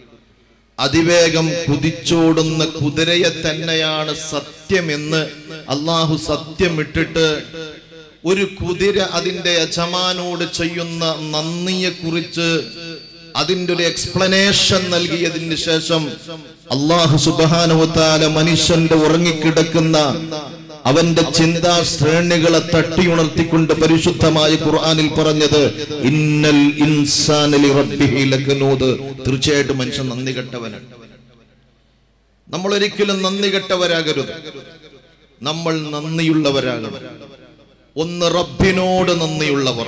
അതിവേഗം കുതിച്ചോടുന്ന കുതിരയെ തന്നെയാണ് സത്യമെന്ന് അള്ളാഹു സത്യം ഇട്ടിട്ട് ഒരു കുതിര അതിന്റെ യജമാനോട് ചെയ്യുന്ന നന്ദിയെ കുറിച്ച് അതിന്റെ ഒരു എക്സ്പ്ലനേഷൻ നൽകിയതിന് ശേഷം അള്ളാഹു സുബാനുവത്താല മനുഷ്യന്റെ ഉറങ്ങിക്കിടക്കുന്ന അവന്റെ ചിന്താ ശ്രേണികളെ തട്ടിയുണർത്തിക്കൊണ്ട് പരിശുദ്ധമായ ഖുർആനിൽ പറഞ്ഞത് ഇന്നൽ ഇൻസാനലി റബ്ബിഹി ലകനൂദ് തീർച്ചയായിട്ടും മനുഷ്യൻ നന്ദി കെട്ടവനാണ് നമ്മൾ ഒരിക്കലും നന്ദി കെട്ടവരാകരുത് നമ്മൾ നന്ദിയുള്ളവരാകണം ഒന്ന് റബ്ബിനോട് നന്ദിയുള്ളവർ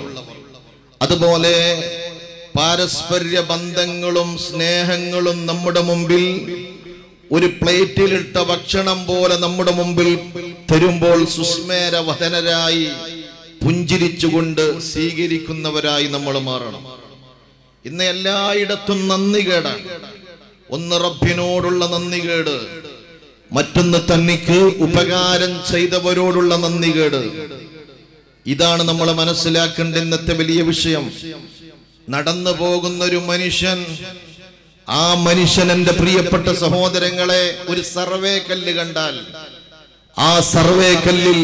അതുപോലെ പാരസ്പര്യ ബന്ധങ്ങളും സ്നേഹങ്ങളും നമ്മുടെ മുമ്പിൽ ഒരു പ്ലേറ്റിലിട്ട ഭക്ഷണം പോലെ നമ്മുടെ മുമ്പിൽ തരുമ്പോൾ സുസ്മേര വതനരായി പുഞ്ചിരിച്ചുകൊണ്ട് സ്വീകരിക്കുന്നവരായി നമ്മൾ മാറണം ഇന്ന് എല്ലായിടത്തും നന്ദി കേടാണ് ഒന്ന് റബ്ബിനോടുള്ള നന്ദി കേട് മറ്റൊന്ന് തന്നിക്ക് ഉപകാരം ചെയ്തവരോടുള്ള നന്ദി കേട് ഇതാണ് നമ്മൾ മനസ്സിലാക്കേണ്ട ഇന്നത്തെ വലിയ വിഷയം നടന്നു പോകുന്ന ഒരു മനുഷ്യൻ ആ മനുഷ്യൻ എന്റെ പ്രിയപ്പെട്ട സഹോദരങ്ങളെ ഒരു സർവേ കല്ല് കണ്ടാൽ ആ സർവേ കല്ലിൽ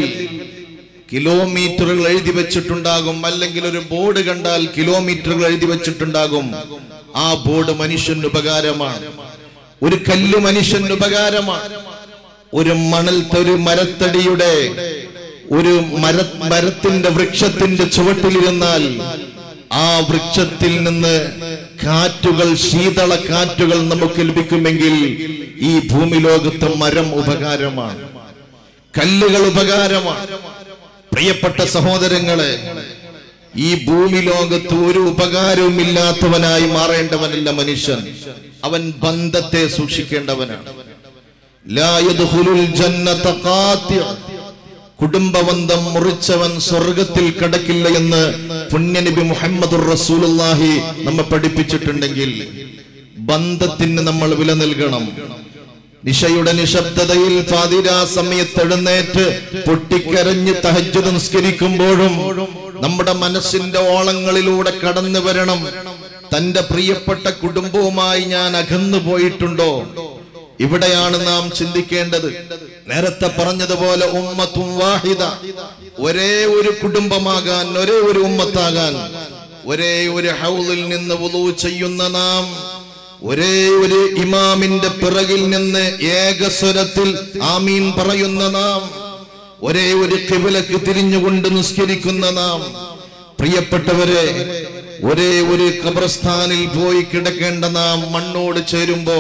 കിലോമീറ്ററുകൾ എഴുതി വെച്ചിട്ടുണ്ടാകും അല്ലെങ്കിൽ ഒരു ബോർഡ് കണ്ടാൽ കിലോമീറ്ററുകൾ എഴുതി വെച്ചിട്ടുണ്ടാകും ആ ബോർഡ് മനുഷ്യന് ഉപകാരമാണ് ഒരു കല്ല് മനുഷ്യന് ഉപകാരമാണ് ഒരു മണൽ ഒരു മരത്തടിയുടെ ഒരു മര മരത്തിന്റെ വൃക്ഷത്തിന്റെ ചുവട്ടിലിരുന്നാൽ ആ വൃക്ഷത്തിൽ നിന്ന് കാറ്റുകൾ ശീതള കാറ്റുകൾ നമുക്ക് ലഭിക്കുമെങ്കിൽ ഈ ഭൂമി ലോകത്ത് മരം ഉപകാരമാണ് കല്ലുകൾ ഉപകാരമാണ് പ്രിയപ്പെട്ട സഹോദരങ്ങളെ ഈ ഭൂമി ലോകത്ത് ഒരു ഉപകാരവും ഇല്ലാത്തവനായി മാറേണ്ടവനല്ല മനുഷ്യൻ അവൻ ബന്ധത്തെ സൂക്ഷിക്കേണ്ടവനാണ് ലാ യദ്ഖുലുൽ ജന്നത ഖാത്തി' കുടുംബബന്ധം മുറിച്ചവൻ സ്വർഗത്തിൽ കടക്കില്ല എന്ന് പുണ്യനബി മുഹമ്മദുർ റസൂലുള്ളാഹി നമ്മെ പഠിപ്പിച്ചിട്ടുണ്ടെങ്കിൽ ബന്ധത്തിന് നമ്മൾ വില നൽകണം നിശയുടെ നിശബ്ദതയിൽ പാതിരാ സമയത്ത് എഴുന്നേറ്റ് പൊട്ടിക്കരഞ്ഞ് തഹജ്ജുദ് നിസ്കരിക്കുമ്പോഴും നമ്മുടെ മനസ്സിന്റെ ഓളങ്ങളിലൂടെ കടന്നു വരണം തന്റെ പ്രിയപ്പെട്ട കുടുംബവുമായി ഞാൻ അകന്നു പോയിട്ടുണ്ടോ ഇവിടെയാണ് നാം ചിന്തിക്കേണ്ടത് നേരത്തെ പറഞ്ഞതുപോലെ ഉമ്മത്തും വാഹിദ ഒരേ ഒരു കുടുംബമാകാൻ ഒരേ ഒരു ഉമ്മത്താകാൻ ഒരേ ഒരു ഹൗലിൽ നിന്ന് വുളു ചെയ്യുന്ന നാം ഒരേ ഒരു ഇമാമിന്റെ പിറകിൽ നിന്ന് ഏകസ്വരത്തിൽ ആമീൻ പറയുന്ന നാം ഒരേ ഒരു കിബിലക്ക് തിരിഞ്ഞുകൊണ്ട് നിസ്കരിക്കുന്ന നാം പ്രിയപ്പെട്ടവരെ ഒരേ ഒരു ഖബർസ്ഥാനിൽ പോയി കിടക്കേണ്ട നാം മണ്ണോട് ചേരുമ്പോ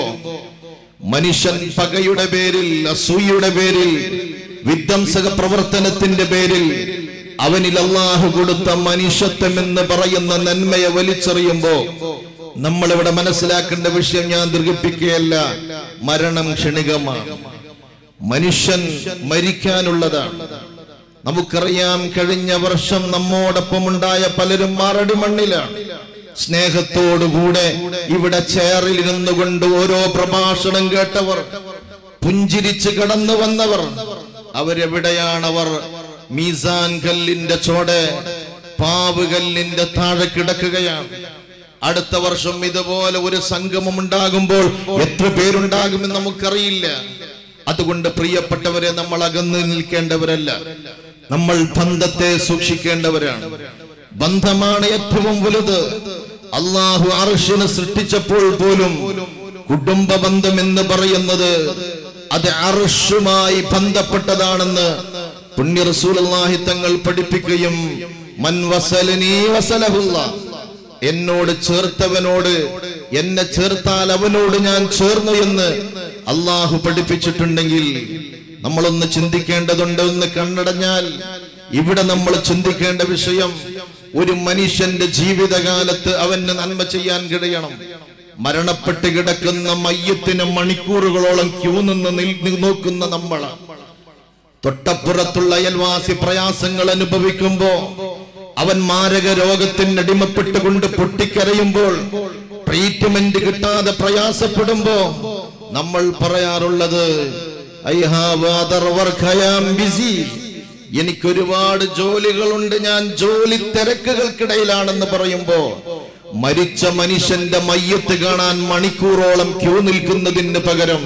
മനുഷ്യൻ പകയുടെ പേരിൽ അസൂയയുടെ പേരിൽ വിധ്വംസക പ്രവർത്തനത്തിന്റെ പേരിൽ അവനിൽ അള്ളാഹു കൊടുത്ത മനുഷ്യത്വം എന്ന് പറയുന്ന നന്മയെ വലിച്ചെറിയുമ്പോ നമ്മൾ ഇവിടെ മനസ്സിലാക്കേണ്ട വിഷയം ഞാൻ ദീർഘിപ്പിക്കുകയല്ല മരണം ക്ഷണികമാണ് മനുഷ്യൻ മരിക്കാനുള്ളതാണ് നമുക്കറിയാം കഴിഞ്ഞ വർഷം നമ്മോടൊപ്പം ഉണ്ടായ പലരും മാറടി മണ്ണിലാണ് സ്നേഹത്തോടുകൂടെ ഇവിടെ ചെയറിലിരുന്നു കൊണ്ട് ഓരോ പ്രഭാഷണം കേട്ടവർ പുഞ്ചിരിച്ച് കടന്നു വന്നവർ അവരെവിടെയാണവർ മീസാൻ കല്ലിന്റെ ചോടെ പാവ് കല്ലിന്റെ താഴെ കിടക്കുകയാണ് അടുത്ത വർഷം ഇതുപോലെ ഒരു സംഗമം ഉണ്ടാകുമ്പോൾ എത്ര പേരുണ്ടാകുമെന്ന് നമുക്കറിയില്ല അതുകൊണ്ട് പ്രിയപ്പെട്ടവരെ നമ്മൾ അകന്നു നിൽക്കേണ്ടവരല്ല നമ്മൾ ബന്ധത്തെ സൂക്ഷിക്കേണ്ടവരാണ് ബന്ധമാണ് ഏറ്റവും വലുത് അള്ളാഹു അർഷിനെ സൃഷ്ടിച്ചപ്പോൾ പോലും കുടുംബ ബന്ധം എന്ന് പറയുന്നത് അത് അർഷുമായി ബന്ധപ്പെട്ടതാണെന്ന് പുണ്യ റസൂലുള്ളാഹി തങ്ങൾ പഠിപ്പിക്കുകയും മൻ വസലനീ വസലഹുള്ള എന്നോട് ചേർത്തവനോട് എന്നെ ചേർത്താൽ അവനോട് ഞാൻ ചേർന്നു എന്ന് അള്ളാഹു പഠിപ്പിച്ചിട്ടുണ്ടെങ്കിൽ നമ്മളൊന്ന് ചിന്തിക്കേണ്ടതുണ്ട് ഒന്ന് കണ്ണടഞ്ഞാൽ ഇവിടെ നമ്മൾ ചിന്തിക്കേണ്ട വിഷയം ഒരു മനുഷ്യന്റെ ജീവിതകാലത്ത് അവന് നന്മ ചെയ്യാൻ കഴിയണം മരണപ്പെട്ട് കിടക്കുന്ന മയ്യത്തിന് മണിക്കൂറുകളോളം ക്യൂ നിന്ന് നിൽ- നോക്കുന്ന നമ്മളാണ് തൊട്ടപ്പുറത്തുള്ള അയൽവാസി പ്രയാസങ്ങൾ അനുഭവിക്കുമ്പോ അവൻ മാരക രോഗത്തിന് അടിമപ്പെട്ടുകൊണ്ട് പൊട്ടിക്കരയുമ്പോൾ ട്രീറ്റ്മെന്റ് കിട്ടാതെ പ്രയാസപ്പെടുമ്പോ നമ്മൾ പറയാറുള്ളത് I have other work I am busy എനിക്ക് ഒരുപാട് ജോലികളുണ്ട് ഞാൻ ജോലി തിരക്കുകൾക്കിടയിലാണെന്ന് പറയുമ്പോ മരിച്ച മനുഷ്യന്റെ മയ്യത്ത് കാണാൻ മണിക്കൂറോളം ക്യൂ നിൽക്കുന്നതിന് പകരം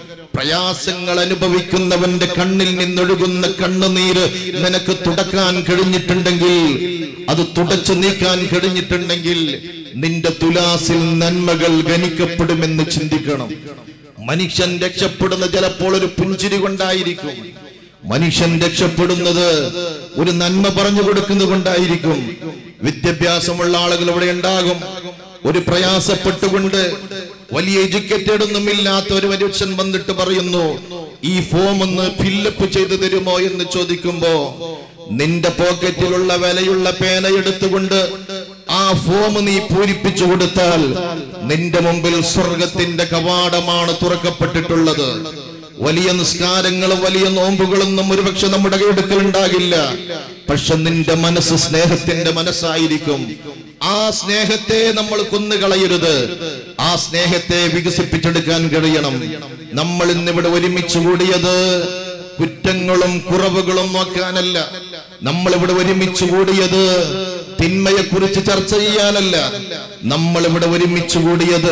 പ്രയാസങ്ങൾ അനുഭവിക്കുന്നവന്റെ കണ്ണിൽ നിന്നൊഴുകുന്ന കണ്ണുനീര് നിനക്ക് തുടക്കാൻ കഴിഞ്ഞിട്ടുണ്ടെങ്കിൽ അത് തുടച്ചു നീക്കാൻ കഴിഞ്ഞിട്ടുണ്ടെങ്കിൽ നിന്റെ തുലാസിൽ നന്മകൾ ഗണിക്കപ്പെടുമെന്ന് ചിന്തിക്കണം മനുഷ്യൻ രക്ഷപ്പെടുന്ന ചിലപ്പോൾ ഒരു പുഞ്ചിരി കൊണ്ടായിരിക്കും മനുഷ്യൻ രക്ഷപ്പെടുന്നത് ഒരു നന്മ പറഞ്ഞു കൊടുക്കുന്നത് കൊണ്ടായിരിക്കും വിദ്യാഭ്യാസമുള്ള ആളുകൾ ഇവിടെ ഉണ്ടാകും ഒരു പ്രയാസപ്പെട്ടുകൊണ്ട് വലിയ എഡ്യൂക്കേറ്റഡ് ഒന്നും ഇല്ലാത്ത ഒരു മനുഷ്യൻ വന്നിട്ട് പറയുന്നു ഈ ഫോം ഒന്ന് ഫില്ലപ്പ് ചെയ്തു തരുമോ എന്ന് ചോദിക്കുമ്പോ നിന്റെ പോക്കറ്റിലുള്ള വിലയുള്ള പേന എടുത്തുകൊണ്ട് ആ ഫോം നീ പൂരിപ്പിച്ചു കൊടുത്താൽ നിന്റെ മുമ്പിൽ സ്വർഗത്തിന്റെ കവാടമാണ് തുറക്കപ്പെട്ടിട്ടുള്ളത് വലിയ നിസ്കാരങ്ങളും വലിയ നോമ്പുകളൊന്നും ഒരുപക്ഷെ നമ്മുടെ കൈയെടുക്കൽ ഉണ്ടാകില്ല പക്ഷെ നിന്റെ മനസ്സ് സ്നേഹത്തിന്റെ മനസ്സായിരിക്കും ആ സ്നേഹത്തെ നമ്മൾ കൊന്നുകളയരുത് ആ സ്നേഹത്തെ വികസിപ്പിച്ചെടുക്കാൻ കഴിയണം നമ്മൾ ഇന്നിവിടെ ഒരുമിച്ച് കൂടിയത് കുറ്റങ്ങളും കുറവുകളും നോക്കാനല്ല നമ്മൾ ഇവിടെ ഒരുമിച്ച് കൂടിയത് തിന്മയെ കുറിച്ച് ചർച്ച ചെയ്യാനല്ല നമ്മൾ ഇവിടെ ഒരുമിച്ച് കൂടിയത്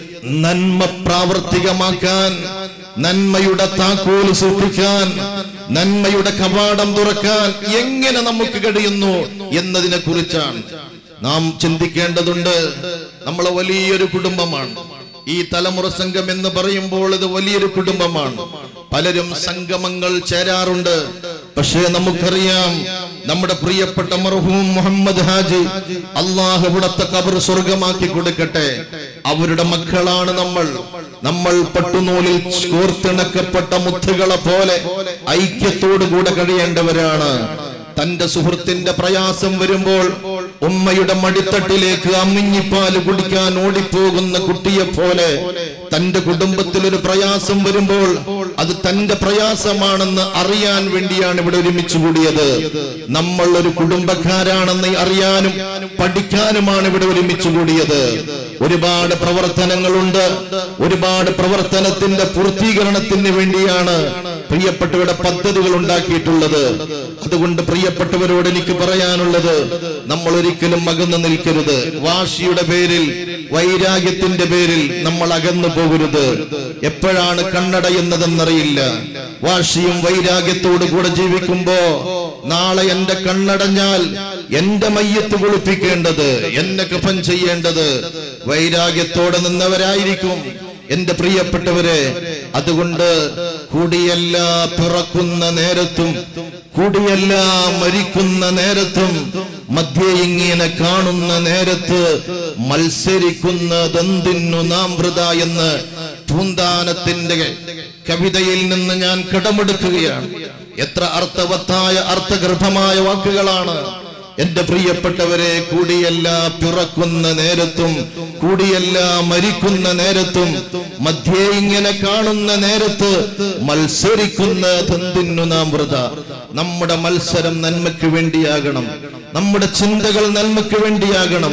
നന്മ പ്രാവർത്തികമാക്കാൻ നന്മയുടെ താക്കോല് സൂക്ഷിക്കാൻ നന്മയുടെ കവാടം തുറക്കാൻ എങ്ങനെ നമുക്ക് കഴിയുന്നു എന്നതിനെ കുറിച്ചാണ് നാം ചിന്തിക്കേണ്ടതുണ്ട് നമ്മൾ വലിയൊരു കുടുംബമാണ് ഈ തലമുറ സംഘം എന്ന് പറയുമ്പോൾ ഇത് വലിയൊരു കുടുംബമാണ് പലരും സംഗമങ്ങൾ ചേരാറുണ്ട് പക്ഷേ നമുക്കറിയാം നമ്മുടെ പ്രിയപ്പെട്ട മർഹൂം മുഹമ്മദ് ഹാജി അള്ളാഹു ഇവിടത്തെ കബർ സ്വർഗമാക്കി കൊടുക്കട്ടെ അവരുടെ മക്കളാണ് നമ്മൾ നമ്മൾ പട്ടുനൂലിൽ കോർത്തിണക്കപ്പെട്ട മുത്തുകളെ പോലെ ഐക്യത്തോടു കൂടെ കഴിയേണ്ടവരാണ് തന്റെ സുഹൃത്തിന്റെ പ്രയാസം വരുമ്പോൾ ഉമ്മയുടെ മടിത്തട്ടിലേക്ക് അമ്മിഞ്ഞിപ്പാല് കുടിക്കാൻ ഓടിപ്പോകുന്ന കുട്ടിയെ പോലെ തന്റെ കുടുംബത്തിൽ ഒരു പ്രയാസം വരുമ്പോൾ അത് തന്റെ പ്രയാസമാണെന്ന് അറിയാൻ വേണ്ടിയാണ് ഇവിടെ ഒരുമിച്ച് കൂടിയത് നമ്മൾ ഒരു കുടുംബക്കാരാണെന്ന് അറിയാനും പഠിക്കാനുമാണ് ഇവിടെ ഒരുമിച്ച് കൂടിയത് ഒരുപാട് പ്രവർത്തനങ്ങളുണ്ട് ഒരുപാട് പ്രവർത്തനത്തിന്റെ പൂർത്തീകരണത്തിന് വേണ്ടിയാണ് പ്രിയപ്പെട്ടവരുടെ പദ്ധതികൾ ഉണ്ടാക്കിയിട്ടുള്ളത് അതുകൊണ്ട് പ്രിയപ്പെട്ടവരോട് എനിക്ക് പറയാനുള്ളത് നമ്മൾ ഒരിക്കലും അകന്നു നിൽക്കരുത് വാശിയുടെ പേരിൽ വൈരാഗ്യത്തിന്റെ പേരിൽ നമ്മൾ അകന്നു പോകരുത് എപ്പോഴാണ് കണ്ണടയുന്നതെന്നറിയില്ല വാശിയും വൈരാഗ്യത്തോടു കൂടെ ജീവിക്കുമ്പോ നാളെ എന്റെ കണ്ണടഞ്ഞാൽ എന്റെ മയ്യത്ത് കുളിപ്പിക്കേണ്ടത് എന്നെ കഫൻ ചെയ്യേണ്ടത് വൈരാഗ്യത്തോടെ നിന്നവരായിരിക്കും എന്റെ പ്രിയപ്പെട്ടവരെ അതുകൊണ്ട് കൂടിയല്ല പിറക്കുന്ന നേരത്തും കൂടിയല്ല മരിക്കുന്ന നേരത്തും മധ്യ ഇങ്ങനെ കാണുന്ന നേരത്ത് മത്സരിക്കുന്നതെന്തിനു നാം വൃത എന്ന് പൂന്താനത്തിന്റെ കവിതയിൽ നിന്ന് ഞാൻ കടമെടുക്കുകയാണ് എത്ര അർത്ഥവത്തായ അർത്ഥഗർഭമായ വാക്കുകളാണ് എന്റെ പ്രിയപ്പെട്ടവരെ കൂടിയല്ല പിറക്കുന്ന നേരത്തും കൂടിയല്ല മരിക്കുന്ന നേരത്തും മധ്യേ ഇങ്ങനെ കാണുന്ന നേരത്ത് മത്സരിക്കുന്ന തന്തിന്നു നാം വൃത നമ്മുടെ മത്സരം നന്മയ്ക്ക് വേണ്ടിയാകണം നമ്മുടെ ചിന്തകൾ നന്മയ്ക്ക് വേണ്ടിയാകണം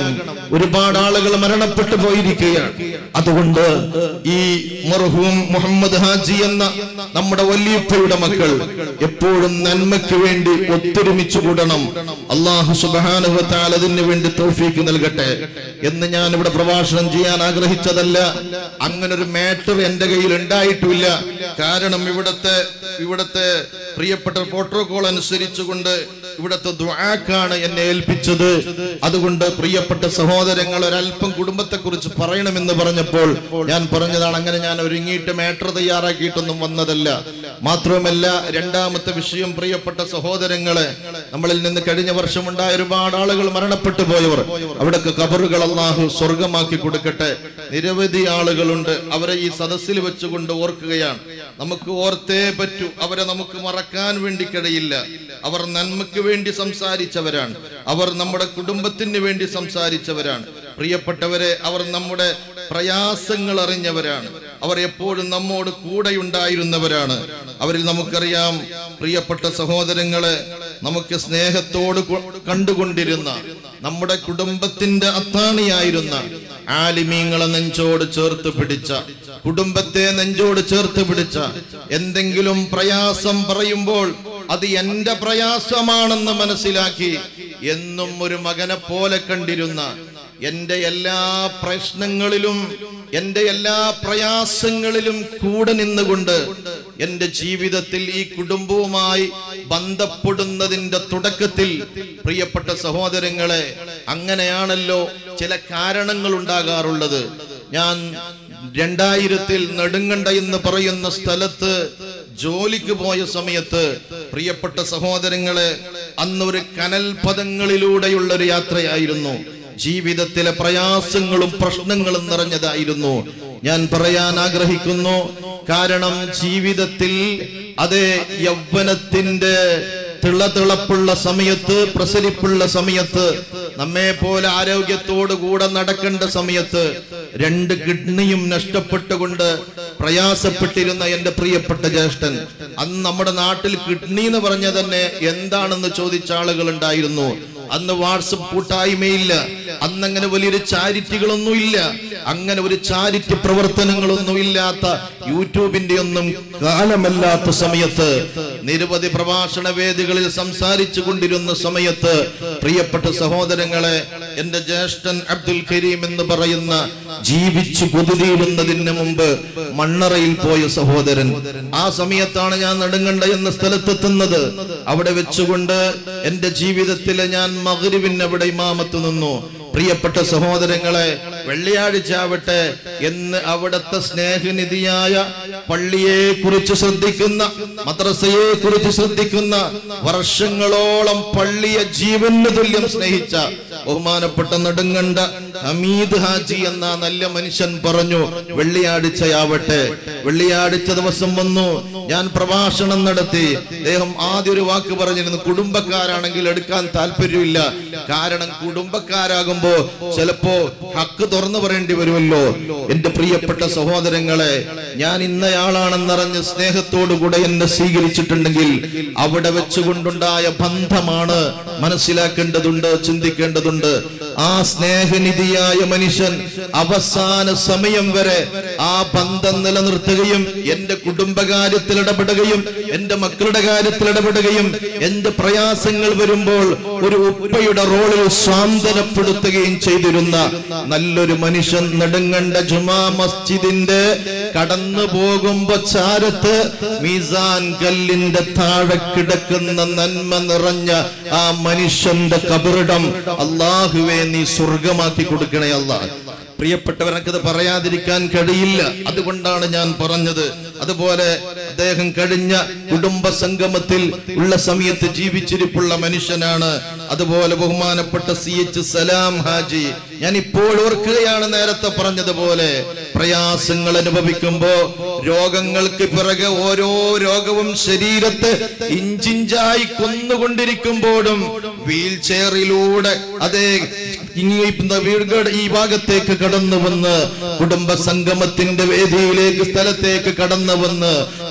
ഒരുപാട് ആളുകൾ മരണപ്പെട്ടു പോയിരിക്കുകയാണ് അതുകൊണ്ട് ഈ മർഹൂം മുഹമ്മദ് ഹാജി എന്ന നമ്മുടെ വല്യപ്പയുടെ മക്കൾ എപ്പോഴും നന്മയ്ക്ക് വേണ്ടി ഒത്തൊരുമിച്ച് കൂടണം അള്ളാഹു സുബാനുവത്താൽ അതിന് വേണ്ടി തോഫീക്ക് നൽകട്ടെ എന്ന് ഞാൻ ഇവിടെ പ്രഭാഷണം ചെയ്യാൻ ആഗ്രഹിച്ചതല്ല അങ്ങനെ ഒരു മാറ്റർ എന്റെ കയ്യിൽ ഉണ്ടായിട്ടില്ല കാരണം ഇവിടത്തെ ഇവിടത്തെ പ്രിയപ്പെട്ട പ്രോട്ടോകോൾ അനുസരിച്ചുകൊണ്ട് ഇവിടത്തെ ദുആക്കാണ് എന്നെ ഏൽപ്പിച്ചത് അതുകൊണ്ട് പ്രിയപ്പെട്ട സഹോദരങ്ങൾ ഒരല്പം കുടുംബത്തെ കുറിച്ച് പറയണമെന്ന് പറഞ്ഞപ്പോൾ ഞാൻ പറഞ്ഞതാണ് അങ്ങനെ ഞാൻ ഒരുങ്ങിയിട്ട് മാറ്റർ തയ്യാറാക്കിയിട്ടൊന്നും വന്നതല്ല മാത്രവുമല്ല രണ്ടാമത്തെ വിഷയം പ്രിയപ്പെട്ട സഹോദരങ്ങളെ നമ്മളിൽ നിന്ന് കഴിഞ്ഞ വർഷം ഉണ്ടായ ഒരുപാട് ആളുകൾ മരണപ്പെട്ടു പോയവർ അവിടൊക്കെ കബറുകൾ അള്ളാഹു സ്വർഗമാക്കി കൊടുക്കട്ടെ നിരവധി ആളുകളുണ്ട് അവരെ ഈ സദസ്സിൽ വെച്ചുകൊണ്ട് ഓർക്കുകയാണ് നമുക്ക് ഓർത്തേ പറ്റൂ അവരെ നമുക്ക് മറക്കാൻ വേണ്ടി കഴിയില്ല അവർ നന്മയ്ക്ക് വേണ്ടി സംസാരിച്ചവരാണ് അവർ നമ്മുടെ കുടുംബത്തിന് വേണ്ടി സംസാരിച്ചവരാണ് പ്രിയപ്പെട്ടവരെ അവർ നമ്മുടെ പ്രയാസങ്ങൾ അറിഞ്ഞവരാണ് അവർ എപ്പോഴും നമ്മോട് കൂടെയുണ്ടായിരുന്നവരാണ് അവരിൽ നമുക്കറിയാം പ്രിയപ്പെട്ട സഹോദരങ്ങളെ നമുക്ക് സ്നേഹത്തോട് കൊ- കണ്ടുകൊണ്ടിരുന്ന നമ്മുടെ കുടുംബത്തിന്റെ അത്താണിയായിരുന്ന ആലിമീങ്ങളെ നെഞ്ചോട് ചേർത്ത് പിടിച്ച കുടുംബത്തെ നെഞ്ചോട് ചേർത്ത് പിടിച്ച എന്തെങ്കിലും പ്രയാസം പറയുമ്പോൾ അത് എന്റെ പ്രയാസമാണെന്ന് മനസ്സിലാക്കി എന്നും ഒരു മകനെ പോലെ കണ്ടിരുന്ന എന്റെ എല്ലാ പ്രശ്നങ്ങളിലും എന്റെ എല്ലാ പ്രയാസങ്ങളിലും കൂടെ നിന്നുകൊണ്ട് എന്റെ ജീവിതത്തിൽ ഈ കുടുംബവുമായി ബന്ധപ്പെടുന്നതിന്റെ തുടക്കത്തിൽ പ്രിയപ്പെട്ട സഹോദരങ്ങളെ അങ്ങനെയാണല്ലോ ചില കാരണങ്ങൾ ഉണ്ടാകാറുള്ളത് ഞാൻ രണ്ടായിരത്തിൽ നെടുങ്കണ്ട എന്ന് പറയുന്ന സ്ഥലത്ത് ജോലിക്ക് പോയ സമയത്ത് പ്രിയപ്പെട്ട സഹോദരങ്ങളെ അന്നൊരു കനൽ പദങ്ങളിലൂടെയുള്ള ഒരു യാത്രയായിരുന്നു ജീവിതത്തിലെ പ്രയാസങ്ങളും പ്രശ്നങ്ങളും നിറഞ്ഞതായിരുന്നു ഞാൻ പറയാൻ ആഗ്രഹിക്കുന്നു കാരണം ജീവിതത്തിൽ അതേ യൗവനത്തിന്റെ തിളതിളപ്പുള്ള സമയത്ത് പ്രസരിപ്പുള്ള സമയത്ത് നമ്മെ പോലെ ആരോഗ്യത്തോടു കൂടെ നടക്കേണ്ട സമയത്ത് രണ്ട് കിഡ്നിയും നഷ്ടപ്പെട്ടുകൊണ്ട് പ്രയാസപ്പെട്ടിരുന്ന എന്റെ പ്രിയപ്പെട്ട ജ്യേഷ്ഠൻ അന്ന് നമ്മുടെ നാട്ടിൽ കിഡ്നി എന്ന് പറഞ്ഞ തന്നെ എന്താണെന്ന് ചോദിച്ച ആളുകൾ ഉണ്ടായിരുന്നു അന്ന് വാട്സപ്പ് കൂട്ടായ്മയില്ല അന്ന് അങ്ങനെ വലിയൊരു ചാരിറ്റികളൊന്നും ഇല്ല അങ്ങനെ ഒരു ചാരിറ്റി പ്രവർത്തനങ്ങളൊന്നും ഇല്ലാത്ത യൂട്യൂബിന്റെ ഒന്നും കാലമല്ലാത്ത സമയത്ത് നിരവധി പ്രഭാഷണ വേദികളിൽ സംസാരിച്ചു കൊണ്ടിരുന്ന സമയത്ത് പ്രിയപ്പെട്ട സഹോദരങ്ങളെ എന്റെ ജ്യേഷ്ഠൻ അബ്ദുൽ കരീം എന്ന് പറയുന്ന ജീവിച്ചു കൊതിരിയുന്നതിന് മുമ്പ് മണ്ണറയിൽ പോയ സഹോദരൻ ആ സമയത്താണ് ഞാൻ നെടുങ്കണ്ട എന്ന സ്ഥലത്തെത്തുന്നത് അവിടെ വെച്ചുകൊണ്ട് എന്റെ ജീവിതത്തിലെ ഞാൻ മകരിവിന് അവിടെ ഇമാമത്ത് നിന്നു പ്രിയപ്പെട്ട സഹോദരങ്ങളെ വെള്ളിയാഴ്ച ആവട്ടെ എന്ന് അവിടുത്തെ സ്നേഹനിധിയായ പള്ളിയെ കുറിച്ച് ശ്രദ്ധിക്കുന്ന മദ്രസയെ കുറിച്ച് ശ്രദ്ധിക്കുന്ന വർഷങ്ങളോളം പള്ളിയെ ജീവന് തുല്യം സ്നേഹിച്ച ബഹുമാനപ്പെട്ട നെടുങ്കണ്ട ഹമീദ് ഹാജി എന്ന നല്ല മനുഷ്യൻ പറഞ്ഞു വെള്ളിയാഴ്ചയാവട്ടെ വെള്ളിയാഴ്ച ദിവസം വന്നു ഞാൻ പ്രഭാഷണം നടത്തി അദ്ദേഹം ആദ്യ ഒരു വാക്ക് പറഞ്ഞിരുന്നു കുടുംബക്കാരാണെങ്കിൽ എടുക്കാൻ താല്പര്യമില്ല കാരണം കുടുംബക്കാരാകുമ്പോ ചിലപ്പോ ഹക്ക് തുറന്നു പറയേണ്ടി വരുമല്ലോ എന്റെ പ്രിയപ്പെട്ട സഹോദരങ്ങളെ ഞാൻ ഇന്നയാളാണെന്നറിഞ്ഞ് സ്നേഹത്തോടു കൂടെ എന്നെ സ്വീകരിച്ചിട്ടുണ്ടെങ്കിൽ അവിടെ വെച്ചുകൊണ്ടുണ്ടായ ബന്ധമാണ് മനസ്സിലാക്കേണ്ടതുണ്ട് ചിന്തിക്കേണ്ടതുണ്ട് ആ സ്നേഹനിധിയായ മനുഷ്യൻ അവസാന സമയം വരെ ആ ബന്ധം നിലനിർത്തുകയും എന്റെ കുടുംബകാര്യത്തിൽ ഇടപെടുകയും എന്റെ മക്കളുടെ കാര്യത്തിൽ ഇടപെടുകയും എന്റെ പ്രയാസങ്ങൾ വരുമ്പോൾ ഒരു ഉപ്പയുടെ റോളിൽ സ്വാന്തനപ്പെടുത്തുകയും ചെയ്തിരുന്ന നല്ലൊരു മനുഷ്യൻ നെടുങ്കണ്ട ജുമാ മസ്ജിദിന്റെ കടന്നു പോകുമ്പോ ചാരത്ത് മീസാൻ കല്ലിന്റെ താഴെ കിടക്കുന്ന നന്മ നിറഞ്ഞ ആ മനുഷ്യന്റെ കബറിടം അള്ളാഹുവെ നീ സ്വർഗമാക്കി കൊടുക്കണേ അള്ളാഹ് പ്രിയപ്പെട്ടവരക്കത് പറയാതിരിക്കാൻ കഴിയില്ല അതുകൊണ്ടാണ് ഞാൻ പറഞ്ഞത് അതുപോലെ അദ്ദേഹം കഴിഞ്ഞ കുടുംബ സംഗമത്തിൽ ഉള്ള സമയത്ത് ജീവിച്ചിരിപ്പുള്ള മനുഷ്യനാണ് അതുപോലെ ബഹുമാനപ്പെട്ട സി എച്ച് സലാം ഹാജി ഞാൻ ഇപ്പോൾ ഓർക്കുകയാണ് നേരത്തെ പറഞ്ഞതുപോലെ പ്രയാസങ്ങൾ അനുഭവിക്കുമ്പോ രോഗങ്ങൾക്ക് പിറകെ ഓരോ രോഗവും ശരീരത്തെ ഇഞ്ചിഞ്ചായി കൊന്നുകൊണ്ടിരിക്കുമ്പോഴും വീൽ ചെയറിലൂടെ അതേ ഇങ്ങ വീടുകളുടെ ഈ ഭാഗത്തേക്ക് കടന്നു വന്ന് കുടുംബ സംഗമത്തിന്റെ വേദിയിലേക്ക് സ്ഥലത്തേക്ക് കടന്നു വന്ന്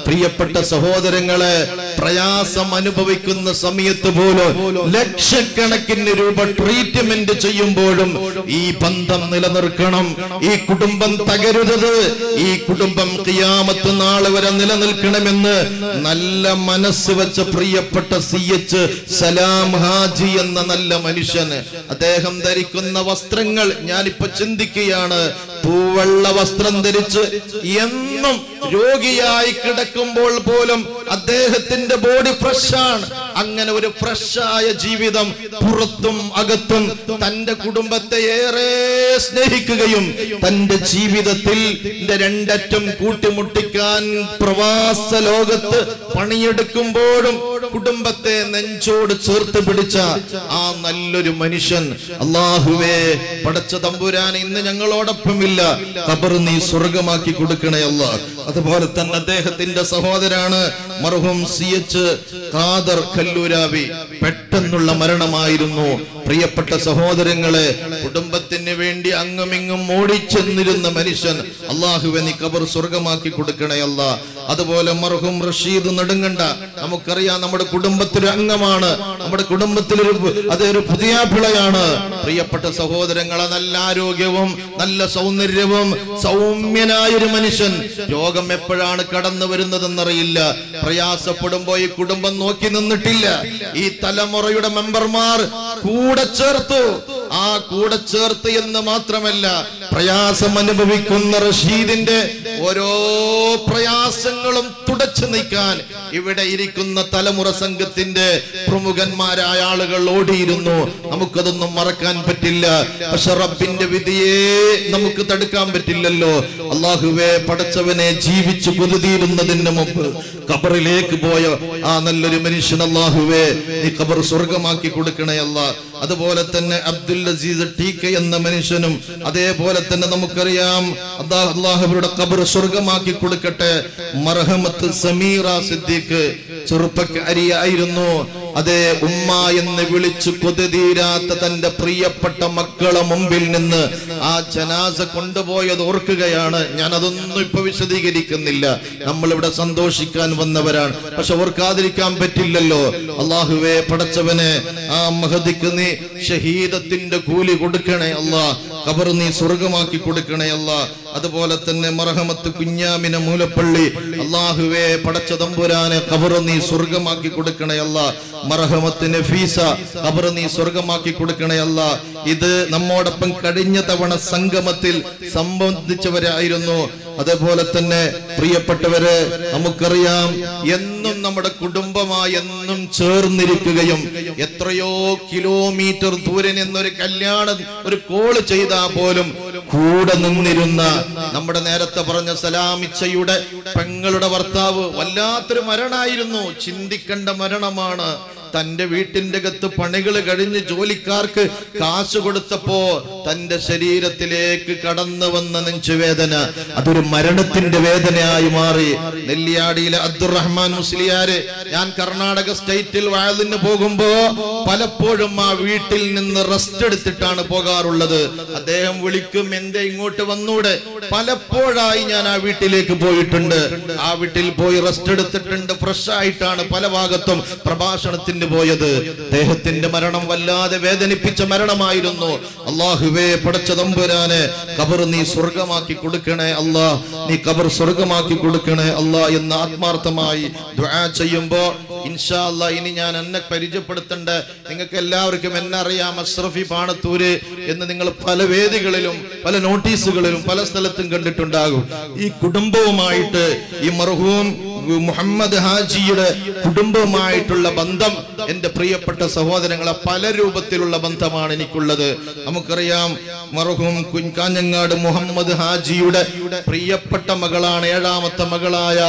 പ്രിയപ്പെട്ട സഹോദരങ്ങളെ പ്രയാസം അനുഭവിക്കുന്ന സമയത്ത് പോലും ലക്ഷക്കണക്കിന് രൂപ ട്രീറ്റ്മെന്റ് ചെയ്യുമ്പോഴും ഈ ബന്ധം നിലനിർക്കണം ഈ കുടുംബം തകരുന്നത് ഈ കുടുംബം കിയാമത്ത് നാളെ വരെ നിലനിൽക്കണമെന്ന് നല്ല മനസ്സ് വെച്ച പ്രിയപ്പെട്ട സി എച്ച് സലാം ഹാജി എന്ന നല്ല മനുഷ്യൻ അദ്ദേഹം ധരിക്കുന്ന വസ്ത്രങ്ങൾ ഞാനിപ്പോ ചിന്തിക്കുകയാണ് തൂവെള്ള വസ്ത്രം ധരിച്ച് എന്നും രോഗിയായി കിടക്കുമ്പോൾ പോലും അദ്ദേഹത്തിന്റെ ബോഡി ഫ്രഷാണ് അങ്ങനെ ഒരു ഫ്രഷായ ജീവിതം പുറത്തും അകത്തും തന്റെ കുടുംബത്തെ ഏറെ സ്നേഹിക്കുകയും തന്റെ ജീവിതത്തിൽ ഇതിന്റെ രണ്ടറ്റം കൂട്ടിമുട്ടിക്കാൻ പ്രവാസ ലോകത്ത് പണിയെടുക്കുമ്പോഴും കുടുംബത്തെ നെഞ്ചോട് ചേർത്ത് പിടിച്ച ആ നല്ലൊരു മനുഷ്യൻ അള്ളാഹുവേ പടച്ച തമ്പുരാൻ ഇന്ന് ഞങ്ങളോടൊപ്പമില്ല ഖബർ നീ സ്വർഗമാക്കി കൊടുക്കണേ അല്ല അതുപോലെ തന്നെ അദ്ദേഹത്തിന്റെ സഹോദരാണ് മർഹൂം സി എച്ച് ഖാദർ കല്ലൂരാവി പെട്ടെന്നുള്ള മരണമായിരുന്നു പ്രിയപ്പെട്ട സഹോദരങ്ങളെ കുടുംബത്തിന് വേണ്ടി അങ്ങുമിങ്ങും ഓടിച്ചെന്നിരുന്ന മനുഷ്യൻ അള്ളാഹുവെ നീ ഖബർ സ്വർഗമാക്കി കൊടുക്കണേ അല്ല അതുപോലെ മർഹൂം റഷീദ് നെടുങ്കണ്ട നമുക്കറിയാം നമ്മുടെ കുടുംബത്തിലൊരു അംഗമാണ് നമ്മുടെ കുടുംബത്തിലൊരു അതൊരു പുതിയ പിളയാണ് പ്രിയപ്പെട്ട സഹോദരങ്ങളെ നല്ല ആരോഗ്യവും നല്ല സൗന്ദര്യവും സൗമ്യനായ ഒരു മനുഷ്യൻ രോഗം എപ്പോഴാണ് കടന്നു വരുന്നതെന്നറിയില്ല പ്രയാസപ്പെടുമ്പോ ഈ കുടുംബം നോക്കി നിന്നിട്ടില്ല ഈ തലമുറയുടെ മെമ്പർമാർ കൂടെ ചേർത്തു ആ കൂടെ ചേർത്ത് എന്ന് മാത്രമല്ല പ്രയാസം അനുഭവിക്കുന്ന റഷീദിന്റെ ഓരോ പ്രയാസങ്ങളും തുടച്ചു നീക്കാൻ ഇവിടെ ഇരിക്കുന്ന തലമുറ സംഘത്തിന്റെ പ്രമുഖന്മാരായ ആളുകൾ ഓടിയിരുന്നു നമുക്കതൊന്നും മറക്കാൻ പറ്റില്ല പക്ഷെ റബ്ബിന്റെ വിധിയെ നമുക്ക് തടുക്കാൻ പറ്റില്ലല്ലോ അള്ളാഹുവെ പടച്ചവനെ ജീവിച്ചു കൊതുതിയിരുന്നതിന് മുമ്പ് ഖബറിലേക്ക് പോയ ആ നല്ലൊരു മനുഷ്യൻ അള്ളാഹുവേ നീ ഖബർ സ്വർഗമാക്കി കൊടുക്കണേ അല്ല അതുപോലെ തന്നെ അബ്ദുൽ അസീസ് ടി കെ എന്ന മനുഷ്യനും അതേപോലെ തന്നെ നമുക്കറിയാം അല്ലാഹ് അള്ളാഹുവരുടെ ഖബർ സ്വർഗമാക്കി കൊടുക്കട്ടെ മർഹമത്ത് സമീറ സിദ്ദീഖ് ചെറുപ്പക്കാരിയായിരുന്നു അതേ ഉമ്മ എന്ന് വിളിച്ചു കൊതുതീരാത്ത തന്റെ പ്രിയപ്പെട്ട മക്കളെ മുമ്പിൽ നിന്ന് ആ ജനാസ കൊണ്ടുപോയത് ഓർക്കുകയാണ് ഞാൻ അതൊന്നും ഇപ്പൊ വിശദീകരിക്കുന്നില്ല നമ്മൾ ഇവിടെ സന്തോഷിക്കാൻ വന്നവരാണ് പക്ഷെ ഓർക്കാതിരിക്കാൻ പറ്റില്ലല്ലോ അള്ളാഹുവെ പടച്ചവനെ ആ മഹദിക്ക് നീ ഷഹീദത്തിന്റെ കൂലി കൊടുക്കണേ അല്ലാ ഖബർ നീ സ്വർഗമാക്കി കൊടുക്കണേ അല്ലാ അതുപോലെ തന്നെ മറഹമത്ത് കുഞ്ഞാമിന മൂലപ്പള്ളി അള്ളാഹുവെ പടച്ച തമ്പുരാനെ ഖബർ നീ സ്വർഗമാക്കി കൊടുക്കണേ അല്ലാ മറഹമത്ത് നഫീസ ഖബർ നീ സ്വർഗമാക്കി കൊടുക്കണേ അല്ലാ ഇത് നമ്മോടൊപ്പം കഴിഞ്ഞ തവണ സംഗമത്തിൽ സംബന്ധിച്ചവരായിരുന്നു അതേപോലെ തന്നെ പ്രിയപ്പെട്ടവര് നമുക്കറിയാം എന്നും നമ്മുടെ കുടുംബമായി എന്നും ചേർന്നിരിക്കുകയും എത്രയോ കിലോമീറ്റർ ദൂരെ നിന്നൊരു കല്യാണം ഒരു കോള് ചെയ്താൽ പോലും കൂടെ നിന്നിരുന്ന നമ്മുടെ നേരത്തെ പറഞ്ഞ സലാമിച്ചയുടെ പെങ്ങളുടെ ഭർത്താവ് വല്ലാത്തൊരു മരണായിരുന്നു ചിന്തിക്കേണ്ട മരണമാണ് തന്റെ വീട്ടിന്റെ അകത്ത് പണികൾ കഴിഞ്ഞ് ജോലിക്കാർക്ക് കാശ് കൊടുത്തപ്പോ തന്റെ ശരീരത്തിലേക്ക് കടന്നു വന്ന നെഞ്ചുവേദന അതൊരു മരണത്തിന്റെ വേദനയായി മാറി നെല്ലിയാടിയിലെ അബ്ദുറഹ്മാൻ മുസ്ലിയാര് ഞാൻ കർണാടക സ്റ്റേറ്റിൽ വാഴലിന് പോകുമ്പോ പലപ്പോഴും ആ വീട്ടിൽ നിന്ന് റെസ്റ്റ് എടുത്തിട്ടാണ് പോകാറുള്ളത് അദ്ദേഹം വിളിക്കും എന്റെ ഇങ്ങോട്ട് വന്നൂടെ പലപ്പോഴായി ഞാൻ ആ വീട്ടിലേക്ക് പോയിട്ടുണ്ട് ആ വീട്ടിൽ പോയി റെസ്റ്റ് എടുത്തിട്ടുണ്ട് ഫ്രഷ് ആയിട്ടാണ് പല ഭാഗത്തും പ്രഭാഷണത്തിന് പോയത് അദ്ദേഹത്തിന്റെ മരണം വല്ലാതെ വേദനിപ്പിച്ച മരണമായിരുന്നു അള്ളാഹുവേ പടച്ച തമ്പുരാനെ കബർ നീ സ്വർഗമാക്കി കൊടുക്കണേ അല്ലാ നീ കബർ സ്വർഗമാക്കി കൊടുക്കണേ അല്ലാ എന്ന് ആത്മാർത്ഥമായി ദുആ ചെയ്യുമ്പോ ഇൻഷാ അല്ലാ ഇനി ഞാൻ എന്നെ പരിചയപ്പെടുത്തണ്ട നിങ്ങൾക്ക് എല്ലാവർക്കും എന്നെ അറിയാം അഷ്റഫി പാണത്തൂര് എന്ന് നിങ്ങൾ പല വേദികളിലും പല നോട്ടീസുകളിലും പല സ്ഥലത്തും കണ്ടിട്ടുണ്ടാകും ഈ കുടുംബവുമായിട്ട് ഈ മർഹൂം മുഹമ്മദ് ഹാജിയുടെ കുടുംബവുമായിട്ടുള്ള ബന്ധം എന്റെ പ്രിയപ്പെട്ട സഹോദരങ്ങളെ പല രൂപത്തിലുള്ള ബന്ധമാണ് എനിക്കുള്ളത് നമുക്കറിയാം മർഹൂം കുഞ്ഞാഞ്ഞങ്ങാട് മുഹമ്മദ് ഹാജിയുടെ പ്രിയപ്പെട്ട മകളാണ് ഏഴാമത്തെ മകളായ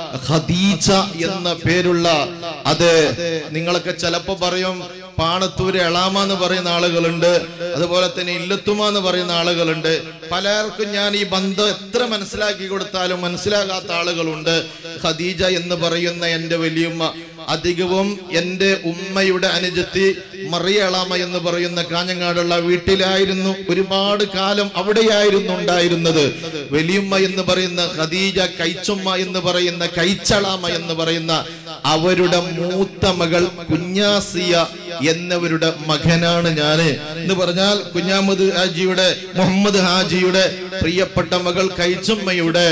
ഖദീജ എന്ന പേരുള്ള അത് നിങ്ങളൊക്കെ ചിലപ്പോ പറയും പാണത്തൂര് എളാമ എന്ന് പറയുന്ന ആളുകളുണ്ട് അതുപോലെ തന്നെ ഇല്ലത്തുമ എന്ന് പറയുന്ന ആളുകളുണ്ട് പലർക്കും ഞാൻ ഈ ബന്ധം എത്ര മനസ്സിലാക്കി കൊടുത്താലും മനസ്സിലാകാത്ത ആളുകളുണ്ട് ഖദീജ എന്ന് പറയുന്ന എൻ്റെ വലിയുമ്മ അധികവും എൻ്റെ ഉമ്മയുടെ അനുജത്തി മറിയളാമ എന്ന് പറയുന്ന കാഞ്ഞങ്ങാടുള്ള വീട്ടിലായിരുന്നു ഒരുപാട് കാലം അവിടെയായിരുന്നു ഉണ്ടായിരുന്നത് വലിയമ്മ എന്ന് പറയുന്ന ഖദീജ കൈച്ചുമ്മ എന്ന് പറയുന്ന കൈച്ചളാമ എന്ന് പറയുന്ന അവരുടെ മൂത്ത മകൾ കുഞ്ഞാസിയ എന്നവരുടെ മകനാണ് ഞാന് എന്ന് പറഞ്ഞാൽ കുഞ്ഞാമത് ഹാജിയുടെ മുഹമ്മദ് ഹാജിയുടെ പ്രിയപ്പെട്ട മകൾ കൈച്ചുമ്മയുടെ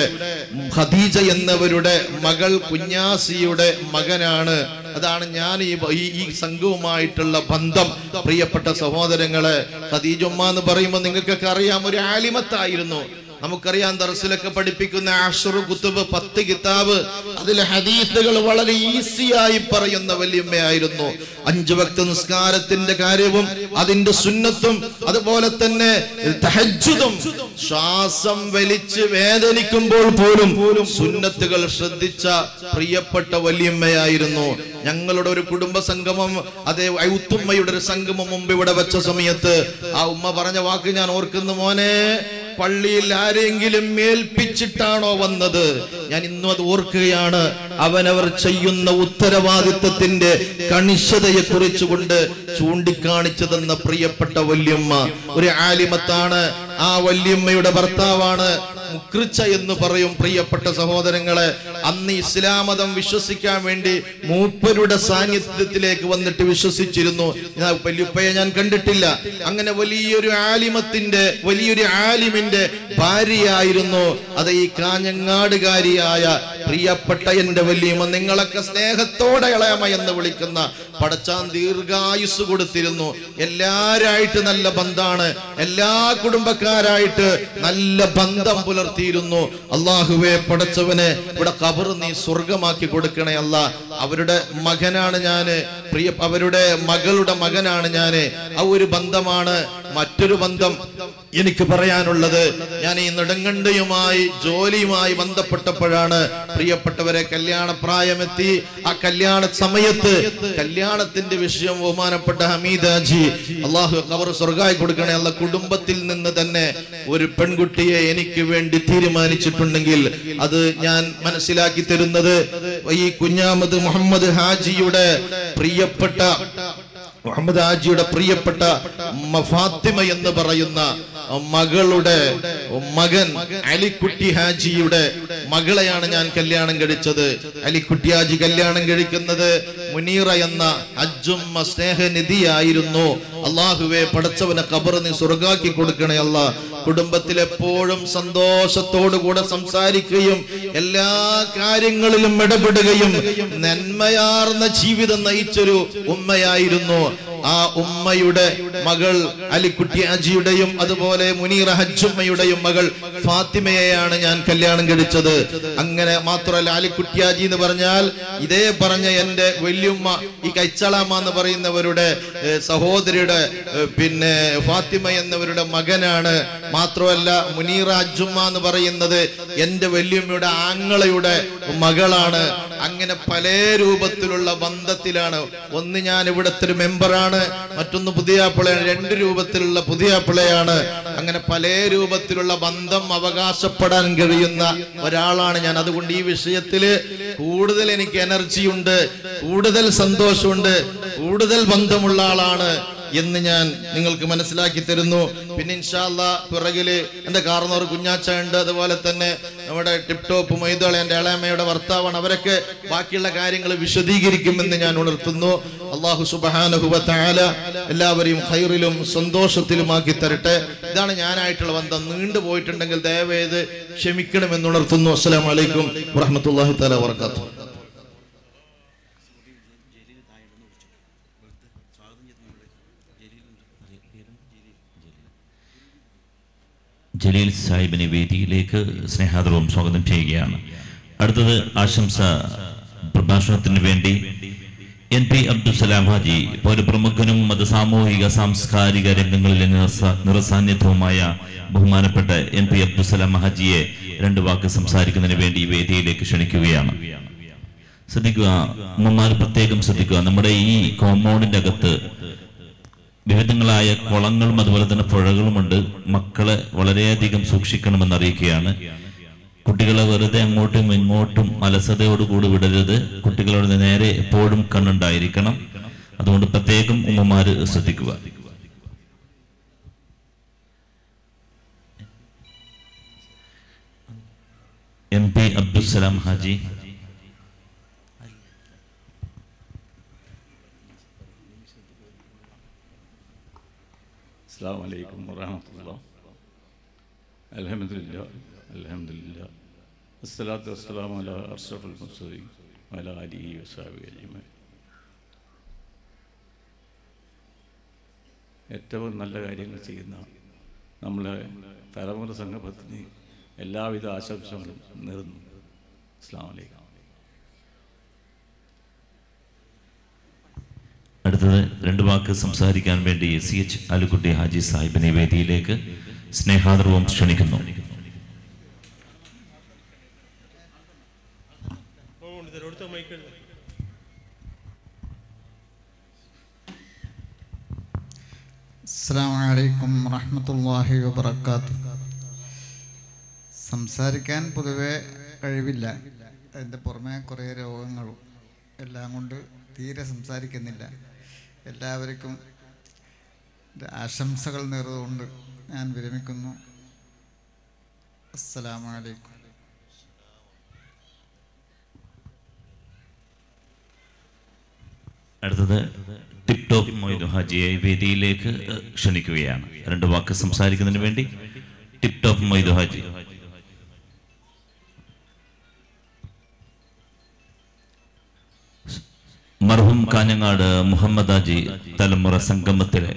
ഖദീജ എന്നവരുടെ മകൾ കുഞ്ഞാസിയുടെ മകനാണ് അതാണ് ഞാൻ ഈ ഈ- ഈ സംഘവുമായിട്ടുള്ള ബന്ധം പ്രിയപ്പെട്ട സഹോദരങ്ങളെ ഖദീജുമ്മ എന്ന് പറയുമ്പോൾ നിങ്ങൾക്കൊക്കെ അറിയാം ഒരു ആലിമത്തായിരുന്നു നമുക്കറിയാം ദർസിലൊക്കെ പഠിപ്പിക്കുന്ന അഷറു കുത്തുബ് പത്ത് കിതാബ് അതിലെ ഹദീസുകൾ വളരെ ഈസിയായി പറയുന്ന വല്യമ്മയായിരുന്നു അഞ്ചു ഭക്ത നിസ്കാരത്തിന്റെ കാര്യവും അതിന്റെ സുന്നത്തും അതുപോലെ തന്നെ തഹജ്ജുദും ശ്വാസം വലിച്ച് വേദനിക്കുമ്പോൾ പോലും സുന്നത്തുകൾ ശ്രദ്ധിച്ച പ്രിയപ്പെട്ട വല്യമ്മയായിരുന്നു ഞങ്ങളുടെ ഒരു കുടുംബ സംഗമം അതേ ഔത്തുമ്മയുടെ ഒരു സംഗമം മുമ്പ് ഇവിടെ വെച്ച സമയത്ത് ആ ഉമ്മ പറഞ്ഞ വാക്ക് ഞാൻ ഓർക്കുന്നു മോനെ പള്ളിയിൽ ആരെങ്കിലും ഏൽപ്പിച്ചിട്ടാണോ വന്നത് ഞാൻ ഇന്നും അത് ഓർക്കുകയാണ് അവനവർ ചെയ്യുന്ന ഉത്തരവാദിത്വത്തിന്റെ കണിശതയെ കുറിച്ച് കൊണ്ട് ചൂണ്ടിക്കാണിച്ചു തന്ന പ്രിയപ്പെട്ട വല്യമ്മ ഒരു ആലിമത്താണ് ആ വല്യമ്മയുടെ ഭർത്താവാണ് മുക്രിച്ച എന്ന് പറയും പ്രിയപ്പെട്ട സഹോദരങ്ങളെ അന്ന് ഇസ്ലാം മതം വിശ്വസിക്കാൻ വേണ്ടി മൂപ്പരുടെ സാന്നിധ്യത്തിലേക്ക് വന്നിട്ട് വിശ്വസിച്ചിരുന്നു ഞാൻ വല്യുപ്പയെ ഞാൻ കണ്ടിട്ടില്ല അങ്ങനെ വലിയൊരു ആലിമത്തിന്റെ വലിയൊരു ആലിമിന്റെ ഭാര്യയായിരുന്നു അത് ഈ കാഞ്ഞങ്ങാടുകാരിയായ പ്രിയപ്പെട്ട എന്റെ വല്യമ്മ നിങ്ങളൊക്കെ സ്നേഹത്തോടെ ഇളയമ എന്ന് വിളിക്കുന്ന പടച്ചാൻ ദീർഘായുസ് കൊടുത്തിരുന്നു എല്ലാരായിട്ട് നല്ല ബന്ധാണ് എല്ലാ കുടുംബക്കാരായിട്ട് നല്ല ബന്ധം പുലർത്തിയിരുന്നു അള്ളാഹുവെ പടച്ചവനെ ഇവിടെ കബർ നീ സ്വർഗമാക്കി കൊടുക്കണേ അല്ല അവരുടെ മകനാണ് ഞാന് പ്രിയ അവരുടെ മകളുടെ മകനാണ് ഞാന് ആ ഒരു ബന്ധമാണ് മറ്റൊരു ബന്ധം എനിക്ക് പറയാനുള്ളത് ഞാൻ ഈ നെടുങ്കണ്ടയുമായി ജോലിയുമായി ബന്ധപ്പെട്ടപ്പോഴാണ് പ്രിയപ്പെട്ടവരെ കല്യാണ പ്രായമെത്തി ആ കല്യാണ സമയത്ത് കല്യാണത്തിന്റെ വിഷയം ബഹുമാനപ്പെട്ട ഹമീദാജി അള്ളാഹു അവർ സ്വർഗായി കൊടുക്കണേ അല്ല കുടുംബത്തിൽ നിന്ന് തന്നെ ഒരു പെൺകുട്ടിയെ എനിക്ക് വേണ്ടി തീരുമാനിച്ചിട്ടുണ്ടെങ്കിൽ അത് ഞാൻ മനസ്സിലാക്കി തരുന്നത് ഈ കുഞ്ഞാമത് മുഹമ്മദ് ഹാജിയുടെ പ്രിയപ്പെട്ട മുഹമ്മദ് ഹാജിയുടെ പ്രിയപ്പെട്ട മ- ഫാത്തിമ എന്ന് പറയുന്ന മകളുടെ മകൻ അലിക്കുട്ടി ഹാജിയുടെ മകളെയാണ് ഞാൻ കല്യാണം കഴിച്ചത് അലിക്കുട്ടി ഹാജി കല്യാണം കഴിക്കുന്നത് മുനീറ എന്ന അജുമ്മ സ്നേഹനിധിയായിരുന്നു അള്ളാഹുവെ പടച്ചവനെ കബർ നീ സ്വർഗാക്കി കൊടുക്കണേ അല്ല കുടുംബത്തിൽ എപ്പോഴും സന്തോഷത്തോടു കൂടെ സംസാരിക്കുകയും എല്ലാ കാര്യങ്ങളിലും ഇടപെടുകയും നന്മയാർന്ന ജീവിതം നയിച്ചൊരു ഉമ്മയായിരുന്നു ആ ഉമ്മയുടെ മകൾ അലിക്കുട്ടി അജിയുടെയും അതുപോലെ മുനീറ ഹജ്ജുമ്മയുടെയും മകൾ ഫാത്തിമയെയാണ് ഞാൻ കല്യാണം കഴിച്ചത് അങ്ങനെ മാത്രമല്ല അലിക്കുട്ടി അജി എന്ന് പറഞ്ഞാൽ ഇതേ പറഞ്ഞ എന്റെ വല്യുമ്മ ഈ കൈച്ചളാമ എന്ന് പറയുന്നവരുടെ ഏഹ്, സഹോദരിയുടെ ഏഹ്, പിന്നെ ഫാത്തിമ എന്നവരുടെ മകനാണ് മാത്രമല്ല മുനീറ അജുമ്മ എന്ന് പറയുന്നത് എന്റെ വല്യമ്മയുടെ ആങ്ങളയുടെ മകളാണ് അങ്ങനെ പല രൂപത്തിലുള്ള ബന്ധത്തിലാണ് ഒന്ന് ഞാൻ ഇവിടുത്തെ ഒരു മെമ്പറാണ് മറ്റൊന്ന് പുതിയ പിള്ളയാണ് രണ്ട് രൂപത്തിലുള്ള പുതിയ പിള്ളയാണ് അങ്ങനെ പല രൂപത്തിലുള്ള ബന്ധം അവകാശപ്പെടാൻ കഴിയുന്ന ഒരാളാണ് ഞാൻ അതുകൊണ്ട് ഈ വിഷയത്തില് കൂടുതൽ എനിക്ക് എനർജി ഉണ്ട് കൂടുതൽ സന്തോഷമുണ്ട് കൂടുതൽ ബന്ധമുള്ള ആളാണ് എന്ന് ഞാൻ നിങ്ങൾക്ക് മനസ്സിലാക്കി തരുന്നു പിന്നെ ഇൻഷാല്ല പിറകില് എന്റെ കാർന്നോർ കുഞ്ഞാച്ച ഉണ്ട് അതുപോലെ തന്നെ നമ്മുടെ ടിപ് ടോപ്പ് മൊയ്തോളെ എന്റെ ഇളയമ്മയുടെ ഭർത്താവാണ് അവരൊക്കെ ബാക്കിയുള്ള കാര്യങ്ങൾ വിശദീകരിക്കുമെന്ന് ഞാൻ ഉണർത്തുന്നു അള്ളാഹു സുബാനുഹുബത്താല എല്ലാവരെയും ഹൈറിലും സന്തോഷത്തിലുമാക്കി തരട്ടെ ഇതാണ് ഞാനായിട്ടുള്ള ബന്ധം നീണ്ടു പോയിട്ടുണ്ടെങ്കിൽ ദയവേത് ക്ഷമിക്കണമെന്ന് ഉണർത്തുന്നു അസ്സലാം വലൈക്കും വറഹമത്തല്ലാഹി തല വർക്കാത്തു ജലീൽ സാഹിബിനെ വേദിയിലേക്ക് സ്നേഹാദരവും സ്വാഗതം ചെയ്യുകയാണ് അടുത്തത് ആശംസ പ്രഭാഷണത്തിന് വേണ്ടി എൻ പി അബ്ദുസലാം ഹാജി ഒരു പ്രമുഖനും മത സാമൂഹിക സാംസ്കാരിക രംഗങ്ങളിലെ നിറസ- നിറസാന്നിധ്യവുമായ ബഹുമാനപ്പെട്ട എൻ പി അബ്ദുസലാം ഹാജിയെ രണ്ട് വാക്ക് സംസാരിക്കുന്നതിന് വേണ്ടി ഈ വേദിയിലേക്ക് ക്ഷണിക്കുകയാണ് ശ്രദ്ധിക്കുക ഉമ്മമാർ പ്രത്യേകം ശ്രദ്ധിക്കുക നമ്മുടെ ഈ കോമ്പൗണ്ടിന്റെ അകത്ത് വിവിധങ്ങളായ കുളങ്ങളും അതുപോലെ തന്നെ പുഴകളുമുണ്ട് മക്കളെ വളരെയധികം സൂക്ഷിക്കണമെന്ന് അറിയിക്കുകയാണ് കുട്ടികളെ വെറുതെ അങ്ങോട്ടും ഇങ്ങോട്ടും അലസതയോടുകൂടി വിടരുത് കുട്ടികളുടെ നേരെ എപ്പോഴും കണ്ണുണ്ടായിരിക്കണം അതുകൊണ്ട് പ്രത്യേകം ഉമ്മമാര് ശ്രദ്ധിക്കുക എം പി അബ്ദുസലാം ഹാജി السلام عليكم ورحمة الله الحمد لله الحمد لله الصلاة والسلام على أشرف المرسلين وعلى آله وصحبه أجمعين ഏറ്റവും നല്ല കാര്യങ്ങൾ ചെയ്യുന്ന നമ്മളെ തലമുറ സംഗമത്തിന് എല്ലാവിധ ആശംസകളും നേർന്നു അസ്സാം വലൈക്കും അടുത്തത് രണ്ട് വാക്ക് സംസാരിക്കാൻ വേണ്ടി സി എച്ച് അലുക്കുട്ടി ഹാജി സാഹിബിനെ വേദിയിലേക്ക് സ്നേഹാദർവം ക്ഷണിക്കുന്നു അസ്സാം വലൈക്കും വറഹമത്തല്ലാഹി വബർക്കാത്തു സംസാരിക്കാൻ പൊതുവെ കഴിവില്ല അതിൻ്റെ പുറമെ കുറേ രോഗങ്ങളും എല്ലാം കൊണ്ട് തീരെ സംസാരിക്കുന്നില്ല എല്ലാവർക്കും എൻ്റെ ആശംസകൾ നേർന്നുകൊണ്ട് ഞാൻ വിരമിക്കുന്നു അസ്സലാമു അലൈക്കും അടുത്തത് ടിപ് ടോപ്പ് മൊയ്തു ഹാജിയെ വേദിയിലേക്ക് ക്ഷണിക്കുകയാണ് രണ്ട് വാക്ക് സംസാരിക്കുന്നതിന് വേണ്ടി ടിപ് ടോപ്പ് മൊയ്തു ഹാജി മർഹൂം കാഞ്ഞങ്ങാട് മുഹമ്മദ് ഹാജി തലമുറ സംഗമത്തിലെ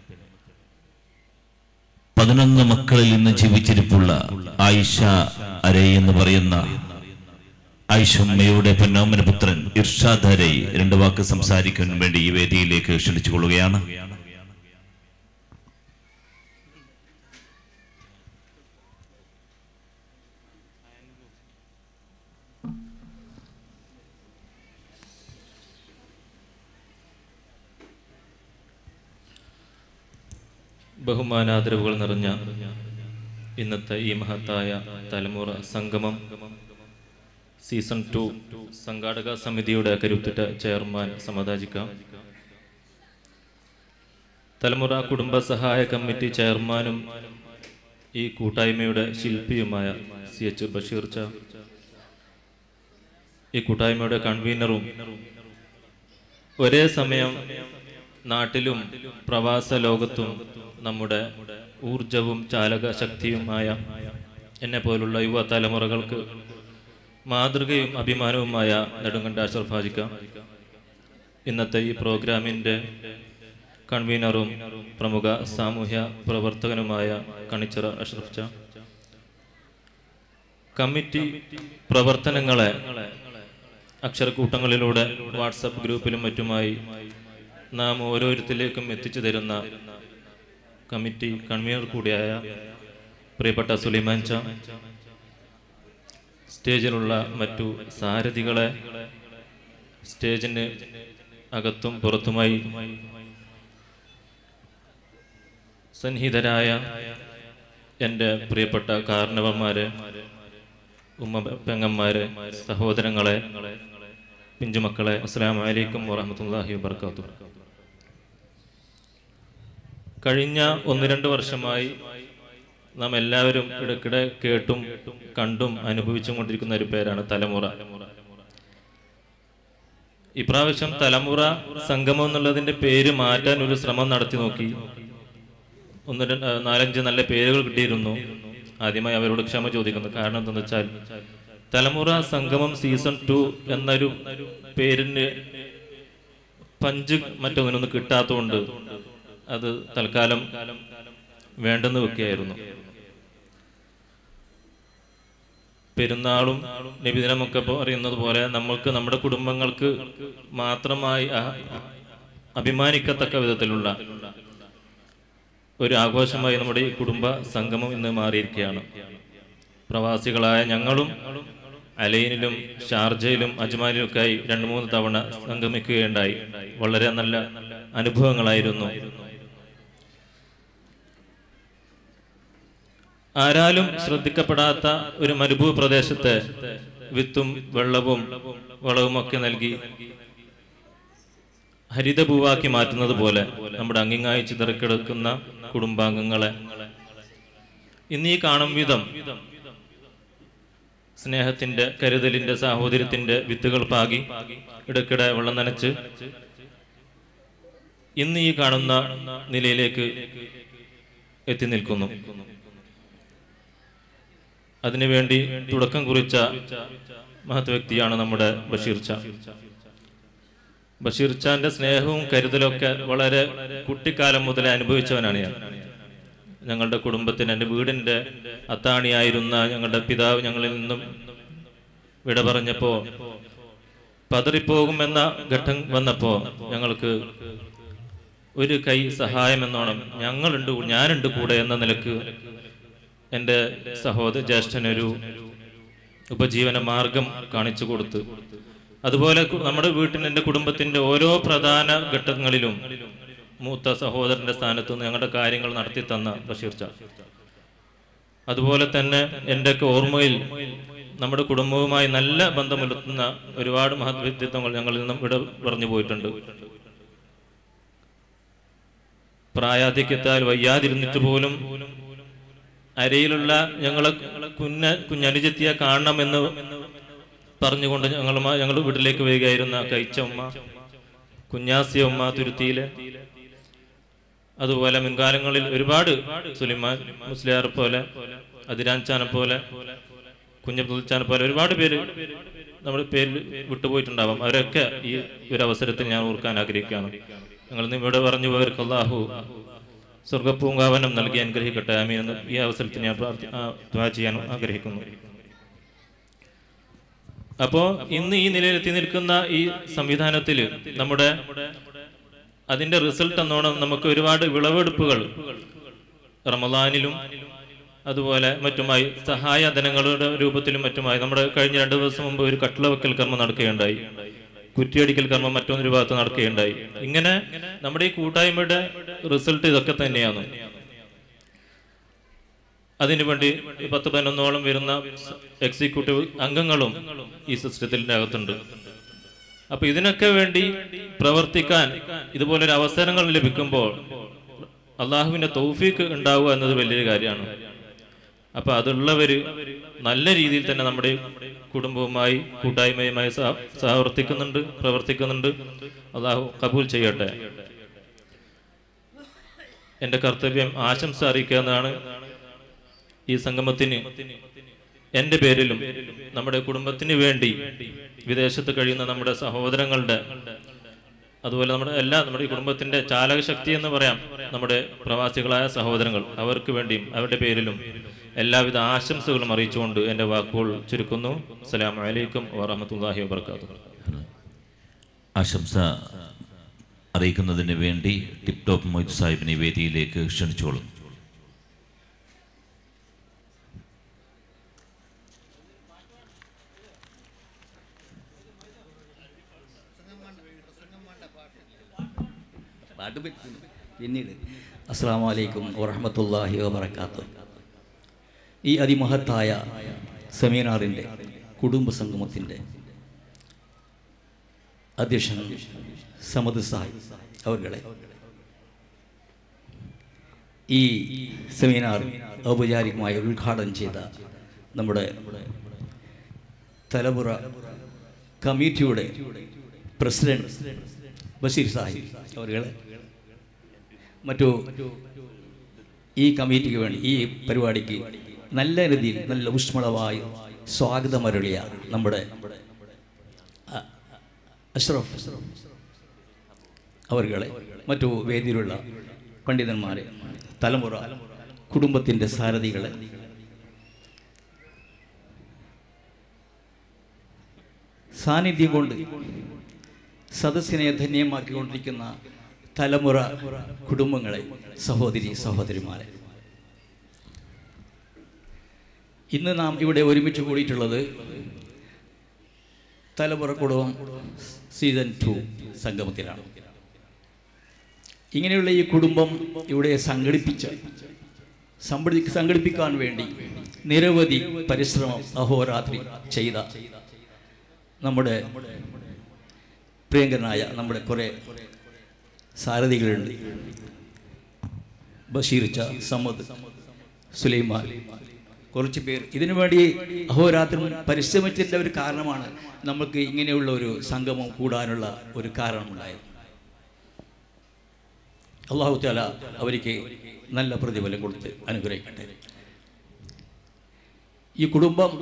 പതിനൊന്ന് മക്കളിൽ ഇന്ന് ജീവിച്ചിരിപ്പുള്ള ആയിഷ അരേ എന്ന് പറയുന്ന ഐഷമ്മയുടെ പൊന്നോമന പുത്രൻ ഇർഷാദ് ഹരൈ രണ്ട് വാക്ക് സംസാരിക്കാൻ വേണ്ടി ഈ വേദിയിലേക്ക് ക്ഷണിച്ചുകൊള്ളുകയാണ് ബഹുമാനാദരവുകൾ നിറഞ്ഞ ഇന്നത്തെ ഈ മഹത്തായ തലമുറ സംഗമം സീസൺ ടു സംഘാടക സമിതിയുടെ കരുത്തുറ്റ ചെയർമാൻ സമതാജിക്ക തലമുറ കുടുംബ സഹായ കമ്മിറ്റി ചെയർമാനും ഈ കൂട്ടായ്മയുടെ ശില്പിയുമായ സി എച്ച് ബഷീർ ച ഈ കൂട്ടായ്മയുടെ കൺവീനറും ഒരേ സമയം നാട്ടിലും പ്രവാസ ലോകത്തും നമ്മുടെ ഊർജവും ചാലക ശക്തിയുമായ എന്നെ പോലുള്ള യുവ തലമുറകൾക്ക് മാതൃകയും അഭിമാനവുമായ നെടുങ്കണ്ട അഷറഫ് ഹാജിക്ക ഇന്നത്തെ ഈ പ്രോഗ്രാമിൻ്റെ കൺവീനറും പ്രമുഖ സാമൂഹ്യ പ്രവർത്തകനുമായ കണിച്ചിറ അഷ്റഫ് ച കമ്മിറ്റി പ്രവർത്തനങ്ങളെ അക്ഷരക്കൂട്ടങ്ങളിലൂടെ വാട്സപ്പ് ഗ്രൂപ്പിലും മറ്റുമായി നാം ഓരോരുത്തരിലേക്കും എത്തിച്ചു തരുന്ന കമ്മിറ്റി കൺവീനർ കൂടിയായ പ്രിയപ്പെട്ട സുലൈമാൻ ച സ്റ്റേജിലുള്ള മറ്റു സാരഥികളെ സ്റ്റേജിന് അകത്തും പുറത്തുമായി സന്നിഹിതരായ എൻ്റെ പ്രിയപ്പെട്ട കാരണവന്മാരെ ഉമ്മ പെങ്ങന്മാരെ സഹോദരങ്ങളെ പിഞ്ചുമക്കളെ അസ്സാം വലൈക്കും വറഹമത്തല്ലാഹി വർക്കാത്തു കഴിഞ്ഞ ഒന്ന് രണ്ട് വർഷമായി നാം എല്ലാവരും ഇടയ്ക്കിടെ കേട്ടും കണ്ടും അനുഭവിച്ചും കൊണ്ടിരിക്കുന്ന ഒരു പേരാണ് തലമുറ ഇപ്രാവശ്യം തലമുറ സംഗമം എന്നുള്ളതിന്റെ പേര് മാറ്റാൻ ഒരു ശ്രമം നടത്തി നോക്കി ഒന്ന് രണ്ട് നാലഞ്ച് നല്ല പേരുകൾ കിട്ടിയിരുന്നു ആദ്യമായി അവരോട് ക്ഷമ ചോദിക്കുന്നു കാരണം എന്താണെന്ന് വെച്ചാൽ തലമുറ സംഗമം സീസൺ ടു എന്നൊരു പേരിന് പഞ്ച് മറ്റൊന്നിനൊന്നും കിട്ടാത്തതുകൊണ്ട് അത് തൽക്കാലം വേണ്ടെന്ന് വെക്കുകയായിരുന്നു പെരുന്നാളും നബിദിനമൊക്കെ പറയുന്നത് പോലെ നമ്മൾക്ക് നമ്മുടെ കുടുംബങ്ങൾക്ക് മാത്രമായി അ- അഭിമാനിക്കത്തക്ക വിധത്തിലുള്ള ഒരു ആഘോഷമായി നമ്മുടെ ഈ കുടുംബ സംഗമം ഇന്ന് മാറിയിരിക്കുകയാണ് പ്രവാസികളായ ഞങ്ങളും അലൈനിലും ഷാർജയിലും അജ്മാനിലും ഒക്കെ ആയി രണ്ട് മൂന്ന് തവണ സംഗമിക്കുകയുണ്ടായി വളരെ നല്ല അനുഭവങ്ങളായിരുന്നു ആരാലും ശ്രദ്ധിക്കപ്പെടാത്ത ഒരു മരുഭൂ പ്രദേശത്തെ വിത്തും വെള്ളവും വളവുമൊക്കെ നൽകി ഹരിതഭൂവാക്കി മാറ്റുന്നത് പോലെ നമ്മുടെ അങ്ങിങ്ങായി ചിതറിക്കിടക്കുന്ന കുടുംബാംഗങ്ങളെ ഇന്ന് ഈ കാണും വിധം സ്നേഹത്തിന്റെ കരുതലിന്റെ സാഹോദര്യത്തിന്റെ വിത്തുകൾ പാകി ഇടയ്ക്കിടെ വെള്ളം നനച്ച് ഇന്ന് ഈ കാണുന്ന നിലയിലേക്ക് എത്തി നിൽക്കുന്നു അതിനുവേണ്ടി തുടക്കം കുറിച്ച മഹത് വ്യക്തിയാണ് നമ്മുടെ ബഷീർ ചാ ബഷീർ ചാന്റെ സ്നേഹവും കരുതലൊക്കെ വളരെ കുട്ടിക്കാലം മുതലേ അനുഭവിച്ചവനാണ് ഞാൻ ഞങ്ങളുടെ കുടുംബത്തിന് എൻ്റെ വീടിൻ്റെ അത്താണിയായിരുന്ന ഞങ്ങളുടെ പിതാവ് ഞങ്ങളിൽ നിന്നും വിട പറഞ്ഞപ്പോൾ പതറിപ്പോകുമെന്ന ഘട്ടം വന്നപ്പോൾ ഞങ്ങൾക്ക് ഒരു കൈ സഹായം എന്നോണം ഞങ്ങളുണ്ട് ഞാനുണ്ട് കൂടെ എന്ന നിലക്ക് എൻ്റെ സഹോദര ജ്യേഷ്ഠനൊരു ഉപജീവന മാർഗം കാണിച്ചു കൊടുത്തു അതുപോലെ കു- നമ്മുടെ വീട്ടിൽ എൻ്റെ കുടുംബത്തിന്റെ ഓരോ പ്രധാന ഘട്ടങ്ങളിലും മൂത്ത സഹോദരന്റെ സ്ഥാനത്ത് നിന്ന് ഞങ്ങളുടെ കാര്യങ്ങൾ നടത്തി തന്ന ബഷീർ ചാ അതുപോലെ തന്നെ എൻ്റെയൊക്കെ ഓർമ്മയിൽ നമ്മുടെ കുടുംബവുമായി നല്ല ബന്ധം പുലർത്തുന്ന ഒരുപാട് മഹത് വ്യക്തിത്വങ്ങൾ ഞങ്ങളിൽ നിന്നും ഇവിടെ പറഞ്ഞു പോയിട്ടുണ്ട് പ്രായാധിക്യത്താൽ വയ്യാതിരുന്നിട്ട് പോലും അരയിലുള്ള ഞങ്ങളെ കുഞ്ഞ കുഞ്ഞനുജത്തിയെ കാണണമെന്ന് പറഞ്ഞുകൊണ്ട് ഞങ്ങൾ ഞങ്ങൾ വീട്ടിലേക്ക് വരികയായിരുന്ന കഴിച്ച ഉമ്മ കുഞ്ഞാസിയ ഉമ്മ തുരുത്തിയിലെ അതുപോലെ മുൻകാലങ്ങളിൽ ഒരുപാട് സുലിമാൻ മുസ്ലിയാർ പോലെ അതിരാൻ ചാനെ പോലെ കുഞ്ഞബ്ദുൽ ചാനെ പോലെ ഒരുപാട് പേര് നമ്മുടെ പേരിൽ വിട്ടുപോയിട്ടുണ്ടാവാം അവരൊക്കെ ഈ ഒരു അവസരത്തിൽ ഞാൻ ഓർക്കാൻ ആഗ്രഹിക്കുകയാണ് ഞങ്ങൾ ഇന്ന് ഇവിടെ പറഞ്ഞു പോയവർക്ക് അള്ളാഹു സ്വർഗപ്പൂങ്കാവനം നൽകി അനുഗ്രഹിക്കട്ടെ ആമീൻ എന്ന് ഈ അവസരത്തിൽ ഞാൻ പ്രാർത്ഥി ആ, ദ്വാ ചെയ്യാൻ ആഗ്രഹിക്കുന്നു അപ്പോ ഇന്ന് ഈ നിലയിലെത്തി നിൽക്കുന്ന ഈ സംവിധാനത്തിൽ നമ്മുടെ അതിന്റെ റിസൾട്ട് എന്നോണം നമുക്ക് ഒരുപാട് വിളവെടുപ്പുകൾ റമദാനിലും അതുപോലെ മറ്റുമായി സഹായ ധനങ്ങളുടെ രൂപത്തിലും മറ്റുമായി നമ്മുടെ കഴിഞ്ഞ രണ്ട് ദിവസം മുമ്പ് ഒരു കട്ടിള വെക്കൽ കർമ്മം നടക്കുകയുണ്ടായി കുറ്റിയടിക്കൽ കർമ്മം മറ്റൊന്നൊരു ഭാഗത്ത് നടക്കുകയുണ്ടായി ഇങ്ങനെ നമ്മുടെ ഈ കൂട്ടായ്മയുടെ റിസൾട്ട് ഇതൊക്കെ തന്നെയാണ് അതിനുവേണ്ടി ഈ പത്ത് പതിനൊന്നോളം വരുന്ന എക്സിക്യൂട്ടീവ് അംഗങ്ങളും ഈ സിസ്റ്റത്തിന്റെ അകത്തുണ്ട് അപ്പൊ ഇതിനൊക്കെ വേണ്ടി പ്രവർത്തിക്കാൻ ഇതുപോലൊരു അവസരങ്ങൾ ലഭിക്കുമ്പോൾ അള്ളാഹുവിന്റെ തൗഫീക്ക് ഉണ്ടാവുക എന്നത് വലിയൊരു കാര്യമാണ് അപ്പൊ അതുള്ളവര് നല്ല രീതിയിൽ തന്നെ നമ്മുടെ കുടുംബവുമായി കൂട്ടായ്മയുമായി സഹ- സഹവർത്തിക്കുന്നുണ്ട് പ്രവർത്തിക്കുന്നുണ്ട് അള്ളാഹു കബൂൽ ചെയ്യട്ടെ എന്റെ കർത്തവ്യം ആശംസ അറിയിക്കുക എന്നതാണ് ഈ സംഗമത്തിന് എന്റെ പേരിലും നമ്മുടെ കുടുംബത്തിന് വേണ്ടി വിദേശത്ത് കഴിയുന്ന നമ്മുടെ സഹോദരങ്ങളുടെ അതുപോലെ നമ്മുടെ എല്ലാ നമ്മുടെ ഈ കുടുംബത്തിന്റെ ചാലകശക്തി എന്ന് പറയാം നമ്മുടെ പ്രവാസികളായ സഹോദരങ്ങൾ അവർക്ക് വേണ്ടിയും അവരുടെ പേരിലും എല്ലാവിധ ആശംസകളും അറിയിച്ചുകൊണ്ട് എൻ്റെ വാക്കുകൾ ചുരുക്കുന്നു അസ്സലാമു അലൈക്കും വറഹമത്തല്ലാഹി വബർക്കാത്തു ആശംസ അറിയിക്കുന്നതിന് വേണ്ടി ടിപ് ടോപ്പ് മൊയ്ത് സാഹിബിനെ വേദിയിലേക്ക് ക്ഷണിച്ചോളും പാട്ട് പറ്റും പിന്നീട് അസ്സാം വലൈക്കും വറഹമത്തല്ലാഹി വബർക്കാത്തു ഈ അതിമഹത്തായ സെമിനാറിൻ്റെ കുടുംബ സംഗമത്തിൻ്റെ അധ്യക്ഷൻ സമദ് സാഹിബ് അവർകളെ ഈ സെമിനാർ ഔപചാരികമായി ഉദ്ഘാടനം ചെയ്ത നമ്മുടെ തലമുറ കമ്മിറ്റിയുടെ പ്രസിഡന്റ് ബഷീർ സാഹിബ് അവരുകളെ മറ്റു ഈ കമ്മിറ്റിക്ക് വേണ്ടി ഈ പരിപാടിക്ക് നല്ല രീതിയിൽ നല്ല ഊഷ്മളമായി സ്വാഗതമരുളിയ നമ്മുടെ അ- അഷ്റഫ് അവരുകളെ മറ്റു വേദിയിലുള്ള പണ്ഡിതന്മാരെ തലമുറ കുടുംബത്തിൻ്റെ സാരഥികളെ സാന്നിധ്യം കൊണ്ട് സദസ്സിനെ ധന്യമാക്കിക്കൊണ്ടിരിക്കുന്ന തലമുറ കുടുംബങ്ങളെ സഹോദരി സഹോദരിമാരെ ഇന്ന് നാം ഇവിടെ ഒരുമിച്ച് കൂടിയിട്ടുള്ളത് തലമുറ കുടുംബം സീസൺ ടു സംഗമത്തിലാണ് ഇങ്ങനെയുള്ള ഈ കുടുംബം ഇവിടെ സംഘടിപ്പിച്ച് സംഘടി സംഘടിപ്പിക്കാൻ വേണ്ടി നിരവധി പരിശ്രമം അഹോരാത്രി ചെയ്ത നമ്മുടെ പ്രിയങ്കരനായ നമ്മുടെ കുറേ സാരഥികളുണ്ട് ബഷീർച്ച സമദ് സുലൈമാൻ കുറച്ച് പേർ ഇതിനു വേണ്ടി അഹോരാത്രം പരിശ്രമിച്ചതിൻ്റെ ഒരു കാരണമാണ് നമുക്ക് ഇങ്ങനെയുള്ള ഒരു സംഗമം കൂടാനുള്ള ഒരു കാരണമുണ്ടായത് അള്ളാഹു താല അവർക്ക് നല്ല പ്രതിഫലം കൊടുത്ത് അനുഗ്രഹിക്കട്ടെ ഈ കുടുംബം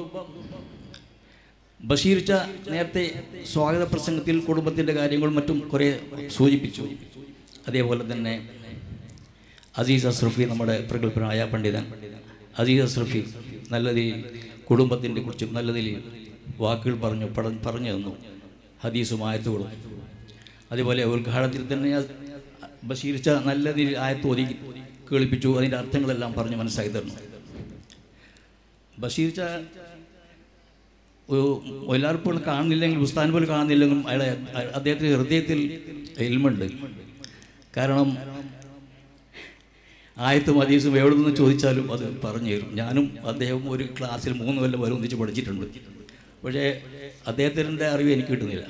ബഷീർച്ച നേരത്തെ സ്വാഗത പ്രസംഗത്തിൽ കുടുംബത്തിൻ്റെ കാര്യങ്ങളും മറ്റും കുറേ സൂചിപ്പിച്ചു അതേപോലെ തന്നെ അസീസ് അസ്രഫി നമ്മുടെ പ്രഗത്ഭനായ പണ്ഡിതൻ അസീസ് അസ്രഫി നല്ല നിലയിൽ കുടുംബത്തിൻ്റെ കുറിച്ച് നല്ല നിലയിൽ വാക്കുകൾ പറഞ്ഞു പട പറഞ്ഞു തന്നു ഹദീസും ആയത്തുകളും അതേപോലെ ഉദ്ഘാടനത്തിൽ തന്നെ ബഷീർച്ച നല്ല നിലയിൽ ആയത്ത് ഒതുക്കി കേൾപ്പിച്ചു അതിൻ്റെ അർത്ഥങ്ങളെല്ലാം പറഞ്ഞ് മനസ്സിലാക്കി തന്നു ബഷീർച്ച ഒരു എല്ലാവരും പോലും കാണുന്നില്ലെങ്കിൽ ഉസ്താൻ പോലും കാണുന്നില്ലെങ്കിലും അയാളെ അദ്ദേഹത്തിൻ്റെ ഹൃദയത്തിൽ എൽമുണ്ട് കാരണം ആയത്തും ഹദീസും എവിടെ നിന്ന് ചോദിച്ചാലും അത് പറഞ്ഞു തരും ഞാനും അദ്ദേഹം ഒരു ക്ലാസ്സിൽ മൂന്ന് കൊല്ലം വരെ ഒന്നിച്ച് പഠിച്ചിട്ടുണ്ട് പക്ഷേ അദ്ദേഹത്തിൻ്റെ അറിവ് എനിക്ക് കിട്ടുന്നില്ല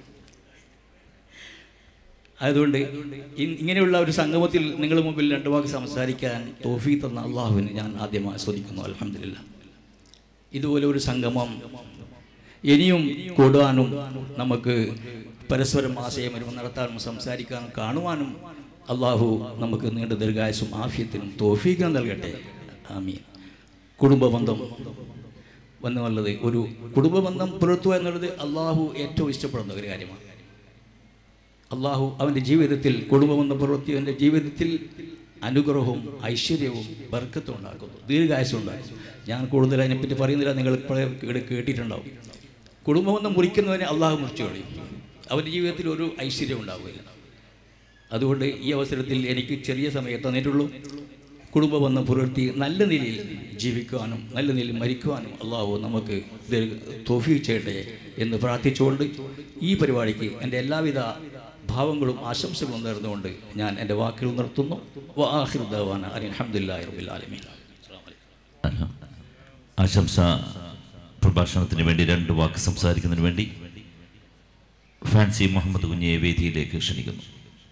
ആയതുകൊണ്ട് ഇ- ഇങ്ങനെയുള്ള ഒരു സംഗമത്തിൽ നിങ്ങളുടെ മുമ്പിൽ രണ്ടു വാക്ക് സംസാരിക്കാൻ തോഫി തന്ന അള്ളാഹുവിന് ഞാൻ ആദ്യമായി ആസ്വദിക്കുന്നു അലഹമില്ല ഇതുപോലെ ഒരു സംഗമം ഇനിയും കൂടാനും നമുക്ക് പരസ്പരം ആശയമരും നടത്താനും സംസാരിക്കാനും കാണുവാനും അള്ളാഹു നമുക്ക് നീണ്ട ദീർഘായുസും ആഫ്യത്തിനും തോഫീക്കും നൽകട്ടെ ആമീൻ കുടുംബബന്ധം എന്നുള്ളത് ഒരു കുടുംബബന്ധം പുലർത്തുക എന്നുള്ളത് അള്ളാഹു ഏറ്റവും ഇഷ്ടപ്പെടുന്ന ഒരു കാര്യമാണ് അള്ളാഹു അവൻ്റെ ജീവിതത്തിൽ കുടുംബബന്ധം പുലർത്തിയവൻ്റെ ജീവിതത്തിൽ അനുഗ്രഹവും ഐശ്വര്യവും ബർക്കത്തും ഉണ്ടാക്കുന്നു ദീർഘായുസം ഉണ്ടാക്കുന്നു ഞാൻ കൂടുതൽ അതിനെപ്പറ്റി പറയുന്നില്ല നിങ്ങൾ ഇപ്പോഴേ ഇവിടെ കേട്ടിട്ടുണ്ടാവും കുടുംബബന്ധം മുറിക്കുന്നവനെ അള്ളാഹു മുറിച്ചു കളയും അവൻ്റെ ജീവിതത്തിൽ ഒരു ഐശ്വര്യം ഉണ്ടാവുകയില്ല അതുകൊണ്ട് ഈ അവസരത്തിൽ എനിക്ക് ചെറിയ സമയം തന്നിട്ടുള്ളൂ കുടുംബബന്ധം പുലർത്തി നല്ല നിലയിൽ ജീവിക്കുവാനും നല്ല നിലയിൽ മരിക്കുവാനും അള്ളാഹു നമുക്ക് തോഫീ ചെയ്യട്ടെ എന്ന് പ്രാർത്ഥിച്ചുകൊണ്ട് ഈ പരിപാടിക്ക് എൻ്റെ എല്ലാവിധ ഭാവങ്ങളും ആശംസകളും നേർന്നുകൊണ്ട് ഞാൻ എൻ്റെ വാക്കുകൾ നിർത്തുന്നു വാഹിർ ദവാന അലഹമുല്ലാ റബിൽ ആലമീൻ ആശംസ പ്രഭാഷണത്തിന് വേണ്ടി രണ്ട് വാക്ക് സംസാരിക്കുന്നതിന് വേണ്ടി ഫാൻസി മുഹമ്മദ് കുഞ്ഞിയെ വേദിയിലേക്ക് ക്ഷണിക്കുന്നു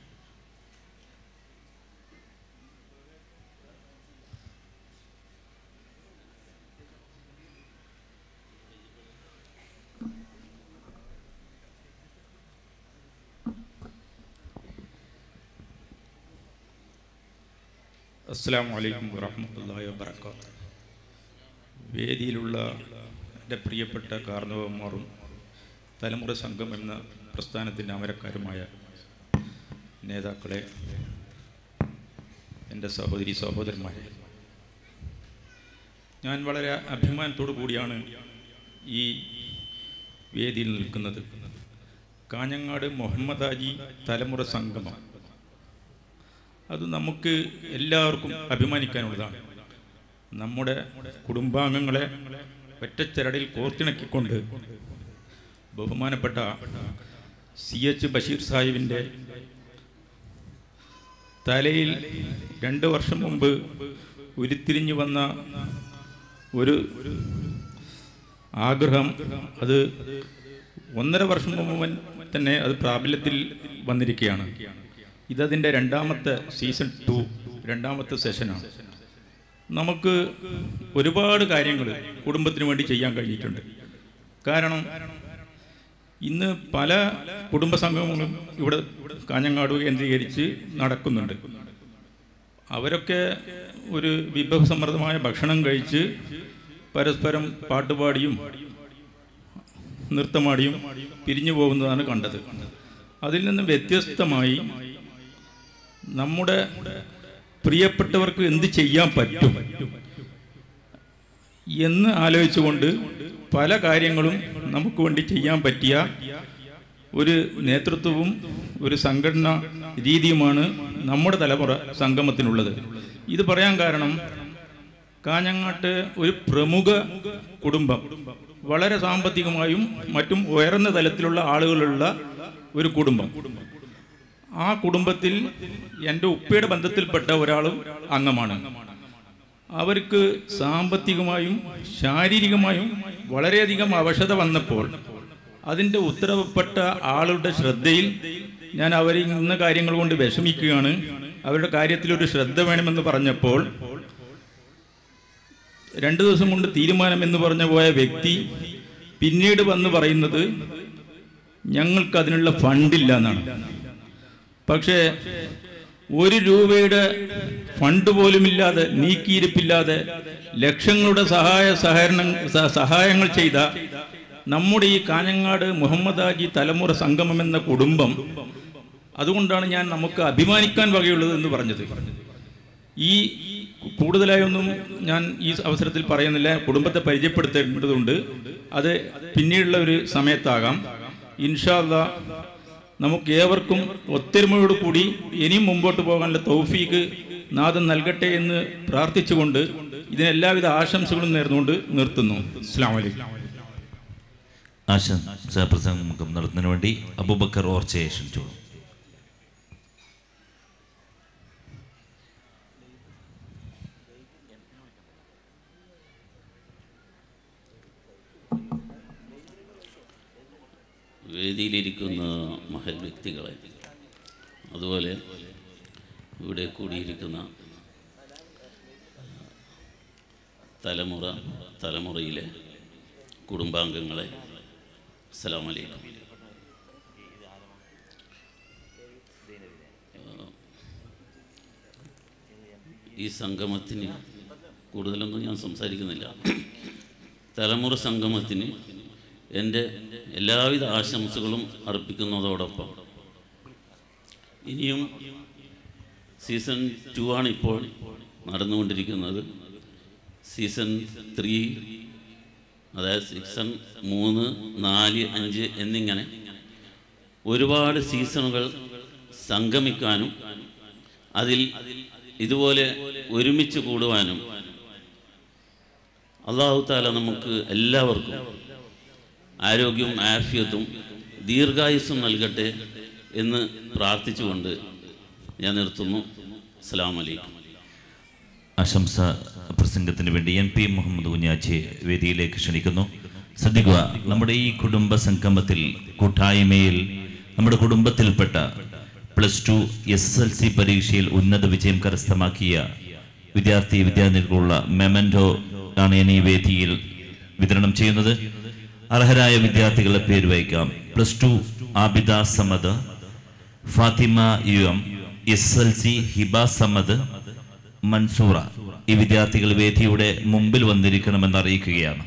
അസ്സാം വലൈക്കും വറഹമത്തല്ലാ വാബർക്കാത്ത് വേദിയിലുള്ള എൻ്റെ പ്രിയപ്പെട്ട കാർന്നവന്മാരും തലമുറ സംഘം എന്ന പ്രസ്ഥാനത്തിൻ്റെ അമരക്കാരുമായ നേതാക്കളെ എൻ്റെ സഹോദരി സഹോദരന്മാരെ ഞാൻ വളരെ അഭിമാനത്തോടു കൂടിയാണ് ഈ വേദിയിൽ നിൽക്കുന്നത് കാഞ്ഞങ്ങാട് മുഹമ്മദ് ഹാജി തലമുറ സംഗമം അത് നമുക്ക് എല്ലാവർക്കും അഭിമാനിക്കാനുള്ളതാണ് നമ്മുടെ കുടുംബാംഗങ്ങളെ ഒറ്റച്ചരടിൽ കോർത്തിണക്കിക്കൊണ്ട് ബഹുമാനപ്പെട്ട സി എച്ച് ബഷീർ സാഹിബിൻ്റെ തലയിൽ രണ്ട് വർഷം മുമ്പ് ഉരുത്തിരിഞ്ഞു വന്ന ഒരു ആഗ്രഹം അത് ഒന്നര വർഷം മുമ്പ് തന്നെ അത് പ്രാബല്യത്തിൽ വന്നിരിക്കുകയാണ് ഇതതിൻ്റെ രണ്ടാമത്തെ സീസൺ ടു രണ്ടാമത്തെ സെഷനാണ് നമുക്ക് ഒരുപാട് കാര്യങ്ങൾ കുടുംബത്തിന് വേണ്ടി ചെയ്യാൻ കഴിഞ്ഞിട്ടുണ്ട് കാരണം ഇന്ന് പല കുടുംബ സംഘങ്ങളും ഇവിടെ കാഞ്ഞങ്ങാട് കേന്ദ്രീകരിച്ച് നടക്കുന്നുണ്ട് അവരൊക്കെ ഒരു വിഭവസമൃദ്ധമായ ഭക്ഷണം കഴിച്ച് പരസ്പരം പാട്ടുപാടിയും നൃത്തമാടിയും പിരിഞ്ഞു പോകുന്നതാണ് കണ്ടത് അതിൽ നിന്ന് വ്യത്യസ്തമായി നമ്മുടെ പ്രിയപ്പെട്ടവർക്ക് എന്ത് ചെയ്യാൻ പറ്റും എന്ന് ആലോചിച്ചുകൊണ്ട് പല കാര്യങ്ങളും നമുക്ക് വേണ്ടി ചെയ്യാൻ പറ്റിയ ഒരു നേതൃത്വവും ഒരു സംഘടന രീതിയുമാണ് നമ്മുടെ തലമുറ സംഗമത്തിനുള്ളത് ഇത് പറയാൻ കാരണം കാഞ്ഞങ്ങാട്ട് ഒരു പ്രമുഖ കുടുംബം വളരെ സാമ്പത്തികമായും മറ്റും ഉയർന്ന തലത്തിലുള്ള ആളുകളുള്ള ഒരു കുടുംബം ആ കുടുംബത്തിൽ എൻ്റെ ഉപ്പയുടെ ബന്ധത്തിൽപ്പെട്ട ഒരാളും അംഗമാണ് അവർക്ക് സാമ്പത്തികമായും ശാരീരികമായും വളരെയധികം അവശത വന്നപ്പോൾ അതിൻ്റെ ഉത്തരവപ്പെട്ട ആളുടെ ശ്രദ്ധയിൽ ഞാൻ അവർ ഇന്ന കാര്യങ്ങൾ കൊണ്ട് വിഷമിക്കുകയാണ് അവരുടെ കാര്യത്തിൽ ഒരു ശ്രദ്ധ വേണമെന്ന് പറഞ്ഞപ്പോൾ രണ്ടു ദിവസം കൊണ്ട് തീരുമാനം എന്ന് പറഞ്ഞു പോയ വ്യക്തി പിന്നീട് വന്ന് പറയുന്നത് ഞങ്ങൾക്ക് അതിനുള്ള ഫണ്ടില്ല എന്നാണ് പക്ഷേ ഒരു രൂപയുടെ ഫണ്ട് പോലുമില്ലാതെ നീക്കിയിരിപ്പില്ലാതെ ലക്ഷങ്ങളുടെ സഹായ സഹകരണം സ- സഹായങ്ങൾ ചെയ്ത നമ്മുടെ ഈ കാഞ്ഞങ്ങാട് മുഹമ്മദ് ഹാജി തലമുറ സംഗമം എന്ന കുടുംബം അതുകൊണ്ടാണ് ഞാൻ നമുക്ക് അഭിമാനിക്കാൻ വകയുള്ളത് എന്ന് പറഞ്ഞത് ഈ കൂടുതലായൊന്നും ഞാൻ ഈ അവസരത്തിൽ പറയുന്നില്ല കുടുംബത്തെ പരിചയപ്പെടുത്തേണ്ടതുണ്ട് അത് പിന്നീടുള്ള ഒരു സമയത്താകാം ഇൻഷാല്ല നമുക്ക് ഏവർക്കും ഒത്തൊരുമയോട് കൂടി ഇനിയും മുമ്പോട്ട് പോകാനുള്ള തൗഫീക്ക് നാഥൻ നൽകട്ടെ എന്ന് പ്രാർത്ഥിച്ചുകൊണ്ട് ഇതിന് എല്ലാവിധ ആശംസകളും നേർന്നുകൊണ്ട് നിർത്തുന്നു അസ്സാം വലൈക്കും ആശംസ പ്രസംഗം നടത്തുന്നതിന് വേണ്ടി അബൂബക്കർ ഓർച്ചയെ ക്ഷണിച്ചു വേദിയിലിരിക്കുന്ന മഹൽ വ്യക്തികളെ അതുപോലെ ഇവിടെ കൂടിയിരിക്കുന്ന തലമുറ തലമുറയിലെ കുടുംബാംഗങ്ങളെ അസ്സലാം വലൈക്കും ഈ സംഗമത്തിന് കൂടുതലൊന്നും ഞാൻ സംസാരിക്കുന്നില്ല തലമുറ സംഗമത്തിന് എൻ്റെ എല്ലാവിധ ആശംസകളും അർപ്പിക്കുന്നതോടൊപ്പം ഇനിയും സീസൺ ടു ആണ് ഇപ്പോൾ നടന്നുകൊണ്ടിരിക്കുന്നത് സീസൺ ത്രീ അതായത് സീസൺ മൂന്ന് നാല് അഞ്ച് എന്നിങ്ങനെ ഒരുപാട് സീസണുകൾ സംഗമിക്കാനും അതിൽ ഇതുപോലെ ഒരുമിച്ച് കൂടുവാനും അള്ളാഹു താല നമുക്ക് എല്ലാവർക്കും ആരോഗ്യവും ആഫിയത്തും ദീർഘായുസ്സും നൽകട്ടെ എന്ന് പ്രാർത്ഥിച്ചുകൊണ്ട് ഞാൻ നിർത്തുന്നു അസ്സാം വലൈക്കും ആശംസ പ്രസംഗത്തിന് വേണ്ടി എൻ പി മുഹമ്മദ് കുഞ്ഞാച്ചിയെ വേദിയിലേക്ക് ക്ഷണിക്കുന്നു ശ്രദ്ധിക്കുക നമ്മുടെ ഈ കുടുംബ സംഗമത്തിൽ കൂട്ടായ്മയിൽ നമ്മുടെ കുടുംബത്തിൽപ്പെട്ട plus two S L C പരീക്ഷയിൽ ഉന്നത വിജയം കരസ്ഥമാക്കിയ വിദ്യാർത്ഥി വിദ്യാർത്ഥികൾക്കുള്ള മെമൻറ്റോ ആണ് ഞാൻ ഈ വേദിയിൽ വിതരണം ചെയ്യുന്നത് അർഹരായ വിദ്യാർത്ഥികളുടെ പേര് വായിക്കാം plus two Abida Samad Fathima U M S L C Hiba Samad Mansoora ഈ വിദ്യാർത്ഥികൾ വേദിയുടെ മുമ്പിൽ വന്നിരിക്കണമെന്ന് അറിയിക്കുകയാണ്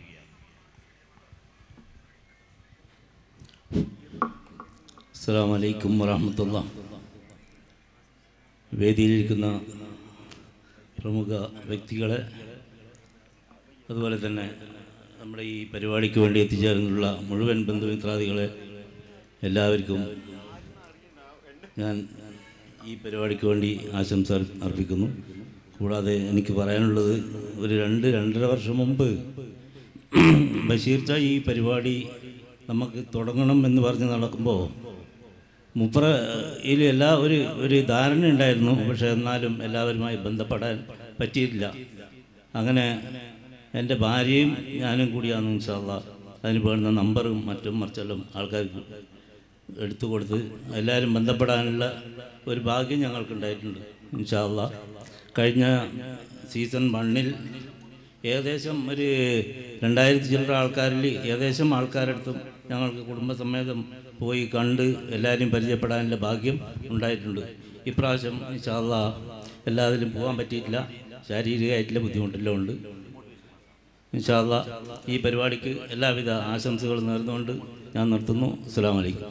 അസ്സാം വലൈക്കും വറഹമത്തുള്ള വേദിയിലിരിക്കുന്ന പ്രമുഖ വ്യക്തികളെ അതുപോലെ തന്നെ നമ്മുടെ ഈ പരിപാടിക്ക് വേണ്ടി എത്തിച്ചേർന്നുള്ള മുഴുവൻ ബന്ധുമിത്രാദികളെ എല്ലാവർക്കും ഞാൻ ഈ പരിപാടിക്ക് വേണ്ടി ആശംസ അർപ്പിക്കുന്നു കൂടാതെ എനിക്ക് പറയാനുള്ളത് ഒരു രണ്ട് രണ്ടര വർഷം മുമ്പ് ബഷീർ ചാ ഈ പരിപാടി നമുക്ക് തുടങ്ങണം എന്ന് പറഞ്ഞ് നടക്കുമ്പോൾ മുപ്പറയിൽ എല്ലാ ഒരു ഒരു ധാരണ ഉണ്ടായിരുന്നു പക്ഷേ എന്നാലും എല്ലാവരുമായി ബന്ധപ്പെടാൻ പറ്റിയിട്ടില്ല അങ്ങനെ എൻ്റെ ഭാര്യയും ഞാനും കൂടിയാണ് ഇൻഷാല്ല അതിന് വേണ്ടുന്ന നമ്പറും മറ്റും മറിച്ചെല്ലാം ആൾക്കാർക്ക് എടുത്തു കൊടുത്ത് എല്ലാവരും ബന്ധപ്പെടാനുള്ള ഒരു ഭാഗ്യം ഞങ്ങൾക്കുണ്ടായിട്ടുണ്ട് ഇൻഷാല്ല കഴിഞ്ഞ സീസൺ വണ്ണിൽ ഏകദേശം ഒരു രണ്ടായിരത്തി ചില്ലറ ആൾക്കാരിൽ ഏകദേശം ആൾക്കാരടുത്തും ഞങ്ങൾക്ക് കുടുംബസമേതം പോയി കണ്ട് എല്ലാവരെയും പരിചയപ്പെടാനുള്ള ഭാഗ്യം ഉണ്ടായിട്ടുണ്ട് ഇപ്രാവശ്യം ഇൻഷാല്ല എല്ലാത്തിലും പോകാൻ പറ്റിയിട്ടില്ല ശാരീരികമായിട്ടുള്ള ബുദ്ധിമുട്ടെല്ലാം ഉണ്ട് ഇൻഷാല്ല ഈ പരിപാടിക്ക് എല്ലാവിധ ആശംസകളും നേർന്നുകൊണ്ട് ഞാൻ നിർത്തുന്നു അസ്സാം വലൈക്കും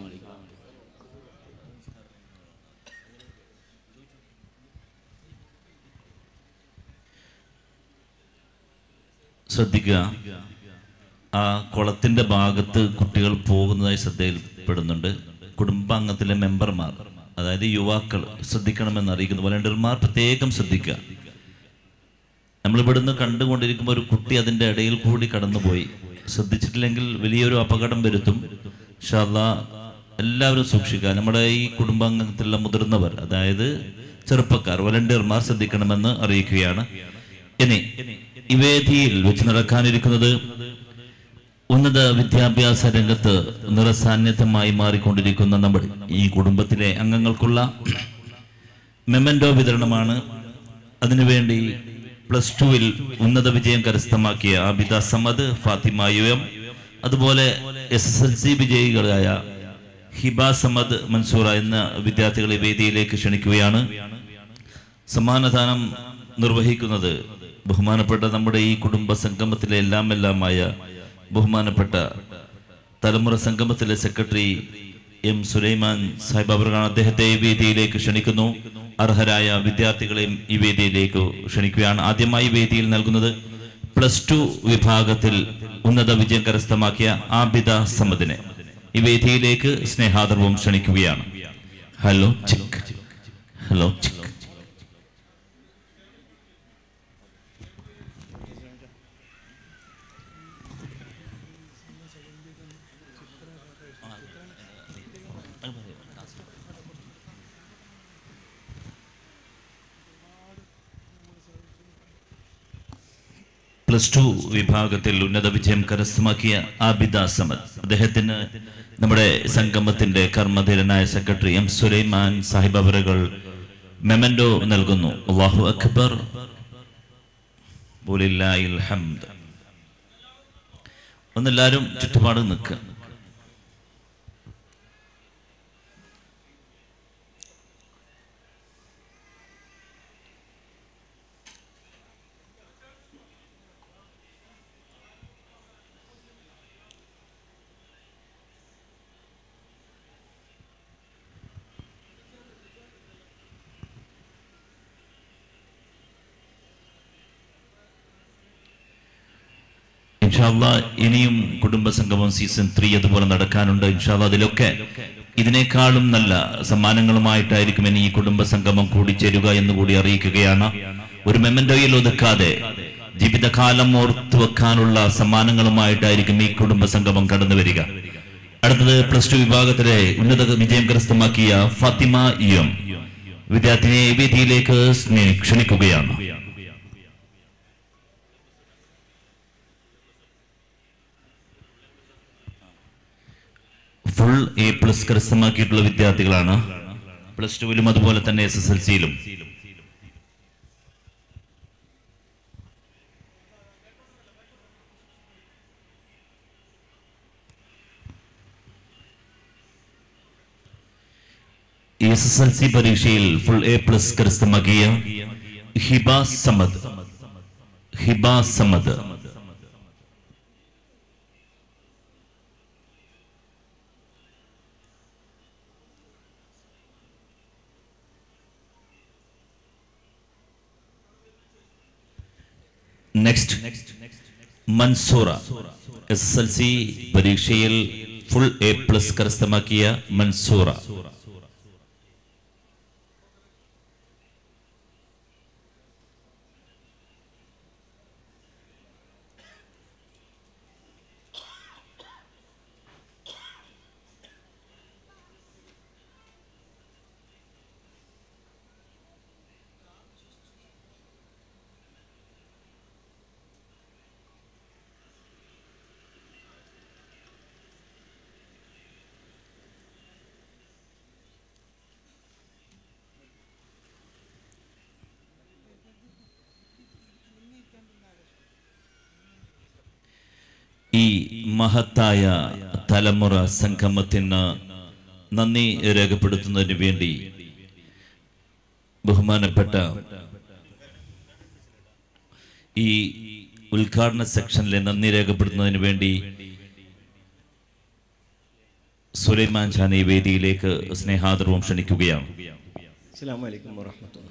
ശ്രദ്ധിക്കുക ആ കുളത്തിന്റെ ഭാഗത്ത് കുട്ടികൾ പോകുന്നതായി ശ്രദ്ധയിൽപ്പെടുന്നുണ്ട് കുടുംബാംഗത്തിലെ മെമ്പർമാർ അതായത് യുവാക്കൾ ശ്രദ്ധിക്കണമെന്ന് അറിയിക്കുന്നു വോളണ്ടിയർമാർ പ്രത്യേകം ശ്രദ്ധിക്കുക നമ്മൾ ഇവിടുന്ന് കണ്ടുകൊണ്ടിരിക്കുമ്പോൾ ഒരു കുട്ടി അതിൻ്റെ ഇടയിൽ കൂടി കടന്നുപോയി ശ്രദ്ധിച്ചിട്ടില്ലെങ്കിൽ വലിയൊരു അപകടം വരുത്തും ഷാല്ല എല്ലാവരും സൂക്ഷിക്കുക നമ്മുടെ ഈ കുടുംബാംഗത്തിലുള്ള മുതിർന്നവർ അതായത് ചെറുപ്പക്കാർ വോളണ്ടിയർമാർ ശ്രദ്ധിക്കണമെന്ന് അറിയിക്കുകയാണ് ഇനി ഈ വേദിയിൽ വെച്ച് നടക്കാനിരിക്കുന്നത് ഉന്നത വിദ്യാഭ്യാസ രംഗത്ത് നിറസാന്നിധ്യമായി മാറിക്കൊണ്ടിരിക്കുന്ന നമ്മുടെ ഈ കുടുംബത്തിലെ അംഗങ്ങൾക്കുള്ള മെമൻഡോ വിതരണമാണ് അതിനുവേണ്ടി പ്ലസ് ടുവിൽ ഉന്നത വിജയം കരസ്ഥമാക്കിയ ആബിദ സമദ് ഫാത്തിമ യു എം അതുപോലെ എസ് എസ് എൽ സി വിജയികളായ ഹിബ സമദ് മൻസൂറ എന്ന വിദ്യാർത്ഥികളെ വേദിയിലേക്ക് ക്ഷണിക്കുകയാണ് സമ്മാനദാനം നിർവഹിക്കുന്നത് ബഹുമാനപ്പെട്ട നമ്മുടെ ഈ കുടുംബ സംഗമത്തിലെ എല്ലാം എല്ലാമായ ബഹുമാനപ്പെട്ട തലമുറ സംഗമത്തിലെ സെക്രട്ടറി എം സുലൈമാൻ സാഹിബ് അവർക്കാണ് അദ്ദേഹത്തെ ഈ വേദിയിലേക്ക് ക്ഷണിക്കുന്നു അർഹരായ വിദ്യാർത്ഥികളെയും ഈ വേദിയിലേക്ക് ക്ഷണിക്കുകയാണ് ആദ്യമായി വേദിയിൽ നൽകുന്നത് പ്ലസ് ടു വിഭാഗത്തിൽ ഉന്നത വിജയം കരസ്ഥമാക്കിയ ആബിദ സമദിനെ ഈ വേദിയിലേക്ക് സ്നേഹാദർവം ക്ഷണിക്കുകയാണ് hello check hello check plus two വിഭാഗത്തിൽ ഉന്നത വിജയം കരസ്ഥമാക്കിയ ആബിദ സമദ് അദ്ദേഹത്തിന് നമ്മുടെ സംഗമത്തിന്റെ കർമ്മധീരനായ സെക്രട്ടറി എം സുലൈമാൻ സാഹിബ് അവറുകൾ മെമൻഡോ നൽകുന്നു അള്ളാഹു അക്ബർ വലില്ലാഹിൽ ഹംദ് ഒന്നെല്ലാരും ചുറ്റുപാട് നിൽക്കുക ഇൻഷാല്ല ഇനിയും കുടുംബ സംഗമം സീസൺ ത്രീ അതുപോലെ നടക്കാനുണ്ട് ഇൻഷാല്ല അതിലൊക്കെ ഇതിനേക്കാളും നല്ല സമ്മാനങ്ങളുമായിട്ടായിരിക്കും ഇനി ഈ കുടുംബ സംഗമം കൂടിച്ചേരുക എന്ന് കൂടി അറിയിക്കുകയാണ് ഒരു മെമന്റോയിൽ ഒതുക്കാതെ ജീവിതകാലം ഓർത്തു വെക്കാനുള്ള സമ്മാനങ്ങളുമായിട്ടായിരിക്കും ഈ കുടുംബ സംഗമം കടന്നു വരിക അടുത്തത് പ്ലസ് ടു വിഭാഗത്തിലെ ഉന്നത വിജയം കരസ്ഥമാക്കിയ ഫാത്തിമ ഇ എം വിദ്യാർത്ഥിനിയെ ഈ വേദിയിലേക്ക് സ്നേ- ക്ഷണിക്കുകയാണ് ഫുൾ എ പ്ലസ് കരസ്ഥമാക്കിയിട്ടുള്ള വിദ്യാർത്ഥികളാണ് പ്ലസ് ടുവിലും അതുപോലെ തന്നെ എസ് എസ് എൽ സിയിലും എസ് എസ് എൽ സി പരീക്ഷയിൽ ഫുൾ എ പ്ലസ് കരസ്ഥമാക്കിയ Hiba Samad Hiba Samad next Mansoora S S L C പരീക്ഷയിൽ ഫുൾ എ പ്ലസ് കരസ്ഥമാക്കിയ മൻസൂറ ഈ മഹത്തായ തലമുറ സംഗമത്തിന് നന്ദി രേഖപ്പെടുത്തുന്നതിന് വേണ്ടി ബഹുമാനപ്പെട്ട ഈ ഉദ്ഘാടന സെക്ഷനിലെ നന്ദി രേഖപ്പെടുത്തുന്നതിന് വേണ്ടി സുലൈമാൻ ഖാനെ ഈ വേദിയിലേക്ക് സ്നേഹാദരവും ക്ഷണിക്കുകയാണ് അസ്സാം വലൈക്കും വാഹമത്തുള്ള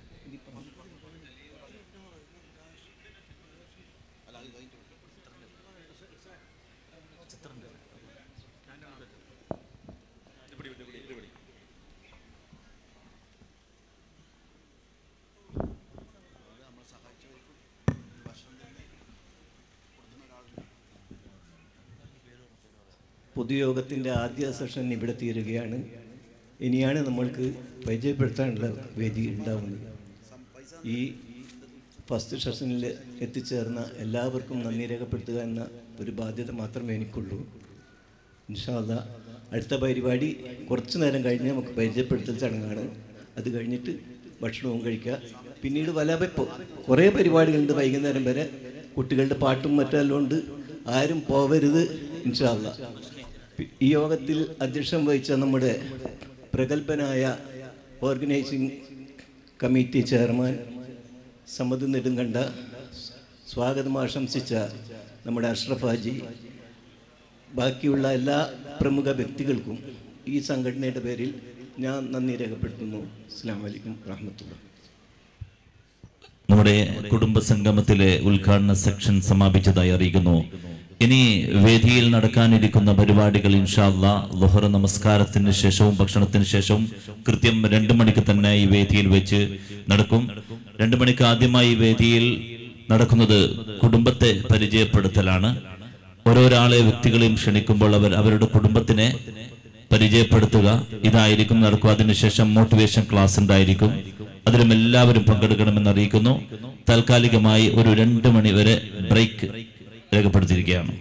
പൊതുയോഗത്തിൻ്റെ ആദ്യ സെഷൻ ഇവിടെ തീരുകയാണ് ഇനിയാണ് നമ്മൾക്ക് പരിചയപ്പെടുത്താനുള്ള വേദി ഉണ്ടാവുന്നത് ഈ ഫസ്റ്റ് സെഷനിൽ എത്തിച്ചേർന്ന എല്ലാവർക്കും നന്ദി രേഖപ്പെടുത്തുക എന്ന ഒരു ബാധ്യത മാത്രമേ എനിക്കുള്ളൂ ഇൻഷാല്ല അടുത്ത പരിപാടി കുറച്ച് നേരം കഴിഞ്ഞ് നമുക്ക് പരിചയപ്പെടുത്തൽ ചടങ്ങാണ് അത് കഴിഞ്ഞിട്ട് ഭക്ഷണവും കഴിക്കുക പിന്നീട് വല വെപ്പ് കുറേ പരിപാടികളുണ്ട് വൈകുന്നേരം വരെ കുട്ടികളുടെ പാട്ടും മറ്റെല്ലാം ഉണ്ട് ആരും പോവരുത് ഇൻഷാല്ല ഈ യോഗത്തിൽ അധ്യക്ഷം വഹിച്ച നമ്മുടെ പ്രഗത്ഭനായ organising committee chairman Samad Nedunkanda സ്വാഗതം ആശംസിച്ച നമ്മുടെ അഷ്റഫ് ഹാജി ബാക്കിയുള്ള എല്ലാ പ്രമുഖ വ്യക്തികൾക്കും ഈ സംഘടനയുടെ പേരിൽ ഞാൻ നന്ദി രേഖപ്പെടുത്തുന്നു അസ്സാം വലൈക്കും വാഹമത്തുള്ള നമ്മുടെ കുടുംബ സംഗമത്തിലെ ഉദ്ഘാടന സെക്ഷൻ സമാപിച്ചതായി അറിയിക്കുന്നു ഇനി വേദിയിൽ നടക്കാനിരിക്കുന്ന പരിപാടികൾ ഇൻഷാല്ല ലുഹർ നമസ്കാരത്തിന് ശേഷവും ഭക്ഷണത്തിന് ശേഷവും കൃത്യം രണ്ടു മണിക്ക് തന്നെ ഈ വേദിയിൽ വെച്ച് നടക്കും രണ്ടു മണിക്ക് ആദ്യമായി വേദിയിൽ നടക്കുന്നത് കുടുംബത്തെ പരിചയപ്പെടുത്തലാണ് ഓരോരാളെ വ്യക്തികളെയും ക്ഷണിക്കുമ്പോൾ അവർ അവരുടെ കുടുംബത്തിനെ പരിചയപ്പെടുത്തുക ഇതായിരിക്കും നടക്കുക അതിനുശേഷം മോട്ടിവേഷൻ ക്ലാസ് ഉണ്ടായിരിക്കും അതിലും എല്ലാവരും പങ്കെടുക്കണമെന്ന് അറിയിക്കുന്നു താൽക്കാലികമായി ഒരു രണ്ട് മണി വരെ ബ്രേക്ക് രേഖപ്പെടുത്തിയിരിക്കുകയാണ്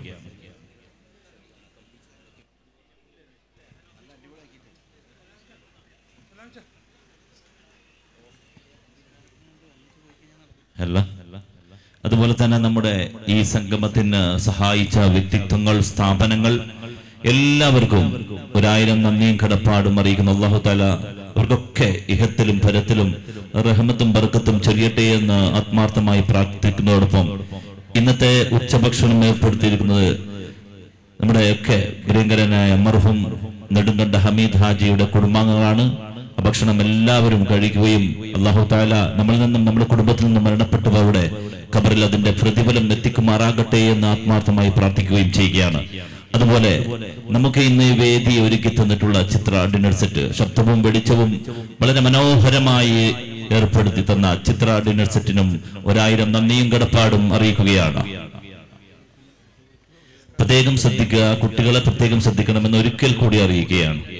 അല്ല അതുപോലെ തന്നെ നമ്മുടെ ഈ സംഗമത്തിന് സഹായിച്ച വ്യക്തിത്വങ്ങൾ സ്ഥാപനങ്ങൾ എല്ലാവർക്കും ഒരായിരം നന്ദിയും കടപ്പാടും അറിയിക്കുന്നു അള്ളാഹു താല അവർക്കൊക്കെ ഇഹത്തിലും പരത്തിലും റഹമത്തും ബർക്കത്തും ചൊരിയട്ടെ എന്ന് ആത്മാർത്ഥമായി പ്രാർത്ഥിക്കുന്നതോടൊപ്പം ഇന്നത്തെ ഉച്ചഭക്ഷണം ഏർപ്പെടുത്തിയിരിക്കുന്നത് നമ്മുടെ ഒക്കെ പ്രിയങ്കരനായ മർഹും നെടുങ്കണ്ട ഹമീദ് ഹാജിയുടെ കുടുംബാംഗങ്ങളാണ് ആ ഭക്ഷണം എല്ലാവരും കഴിക്കുകയും അള്ളാഹു താല നമ്മളിൽ നിന്നും നമ്മുടെ കുടുംബത്തിൽ നിന്നും മരണപ്പെട്ടവരുടെ ഖബറിൽ അതിന്റെ പ്രതിഫലം എത്തിക്കുമാറാകട്ടെ എന്ന് ആത്മാർത്ഥമായി പ്രാർത്ഥിക്കുകയും ചെയ്യുകയാണ് അതുപോലെ നമുക്ക് ഇന്ന് ഈ വേദി ഒരുക്കി തന്നിട്ടുള്ള ചിത്ര ഡിന്നർ സെറ്റ് ശബ്ദവും വെളിച്ചവും വളരെ മനോഹരമായി ഏർപ്പെടുത്തി തന്ന ചിത്ര ഡിന്നർ സെറ്റിനും ഒരായിരം നന്ദിയും കടപ്പാടും അറിയിക്കുകയാണ് പ്രത്യേകം ശ്രദ്ധിക്കുക കുട്ടികളെ പ്രത്യേകം ശ്രദ്ധിക്കണമെന്ന് ഒരിക്കൽ കൂടി അറിയിക്കുകയാണ്